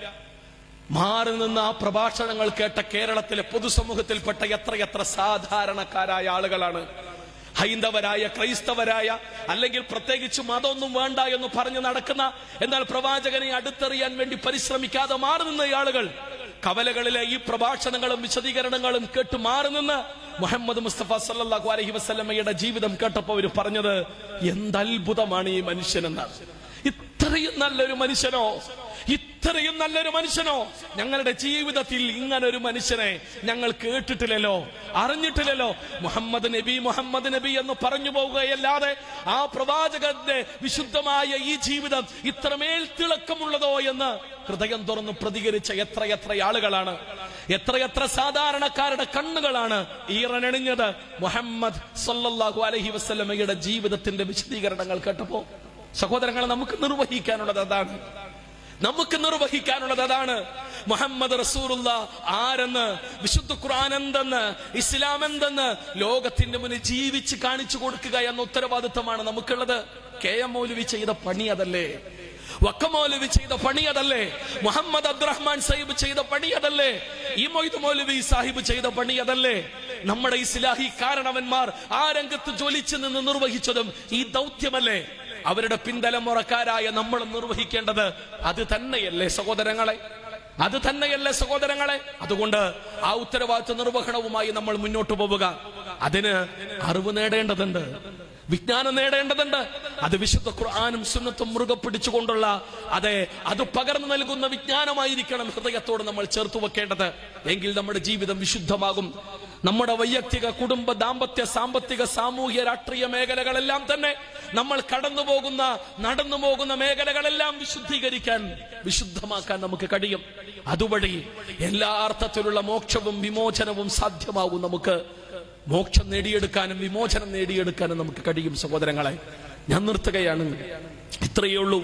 മാറി നിന്ന് ആ പ്രഭാഷണങ്ങൾ കേട്ട കേരളത്തിലെ പൊതുസമൂഹത്തിൽപ്പെട്ട എത്രയെത്ര സാധാരണക്കാരായ ആളുകളാണ് ഹൈന്ദവരായ ക്രൈസ്തവരായ അല്ലെങ്കിൽ പ്രത്യേകിച്ച് മതമൊന്നും വേണ്ട എന്ന് പറഞ്ഞു നടക്കുന്ന എന്നാൽ പ്രവാചകനെ അടുത്തെറിയാൻ വേണ്ടി പരിശ്രമിക്കാതെ മാറി നിന്ന ആളുകൾ കവലകളിലെ ഈ പ്രഭാഷണങ്ങളും വിശദീകരണങ്ങളും കേട്ട് മാറി നിന്ന് മുഹമ്മദ് മുസ്തഫ സല്ലല്ലാഹു അലൈഹി വസല്ലമയുടെ ജീവിതം കേട്ടപ്പോൾ അവർ പറഞ്ഞത് എന്തത്ഭുതമാണ് ഈ മനുഷ്യനെന്നാണ് ഇത്രയും നല്ലൊരു മനുഷ്യനോ ഇത്രയും നല്ലൊരു മനുഷ്യനോ ഞങ്ങളുടെ ജീവിതത്തിൽ ഇങ്ങനെ ഒരു മനുഷ്യനെ ഞങ്ങൾ കേട്ടിട്ടില്ലല്ലോ അറിഞ്ഞിട്ടില്ലല്ലോ മുഹമ്മദ് നബി മുഹമ്മദ് നബി എന്ന് പറഞ്ഞു പോവുകയല്ലാതെ ആ പ്രവാചകന്റെ വിശുദ്ധമായ ഈ ജീവിതം ഇത്രമേൽ തിളക്കമുള്ളതോ എന്ന് ഹൃദയം തുറന്ന് പ്രതികരിച്ച എത്രയെത്ര ആളുകളാണ് എത്രയെത്ര സാധാരണക്കാരുടെ കണ്ണുകളാണ് ഈറനണിഞ്ഞത് മുഹമ്മദ് സല്ലല്ലാഹു അലൈഹി വസല്ലമയുടെ ജീവിതത്തിന്റെ വിശദീകരണങ്ങൾ കേട്ടപ്പോ സഹോദരങ്ങളെ നമുക്ക് നിർവഹിക്കാനുള്ളത് അതാണ് നമുക്ക് നിർവഹിക്കാനുള്ളത് അതാണ് മുഹമ്മദ് റസൂറുള്ള ആരെന്ന് വിശുദ്ധ ഖുർആൻ എന്തെന്ന് ഇസ്ലാം എന്തെന്ന് ലോകത്തിന്റെ മുന്നിൽ ജീവിച്ച് കാണിച്ചു കൊടുക്കുക എന്ന ഉത്തരവാദിത്തമാണ് നമുക്കുള്ളത് കെ എം മൗലവി ചെയ്ത പണി അതല്ലേ വക്കമൗലവി ചെയ്ത പണി അതല്ലേ മുഹമ്മദ് അബ്ദുറഹ്മാൻ സാഹിബ് ചെയ്ത പണി അതല്ലേ ഈ മൊയ്ത് മൗലവി സാഹിബ് ചെയ്ത പണി അതല്ലേ നമ്മുടെ ഇസ്ലാഹി കാരണവന്മാർ ആ രംഗത്ത് ജ്വലിച്ചു നിന്ന് നിർവഹിച്ചതും ഈ ദൗത്യമല്ലേ അവരുടെ പിന്തലമുറക്കാരായ നമ്മൾ നിർവഹിക്കേണ്ടത് അത് തന്നെയല്ലേ സഹോദരങ്ങളെ അത് തന്നെയല്ലേ സഹോദരങ്ങളെ അതുകൊണ്ട് ആ ഉത്തരവാദിത്വ നിർവഹണവുമായി നമ്മൾ മുന്നോട്ട് പോവുക അതിന് അറിവ് നേടേണ്ടതുണ്ട് വിജ്ഞാനം നേടേണ്ടതുണ്ട് അത് വിശുദ്ധ ഖുർആാനും സുന്നത്തും മുറുകെ പിടിച്ചുകൊണ്ടുള്ള അതെ അത് പകർന്നു നൽകുന്ന വിജ്ഞാനമായിരിക്കണം ഹൃദയത്തോട് നമ്മൾ ചേർത്ത് വെക്കേണ്ടത് എങ്കിൽ നമ്മുടെ ജീവിതം വിശുദ്ധമാകും നമ്മുടെ വൈയക്തിക കുടുംബ ദാമ്പത്യ സാമ്പത്തിക സാമൂഹ്യ രാഷ്ട്രീയ മേഖലകളെല്ലാം തന്നെ നമ്മൾ കടന്നു പോകുന്ന നടന്നു പോകുന്ന മേഖലകളെല്ലാം വിശുദ്ധീകരിക്കാൻ വിശുദ്ധമാക്കാൻ നമുക്ക് കഴിയും അതുവഴി എല്ലാ അർത്ഥത്തിലുള്ള മോക്ഷവും വിമോചനവും സാധ്യമാകും നമുക്ക് മോക്ഷം നേടിയെടുക്കാനും വിമോചനം നേടിയെടുക്കാനും നമുക്ക് കഴിയും സഹോദരങ്ങളെ ഞാൻ നിർത്തുകയാണ് ഇത്രയേ ഉള്ളൂ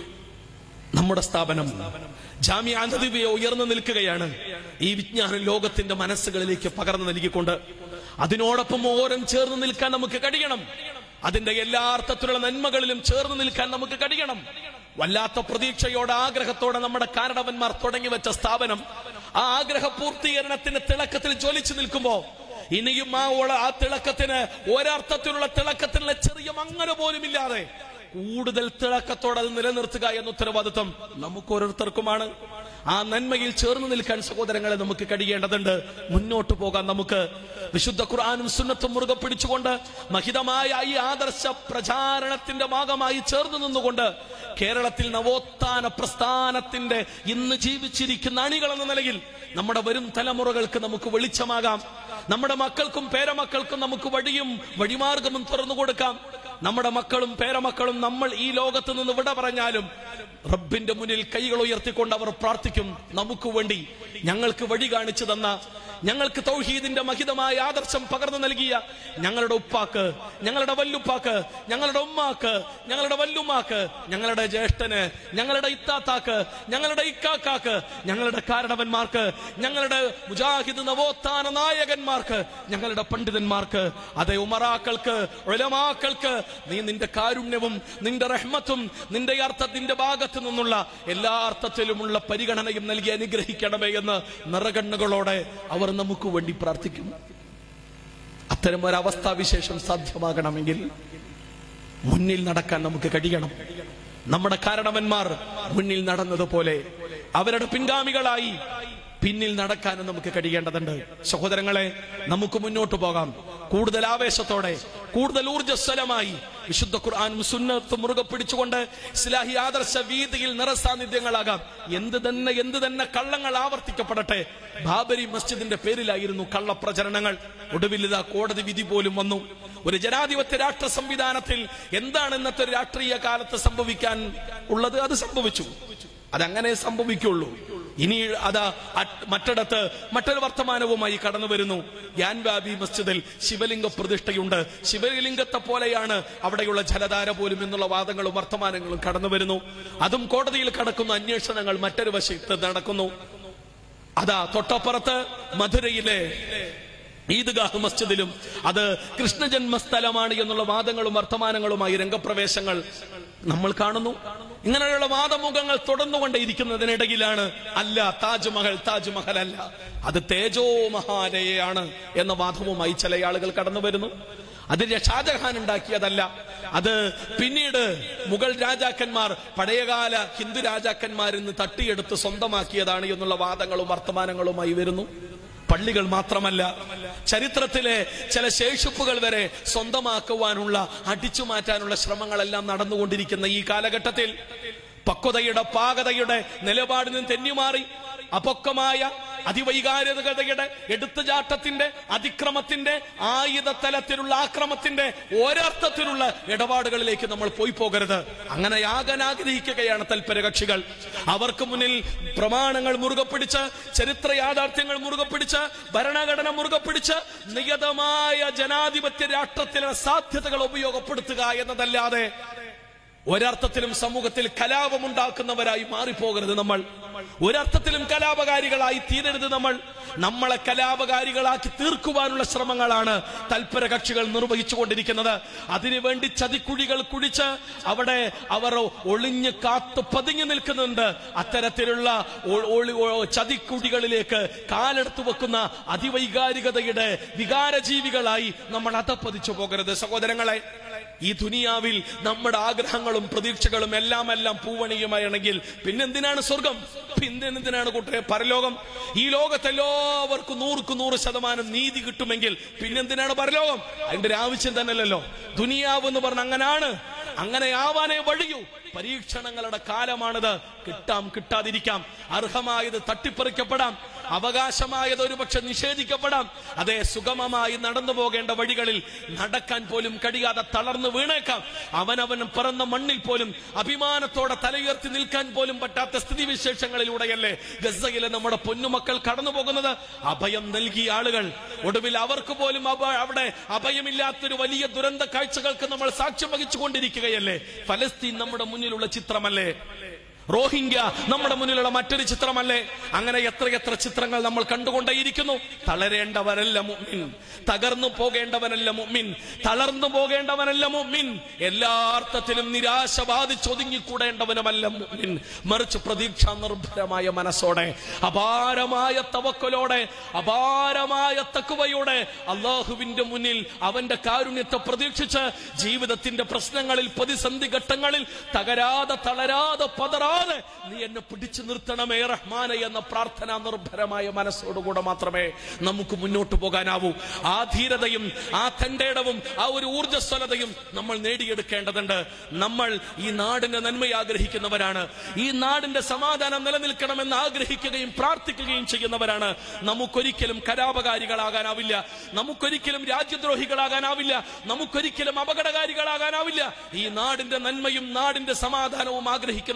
നമ്മുടെ സ്ഥാപനം ജാമ്യ നദിവയെ ഉയർന്നു നിൽക്കുകയാണ് ഈ വിജ്ഞാനം ലോകത്തിന്റെ മനസ്സുകളിലേക്ക് പകർന്നു നൽകിക്കൊണ്ട് അതിനോടൊപ്പം ഓരം ചേർന്ന് നിൽക്കാൻ നമുക്ക് കഴിയണം അതിന്റെ എല്ലാ അർത്ഥത്തിലുള്ള നന്മകളിലും ചേർന്ന് നിൽക്കാൻ നമുക്ക് കഴിയണം വല്ലാത്ത പ്രതീക്ഷയോടെ ആഗ്രഹത്തോടെ നമ്മുടെ കാരണവന്മാർ തുടങ്ങി വെച്ച സ്ഥാപനം ആ ആഗ്രഹ പൂർത്തീകരണത്തിന്റെ തിളക്കത്തിൽ ജ്വലിച്ചു നിൽക്കുമ്പോ ഇനിയും ആ ഉള ആ തിളക്കത്തിന് ഒരർത്ഥത്തിലുള്ള തിളക്കത്തിനുള്ള ചെറിയ മങ്ങന പോലും ഇല്ലാതെ കൂടുതൽ തിളക്കത്തോടെ അത് നിലനിർത്തുക എന്ന ഉത്തരവാദിത്വം നമുക്ക് ഓരോരുത്തർക്കുമാണ് ആ നന്മയിൽ ചേർന്ന് നിൽക്കാൻ സഹോദരങ്ങളെ നമുക്ക് കഴിയേണ്ടതുണ്ട് മുന്നോട്ട് പോകാൻ നമുക്ക് വിശുദ്ധ ഖുർആാനും സുന്നത്തും മുറുകെ പിടിച്ചുകൊണ്ട് മഹിതമായ ഈ ആദർശ പ്രചാരണത്തിന്റെ ഭാഗമായി ചേർന്ന് നിന്നുകൊണ്ട് കേരളത്തിൽ നവോത്ഥാന പ്രസ്ഥാനത്തിന്റെ ഇന്ന് ജീവിച്ചിരിക്കുന്ന അണികൾ എന്ന നിലയിൽ നമ്മുടെ വരും തലമുറകൾക്ക് നമുക്ക് വെളിച്ചമാകാം നമ്മുടെ മക്കൾക്കും പേരമക്കൾക്കും നമുക്ക് വഴിയും വഴിമാർഗവും തുറന്നു കൊടുക്കാം നമ്മുടെ മക്കളും പേരമക്കളും നമ്മൾ ഈ ലോകത്ത് നിന്ന് വിട പറഞ്ഞാലും റബ്ബിന്റെ മുന്നിൽ കൈകൾ ഉയർത്തിക്കൊണ്ട് അവർ പ്രാർത്ഥിക്കും നമുക്ക് വേണ്ടി ഞങ്ങൾക്ക് വഴി കാണിച്ചു തന്ന ഞങ്ങൾക്ക് തൗഹീദിന്റെ മഹിതമായ ആദർശം പകർന്നു നൽകിയ ഞങ്ങളുടെ ഉപ്പാക്ക് ഞങ്ങളുടെ വല്ലുപ്പാക്ക് ഞങ്ങളുടെ ഉമ്മാക്ക് ഞങ്ങളുടെ വല്ലുമാക്ക് ഞങ്ങളുടെ ജ്യേഷ്ഠന് ഞങ്ങളുടെ ഇത്താത്താക്ക് ഞങ്ങളുടെ ഇക്കാക്കാക്ക് ഞങ്ങളുടെ കാരണവന്മാർക്ക് ഞങ്ങളുടെ മുജാഹിദ് നവോത്ഥാന നായകന്മാർക്ക് ഞങ്ങളുടെ പണ്ഡിതന്മാർക്ക് അതേ ഉമറാക്കൾക്ക് ഒലമാക്കൾക്ക് നീ നിന്റെ കാരുണ്യവും നിന്റെ റഹ്മത്തും നിന്റെ അർത്ഥത്തിന്റെ ഭാഗത്തു നിന്നുള്ള എല്ലാ അർത്ഥത്തിലുമുള്ള പരിഗണനയും നൽകി അനുഗ്രഹിക്കണമേ എന്ന് നിറകണ്ണുകളോടെ അവർ നമുക്ക് വേണ്ടി പ്രാർത്ഥിക്കും അത്തരം ഒരു അവസ്ഥാവിശേഷം സാധ്യമാകണമെങ്കിൽ മുന്നിൽ നടക്കാൻ നമുക്ക് കഴിയണം നമ്മുടെ കാരണവന്മാർ മുന്നിൽ നടന്നതുപോലെ അവരുടെ പിൻഗാമികളായി പിന്നിൽ നടക്കാനും നമുക്ക് കഴിയേണ്ടതുണ്ട് സഹോദരങ്ങളെ നമുക്ക് മുന്നോട്ട് പോകാം കൂടുതൽ ആവേശത്തോടെ കൂടുതൽ ഊർജ്ജസ്വലമായി വിശുദ്ധ ഖുർആാനും സുന്നത്തും മുറുകെ പിടിച്ചുകൊണ്ട് ഇസ്ലാഹി ആദർശ വീതിയിൽ നിറസാന്നിധ്യങ്ങളാകാം എന്ത് തന്നെ എന്ത് തന്നെ കള്ളങ്ങൾ ആവർത്തിക്കപ്പെടട്ടെ ബാബരി മസ്ജിദിന്റെ പേരിലായിരുന്നു കള്ളപ്രചരണങ്ങൾ ഒടുവിൽ ഇതാ കോടതി വിധി പോലും വന്നു ഒരു ജനാധിപത്യ രാഷ്ട്ര സംവിധാനത്തിൽ എന്താണ് ഇന്നത്തെ ഒരു രാഷ്ട്രീയ കാലത്ത് സംഭവിക്കാൻ ഉള്ളത് അത് സംഭവിച്ചു അതങ്ങനെ സംഭവിക്കുള്ളൂ ഇനി അതാ അറ്റ് മറ്റിടത്ത് മറ്റൊരു വർത്തമാനവുമായി കടന്നു വരുന്നു യാൻവാബി മസ്ജിദിൽ ശിവലിംഗ പ്രതിഷ്ഠയുണ്ട് ശിവലിംഗത്തെ പോലെയാണ് അവിടെയുള്ള ജലധാര പോലും എന്നുള്ള വാദങ്ങളും വർത്തമാനങ്ങളും കടന്നു വരുന്നു അതും കോടതിയിൽ കടക്കുന്ന അന്വേഷണങ്ങൾ മറ്റൊരു വശത്ത് നടക്കുന്നു അതാ തൊട്ടപ്പുറത്ത് മധുരയിലെ ഈദ്ഗാഹ് മസ്ജിദിലും അത് കൃഷ്ണജന്മസ്ഥലമാണ് എന്നുള്ള വാദങ്ങളും വർത്തമാനങ്ങളുമായി രംഗപ്രവേശങ്ങൾ നമ്മൾ കാണുന്നു ഇങ്ങനെയുള്ള വാദമുഖങ്ങൾ തുടർന്നുകൊണ്ടേയിരിക്കുന്നതിനിടയിലാണ് അല്ല താജ്മഹൽ താജ്മഹൽ അല്ല അത് തേജോ മഹാലയാണ് എന്ന വാദവുമായി ചില ആളുകൾ കടന്നു വരുന്നു അത് ഷാജഹാൻ ഉണ്ടാക്കിയതല്ല അത് പിന്നീട് മുഗൾ രാജാക്കന്മാർ പഴയകാല ഹിന്ദു രാജാക്കന്മാരിൽ നിന്ന് തട്ടിയെടുത്ത് സ്വന്തമാക്കിയതാണ് എന്നുള്ള വാദങ്ങളും വർത്തമാനങ്ങളുമായി വരുന്നു പള്ളികൾ മാത്രമല്ല ചരിത്രത്തിലെ ചില ശേഷിപ്പുകൾ വരെ സ്വന്തമാക്കുവാനുള്ള അടിച്ചു മാറ്റാനുള്ള ശ്രമങ്ങളെല്ലാം നടന്നുകൊണ്ടിരിക്കുന്ന ഈ കാലഘട്ടത്തിൽ പക്വതയുടെ പാകതയുടെ നിലപാടിൽ നിന്ന് തെന്നിമാറി അപക്വമായ അതിവൈകാരികതയുടെ എടുത്തുചാട്ടത്തിന്റെ അതിക്രമത്തിന്റെ ആയുധ തലത്തിലുള്ള ആക്രമത്തിന്റെ ഒരർത്ഥത്തിലുള്ള ഇടപാടുകളിലേക്ക് നമ്മൾ പോയി പോകരുത് അങ്ങനെ ആകാൻ ആഗ്രഹിക്കുകയാണ് തൽപര കക്ഷികൾ അവർക്ക് മുന്നിൽ പ്രമാണങ്ങൾ മുറുകെ പിടിച്ച് ചരിത്ര യാഥാർത്ഥ്യങ്ങൾ മുറുകെ പിടിച്ച് ഭരണഘടന മുറുകെ പിടിച്ച് നിയതമായ ജനാധിപത്യ രാഷ്ട്രത്തിലെ സാധ്യതകൾ ഉപയോഗപ്പെടുത്തുക എന്നതല്ലാതെ ഒരർത്ഥത്തിലും സമൂഹത്തിൽ കലാപമുണ്ടാക്കുന്നവരായി മാറിപ്പോകരുത് നമ്മൾ ഒരർത്ഥത്തിലും കലാപകാരികളായി തീരരുത് നമ്മൾ നമ്മളെ കലാപകാരികളാക്കി തീർക്കുവാനുള്ള ശ്രമങ്ങളാണ് തൽപര കക്ഷികൾ നിർവഹിച്ചുകൊണ്ടിരിക്കുന്നത് അതിനുവേണ്ടി ചതിക്കുഴികൾ കുഴിച്ച് അവിടെ അവർ ഒളിഞ്ഞ് കാത്തു പതുങ്ങി നിൽക്കുന്നുണ്ട് അത്തരത്തിലുള്ള ഒ- ഒളി- ഒ- ചതിക്കുഴികളിലേക്ക് കാലെടുത്തു വെക്കുന്ന അതിവൈകാരികതയുടെ വികാരജീവികളായി നമ്മൾ അതപ്പതിച്ചു പോകരുത് സഹോദരങ്ങളെ ഈ ദുനിയാവിൽ നമ്മുടെ ആഗ്രഹങ്ങളും പ്രതീക്ഷകളും എല്ലാം എല്ലാം പൂവണിയുമാണെങ്കിൽ പിന്നെന്തിനാണ് സ്വർഗം പിന്നെന്തിനാണ് കൂട്ടരെ പരലോകം ഈ ലോകത്ത് എല്ലാവർക്കും നൂറുക്ക് നൂറ് ശതമാനം നീതി കിട്ടുമെങ്കിൽ പിന്നെന്തിനാണ് പരലോകം അതിന്റെ ഒരു ആവശ്യം തന്നെയല്ലല്ലോ ദുനിയാവ് എന്ന് പറഞ്ഞ അങ്ങനാണ് അങ്ങനെ ആവാനേ വഴിയൂ പരീക്ഷണങ്ങളുടെ കാലമാണിത് കിട്ടാം കിട്ടാതിരിക്കാം അർഹമായത് തട്ടിപ്പറിക്കപ്പെടാം അവകാശമായത് ഒരുപക്ഷെ നിഷേധിക്കപ്പെടാം അതേ സുഗമമായി നടന്നു പോകേണ്ട വഴികളിൽ നടക്കാൻ പോലും കഴിയാതെ തളർന്നു വീണേക്കാം അവനവൻ പിറന്ന മണ്ണിൽ പോലും അഭിമാനത്തോടെ തലയുയർത്തി നിൽക്കാൻ പോലും പറ്റാത്ത സ്ഥിതിവിശേഷങ്ങളിലൂടെയല്ലേ ഗസയിലെ നമ്മുടെ പൊന്നുമക്കൾ കടന്നു പോകുന്നത് അഭയം നൽകിയ ആളുകൾ ഒടുവിൽ അവർക്ക് പോലും അഭ- അവിടെ അഭയമില്ലാത്തൊരു വലിയ ദുരന്ത കാഴ്ചകൾക്ക് നമ്മൾ സാക്ഷ്യം വഹിച്ചുകൊണ്ടിരിക്കുകയല്ലേ ഫലസ്തീൻ നമ്മുടെ മുന്നിലുള്ള ചിത്രമല്ലേ റോഹിംഗ്യ നമ്മുടെ മുന്നിലുള്ള മറ്റൊരു ചിത്രമല്ലേ അങ്ങനെ എത്രയെത്ര ചിത്രങ്ങൾ നമ്മൾ കണ്ടുകൊണ്ടേയിരിക്കുന്നു തളരേണ്ടവനല്ല മുമ്മിൻ തകർന്നു പോകേണ്ടവനല്ല മുമ്മിൻ തളർന്നു പോകേണ്ടവനല്ല മുമ്മിൻ എല്ലാ അർത്ഥത്തിലും നിരാശ ബാധിച്ചൊതുങ്ങിക്കൂടേണ്ടവനുമല്ല മുമ്മിൻ മറിച്ച് പ്രതീക്ഷ നിർഭരമായ മനസ്സോടെ അപാരമായ തവക്കലോടെ അപാരമായ തക്കുവയോടെ അള്ളാഹുവിന്റെ മുന്നിൽ അവന്റെ കാരുണ്യത്തെ പ്രതീക്ഷിച്ച് ജീവിതത്തിന്റെ പ്രശ്നങ്ങളിൽ പ്രതിസന്ധി ഘട്ടങ്ങളിൽ തകരാതെ തളരാതെ പതറാതെ നീ എന്നെ പിടിച്ചു നിർത്തണമേ റഹ്മാനെ എന്ന പ്രാർത്ഥന നിർഭരമായ മനസ്സോടുകൂടെ മാത്രമേ നമുക്ക് മുന്നോട്ട് പോകാനാവൂ ആ ധീരതയും ആ തന്റേടവും ആ ഒരു ഊർജ്ജസ്വലതയും നമ്മൾ നേടിയെടുക്കേണ്ടതുണ്ട് നമ്മൾ ഈ നാടിന്റെ നന്മ ആഗ്രഹിക്കുന്നവരാണ് ഈ നാടിന്റെ സമാധാനം നിലനിൽക്കണമെന്ന് ആഗ്രഹിക്കുകയും പ്രാർത്ഥിക്കുകയും ചെയ്യുന്നവരാണ് നമുക്കൊരിക്കലും കലാപകാരികളാകാനാവില്ല നമുക്കൊരിക്കലും രാജ്യദ്രോഹികളാകാനാവില്ല നമുക്കൊരിക്കലും അപകടകാരികളാകാനാവില്ല ഈ നാടിന്റെ നന്മയും നാടിന്റെ സമാധാനവും ആഗ്രഹിക്കുന്നവരെന്ന നിലയ്ക്ക്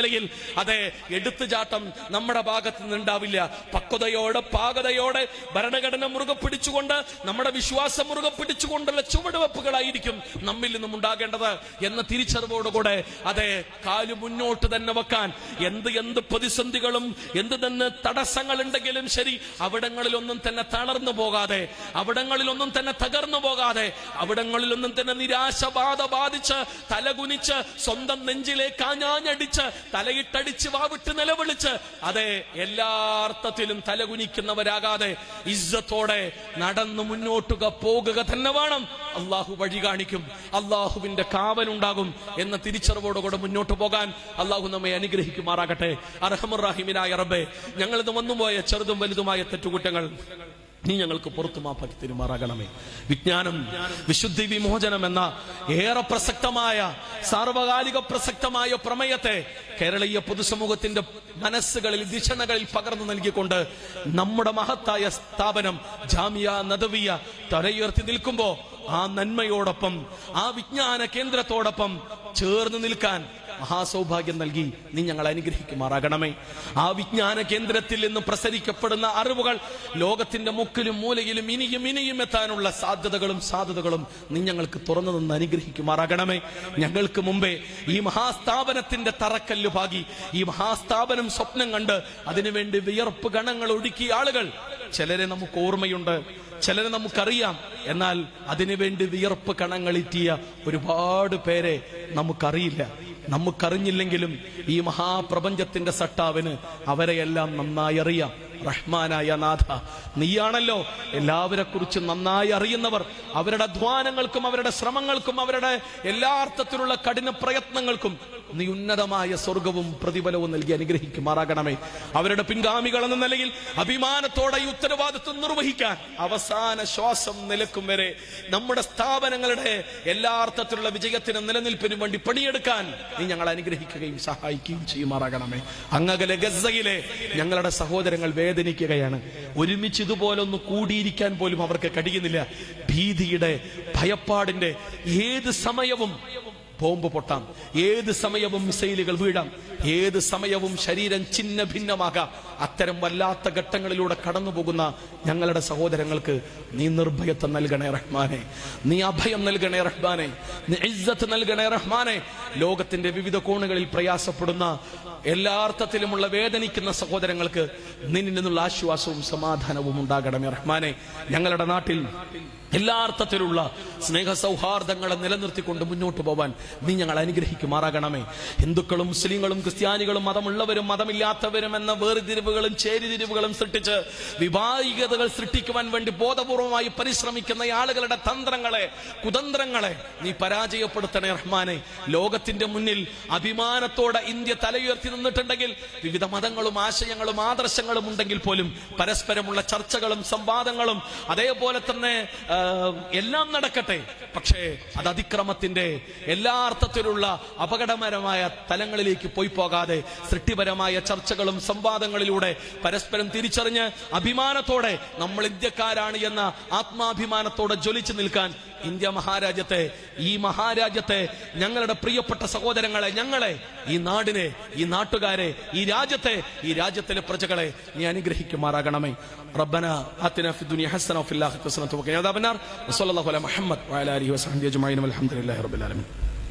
നിലയിൽ അതെ എടുത്തുചാട്ടം നമ്മുടെ ഭാഗത്ത് നിന്നുണ്ടാവില്ല പക്വതയോടെ പാകതയോടെ ഭരണഘടന മുറുകെ പിടിച്ചുകൊണ്ട് നമ്മുടെ വിശ്വാസം മുറുകെ പിടിച്ചുകൊണ്ടുള്ള ചുവടുവെപ്പുകളായിരിക്കും നമ്മിൽ നിന്നും ഉണ്ടാകേണ്ടത് എന്ന തിരിച്ചറിവോടുകൂടെ അതെ കാല് മുന്നോട്ട് തന്നെ വെക്കാൻ എന്ത് എന്ത് പ്രതിസന്ധികളും എന്ത് തന്നെ തടസ്സങ്ങൾ ഉണ്ടെങ്കിലും ശരി അവിടങ്ങളിലൊന്നും തന്നെ തളർന്നു പോകാതെ അവിടങ്ങളിലൊന്നും തന്നെ തകർന്നു പോകാതെ അവിടങ്ങളിലൊന്നും തന്നെ നിരാശബാധ ബാധിച്ച് തലകുനിച്ച് സ്വന്തം നെഞ്ചിലേക്ക് ആഞ്ഞാഞ്ഞടിച്ച് തലയിട്ടടിച്ച് വാവിട്ട് നിലവിളിച്ച് അതെ എല്ലാ അർത്ഥത്തിലും തലകുനിക്കുന്നവരാകാതെ ഇസ്സത്തോടെ നടന്നു മുന്നോട്ടുക പോകുക തന്നെ വേണം അള്ളാഹു വഴി കാണിക്കും അള്ളാഹുവിന്റെ കാവലുണ്ടാകും എന്ന തിരിച്ചറിവോടുകൂടെ മുന്നോട്ട് പോകാൻ അള്ളാഹു നമ്മെ അനുഗ്രഹിക്കുമാറാകട്ടെ അർഹമുറാഹിമിനായ റബ്ബെ ഞങ്ങൾ ഇത് വന്നുപോയ ചെറുതും വലുതുമായ തെറ്റുകുറ്റങ്ങൾ നീ ഞങ്ങൾക്ക് പുറത്തു മാപ്പാക്കി തെരുമാറാകണമേ വിജ്ഞാനം വിശുദ്ധി വിമോചനം എന്ന ഏറെ പ്രസക്തമായ സാർവകാലിക പ്രസക്തമായ പ്രമേയത്തെ കേരളീയ പൊതുസമൂഹത്തിന്റെ മനസ്സുകളിൽ ദിശണകളിൽ പകർന്നു നൽകിക്കൊണ്ട് നമ്മുടെ മഹത്തായ സ്ഥാപനം ജാമിയ നദവിയ തലയുയർത്തി നിൽക്കുമ്പോ ആ നന്മയോടൊപ്പം ആ വിജ്ഞാന കേന്ദ്രത്തോടൊപ്പം ചേർന്ന് നിൽക്കാൻ മഹാസൗഭാഗ്യം നൽകി നീ ഞങ്ങൾ അനുഗ്രഹിക്കുമാറാകണമേ ആ വിജ്ഞാന കേന്ദ്രത്തിൽ നിന്ന് പ്രസരിക്കപ്പെടുന്ന അറിവുകൾ ലോകത്തിന്റെ മുക്കിലും മൂലയിലും ഇനിയും ഇനിയും എത്താനുള്ള സാധ്യതകളും സാധ്യതകളും നീ ഞങ്ങൾക്ക് തുറന്നു നിന്ന് അനുഗ്രഹിക്കുമാറാകണമേ ഞങ്ങൾക്ക് മുമ്പേ ഈ മഹാസ്ഥാപനത്തിന്റെ തറക്കല്ല് പാകി ഈ മഹാസ്ഥാപനം സ്വപ്നം കണ്ട് അതിനുവേണ്ടി വിയർപ്പ് ഗണങ്ങൾ ഒടുക്കിയ ആളുകൾ ചിലരെ നമുക്ക് ഓർമ്മയുണ്ട് ചിലരെ നമുക്കറിയാം എന്നാൽ അതിനുവേണ്ടി വിയർപ്പ് കണങ്ങളിറ്റിയ ഒരുപാട് പേരെ നമുക്കറിയില്ല നമുക്കറിഞ്ഞില്ലെങ്കിലും ഈ മഹാപ്രപഞ്ചത്തിന്റെ സട്ടാവിന് അവരെയെല്ലാം നന്നായി അറിയാം റഹ്മാനായ നാഥ നീയാണല്ലോ എല്ലാവരെ കുറിച്ച് നന്നായി അറിയുന്നവർ അവരുടെ അധ്വാനങ്ങൾക്കും അവരുടെ ശ്രമങ്ങൾക്കും അവരുടെ എല്ലാ അർത്ഥത്തിലുള്ള കഠിന പ്രയത്നങ്ങൾക്കും നീ ഉന്നതമായ സ്വർഗവും പ്രതിഫലവും നൽകി അനുഗ്രഹിക്കുമാറാകണമേ അവരുടെ പിൻഗാമികൾ എന്ന നിലയിൽ അഭിമാനത്തോടെ ഈ ഉത്തരവാദിത്വം നിർവഹിക്കാൻ അവസാന ശ്വാസം നിലക്കും വരെ നമ്മുടെ സ്ഥാപനങ്ങളുടെ എല്ലാ അർത്ഥത്തിലുള്ള വിജയത്തിനും നിലനിൽപ്പിനും വേണ്ടി പണിയെടുക്കാൻ നീ ഞങ്ങൾ അനുഗ്രഹിക്കുകയും സഹായിക്കുകയും ചെയ്യുമാറാകണമേ അങ്ങകലെ ഗസയിലെ ഞങ്ങളുടെ സഹോദരങ്ങൾ വേദനിക്കുകയാണ് ഒരുമിച്ച് ഇതുപോലൊന്ന് കൂടിയിരിക്കാൻ പോലും അവർക്ക് കഴിയുന്നില്ല ഭീതിയുടെ ഭയപ്പാടിന്റെ ഏത് സമയവും ബോംബ് പൊട്ടാം ഏത് സമയവും മിസൈലുകൾ വീഴാം ഏത് സമയവും ശരീരം ഛിന്ന ഭിന്നമാകാം അത്തരം വല്ലാത്ത ഘട്ടങ്ങളിലൂടെ കടന്നു പോകുന്ന ഞങ്ങളുടെ സഹോദരങ്ങൾക്ക് നീ നിർഭയത്വം നൽകണേ റഹ്മാനെ നീ അഭയം നൽകണേ റഹ്മാനെ നീ ഇസ്സത്ത് നൽകണേ റഹ്മാനെ ലോകത്തിന്റെ വിവിധ കോണുകളിൽ പ്രയാസപ്പെടുന്ന എല്ലാ അർത്ഥത്തിലുമുള്ള വേദനിക്കുന്ന സഹോദരങ്ങൾക്ക് നിന്നിൽ നിന്നുള്ള ആശ്വാസവും സമാധാനവും ഉണ്ടാകണമേ റഹ്മാനെ ഞങ്ങളുടെ നാട്ടിൽ എല്ലാ അർത്ഥത്തിലുള്ള സ്നേഹ സൗഹാർദ്ദങ്ങളെ നിലനിർത്തിക്കൊണ്ട് മുന്നോട്ട് പോവാൻ നീ ഞങ്ങൾ അനുഗ്രഹിക്കുമാറാകണമേ ഹിന്ദുക്കളും മുസ്ലിങ്ങളും ക്രിസ്ത്യാനികളും മതമുള്ളവരും മതമില്ലാത്തവരും എന്ന വേർതിരിവുകളും ചേരിതിരിവുകളും സൃഷ്ടിച്ച് വിവാഹികതകൾ സൃഷ്ടിക്കുവാൻ വേണ്ടി ബോധപൂർവമായി പരിശ്രമിക്കുന്ന ഈ ആളുകളുടെ തന്ത്രങ്ങളെ കുതന്ത്രങ്ങളെ നീ പരാജയപ്പെടുത്തണേ റഹ്മാനെ ലോകത്തിന്റെ മുന്നിൽ അഭിമാനത്തോടെ ഇന്ത്യ തലയുയർത്തി നിന്നിട്ടുണ്ടെങ്കിൽ വിവിധ മതങ്ങളും ആശയങ്ങളും ആദർശങ്ങളും ഉണ്ടെങ്കിൽ പോലും പരസ്പരമുള്ള ചർച്ചകളും സംവാദങ്ങളും അതേപോലെ തന്നെ ആ, എല്ലാം നടക്കട്ടെ പക്ഷേ അത് അതിക്രമത്തിന്റെ എല്ലാ അർത്ഥത്തിലുള്ള അപകടകരമായ തലങ്ങളിലേക്ക് പോയി പോകാതെ സൃഷ്ടിപരമായ ചർച്ചകളും സംവാദങ്ങളിലൂടെ പരസ്പരം തിരിച്ചറിഞ്ഞ് അഭിമാനത്തോടെ നമ്മൾ ഇന്ത്യക്കാരാണ് എന്ന ആത്മാഭിമാനത്തോടെ ജ്വലിച്ചു നിൽക്കാൻ ഇന്ത്യ മഹാരാജ്യത്തെ ഈ മഹാരാജ്യത്തെ ഞങ്ങളുടെ പ്രിയപ്പെട്ട സഹോദരങ്ങളെ ഞങ്ങളെ ഈ നാടിനെ ഈ നാട്ടുകാരെ ഈ രാജ്യത്തെ ഈ രാജ്യത്തിലെ പ്രജകളെ നീ അനുഗ്രഹിക്കുമാറാകണമേ റബ്ബന ആതിന ഫി ദുനിയ ഹസന വഫിൽ ആഖിറതി ഹസന വഖിന അദാബന്നാർ വസല്ലല്ലാഹു അലാ മുഹമ്മദ് വഅലാ ആലിഹി വസഹ്ബിഹി അജ്മഈൻ വൽഹംദുലില്ലാഹി റബ്ബിൽ ആലമീൻ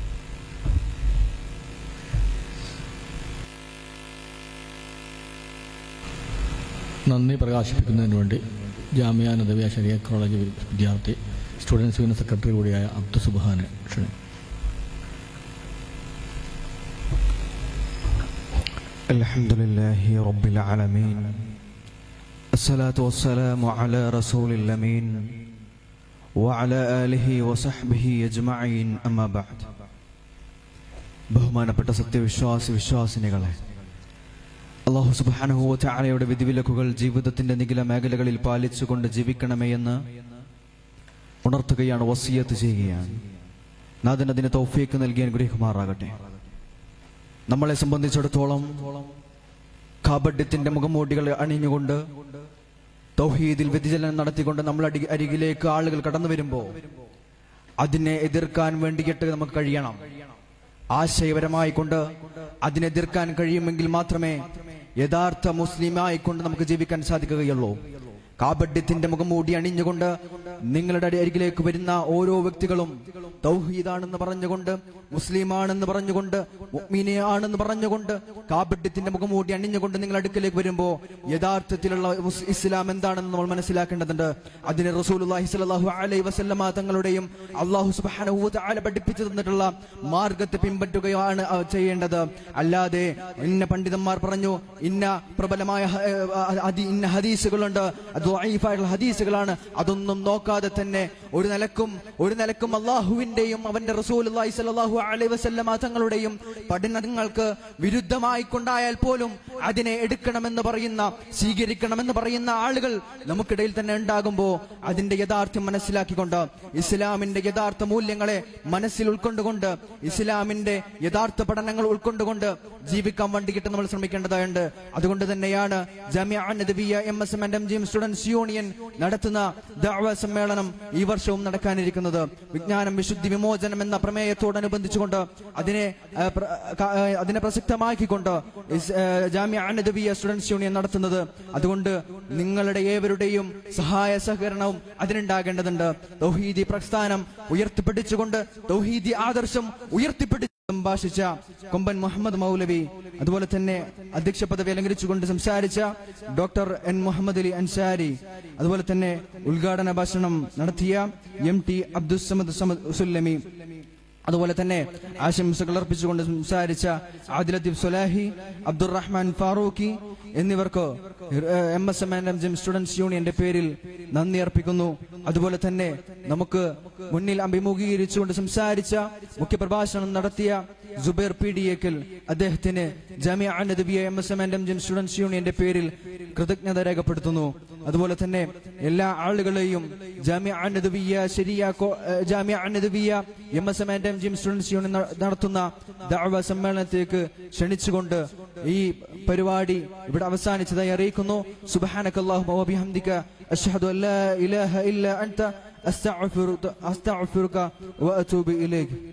നന്ദി പ്രകാശിപ്പിക്കുന്നതിന് വേണ്ടി ജാമ്യ നദവിയ ശരിയ കോളേജ് വിദ്യാർത്ഥി സ്റ്റുഡൻസ് യൂണിയൻ സെക്രട്ടറി കൂടിയായ അബ്ദു സുബാനെ ക്ഷണിക്കും الحمد لله رب العالمين الصلاة والسلام على رسول الأمين وعلى آله وصحبه أجمعين أما بعد ബഹുമാനപ്പെട്ട സത്യവിശ്വാസി വിശ്വാസിനികളെ അള്ളാഹു സുബാനുഹുവ ചാലയുടെ വിധിവിലക്കുകൾ ജീവിതത്തിന്റെ നിഖില മേഖലകളിൽ പാലിച്ചുകൊണ്ട് ജീവിക്കണമേ എന്ന് ഉണർത്തുകയാണ് വസിയത്ത് ചെയ്യുകയാണ് നാഥൻ അതിന് തൗഫീക്ക് നൽകി അനുഗ്രഹിക്കുമാറാകട്ടെ നമ്മളെ സംബന്ധിച്ചിടത്തോളം കാപഡ്യത്തിന്റെ മുഖംമൂടികൾ അണിഞ്ഞുകൊണ്ട് തൗഹീദിൽ വ്യതിചലനം നടത്തിക്കൊണ്ട് നമ്മൾ അടി അരികിലേക്ക് ആളുകൾ കടന്നു വരുമ്പോൾ അതിനെ എതിർക്കാൻ വേണ്ടിയിട്ട് നമുക്ക് കഴിയണം ആശയപരമായി കൊണ്ട് അതിനെതിർക്കാൻ കഴിയുമെങ്കിൽ മാത്രമേ യഥാർത്ഥ മുസ്ലിമായി കൊണ്ട് നമുക്ക് ജീവിക്കാൻ സാധിക്കുകയുള്ളൂ കാപഡ്യത്തിന്റെ മുഖംമൂടി അണിഞ്ഞുകൊണ്ട് നിങ്ങളുടെ അരികിലേക്ക് വരുന്ന ഓരോ വ്യക്തികളും തൗഹീദാണെന്ന് പറഞ്ഞുകൊണ്ട് മുസ്ലിമാണെന്ന് പറഞ്ഞുകൊണ്ട് മുഅ്മിനെ ആണെന്ന് പറഞ്ഞുകൊണ്ട് കാപഡ്യത്തിന്റെ മുഖംമൂടി അണിഞ്ഞുകൊണ്ട് നിങ്ങൾ അടുക്കലേക്ക് വരുമ്പോ യഥാർത്ഥത്തിലുള്ള മുസ് ഇസ്ലാം എന്താണെന്ന് നമ്മൾ മനസ്സിലാക്കേണ്ടതുണ്ട് അതിന് റസൂലുള്ളാഹി സ്വല്ലല്ലാഹു അലൈഹി വസല്ലമ തങ്ങളുടെയും അള്ളാഹു സുബ്ഹാനഹു വ തആല പഠിപ്പിച്ചു തന്നിട്ടുള്ള മാർഗത്തെ പിൻപറ്റുകയാണ് അവ ചെയ്യേണ്ടത് അല്ലാതെ ഇന്ന പണ്ഡിതന്മാർ പറഞ്ഞു ഇന്ന പ്രബലമായ ഹ- ഏഹ് ഹദി- ഇന്ന ഹദീസുകളുണ്ട് അത് ദ്വഈഫായിട്ടുള്ള ഹദീസുകളാണ് അതൊന്നും നോക്കാതെ തന്നെ ഒരു നിലക്കും ഒരു നിലക്കും അള്ളാഹുവിന്റെയും അവന്റെ റസൂലുള്ളാഹി സ്വല്ലല്ലാഹു അലൈഹി വസല്ലമ തങ്ങളുടെയും പഠനങ്ങൾക്ക് വിരുദ്ധമായി കൊണ്ടായാൽ പോലും അതിനെ എടുക്കണമെന്ന് പറയുന്ന സ്വീകരിക്കണമെന്ന് പറയുന്ന ആളുകൾ നമുക്കിടയിൽ തന്നെ ഉണ്ടാകുമ്പോ അതിന്റെ യഥാർത്ഥം മനസ്സിലാക്കിക്കൊണ്ട് ഇസ്ലാമിന്റെ യഥാർത്ഥ മൂല്യങ്ങളെ മനസ്സിൽ ഉൾക്കൊണ്ടുകൊണ്ട് ഇസ്ലാമിന്റെ യഥാർത്ഥ പഠനങ്ങൾ ഉൾക്കൊണ്ടുകൊണ്ട് ജീവിക്കാൻ വേണ്ടിയിട്ട് നമ്മൾ ശ്രമിക്കേണ്ടതായുണ്ട് അതുകൊണ്ട് തന്നെയാണ് Jamia Nadwiya M S M M G students union നടത്തുന്ന ദഅവ സമ്മേളനം ഈ വർഷവും നടക്കാനിരിക്കുന്നത് വിജ്ഞാനം വിശുദ്ധി വിമോചനം എന്ന പ്രമേയത്തോടനുബന്ധിച്ചുകൊണ്ട് അതിനെ ആ, പ്ര- ക- ആ, അതിനെ പ്രസക്തമാക്കിക്കൊണ്ട് ഇസ്- ആ, ജാമിഅ നദവിയ സ്റ്റുഡൻസ് യൂണിയൻ നടത്തുന്നത് അതുകൊണ്ട് നിങ്ങളുടെ ഏവരുടെയും സഹായ സഹകരണവും അതിനുണ്ടാകേണ്ടതുണ്ട് തൗഹീദി പ്രസ്ഥാനം ഉയർത്തിപ്പിടിച്ചുകൊണ്ട് തൗഹീദി ആദർശം ഉയർത്തിപ്പിടി സംഭാഷിച്ച കൊമ്പൻ മുഹമ്മദ് മൗലവി അതുപോലെ തന്നെ അധ്യക്ഷ പദവി അലങ്കരിച്ചുകൊണ്ട് സംസാരിച്ച ഡോക്ടർ എൻ മുഹമ്മദ് അലി അൻസാരി അതുപോലെ തന്നെ ഉദ്ഘാടന ഭാഷണം നടത്തിയ എം ടി അബ്ദുസമദ് സമദ് സുല്ലമി അതുപോലെ തന്നെ ആശംസകൾ അർപ്പിച്ചുകൊണ്ട് സംസാരിച്ച ആദിലദ്ദീപ് സുലാഹി അബ്ദുറഹ്മാൻ ഫാറൂഖി എന്നിവർക്ക് M S M N M students യൂണിയന്റെ പേരിൽ നന്ദി അർപ്പിക്കുന്നു അതുപോലെ തന്നെ നമുക്ക് മുന്നിൽ അഭിമുഖീകരിച്ചുകൊണ്ട് സംസാരിച്ച മുഖ്യപ്രഭാഷണം നടത്തിയ ജുബൈർ പി ഡി എക്കൽ അദ്ദേഹത്തിന് Jamia Nadwiya M S M N M students യൂണിയന്റെ പേരിൽ കൃതജ്ഞത രേഖപ്പെടുത്തുന്നു അതുപോലെ തന്നെ എല്ലാ ആളുകളെയും ജാമ്യ നദവിയ ശരിയ Jamia Nadwiya M S M and M G students union ന- നടത്തുന്ന ദഅവ സമ്മേളനത്തിലേക്ക് ക്ഷണിച്ചുകൊണ്ട് ഈ പരിപാടി ഇവിടെ അവസാനിച്ചതായി അറിയിക്കുന്നു സുബ്ഹാനകല്ലാഹു വ ബിഹംദിക അഷ്ഹദു അല്ലാ ഇലാഹ ഇല്ല അൻത അസ്തഗ്ഫിറുക അസ്തഗ്ഫിറുക വ അതൂബു ഇലൈക്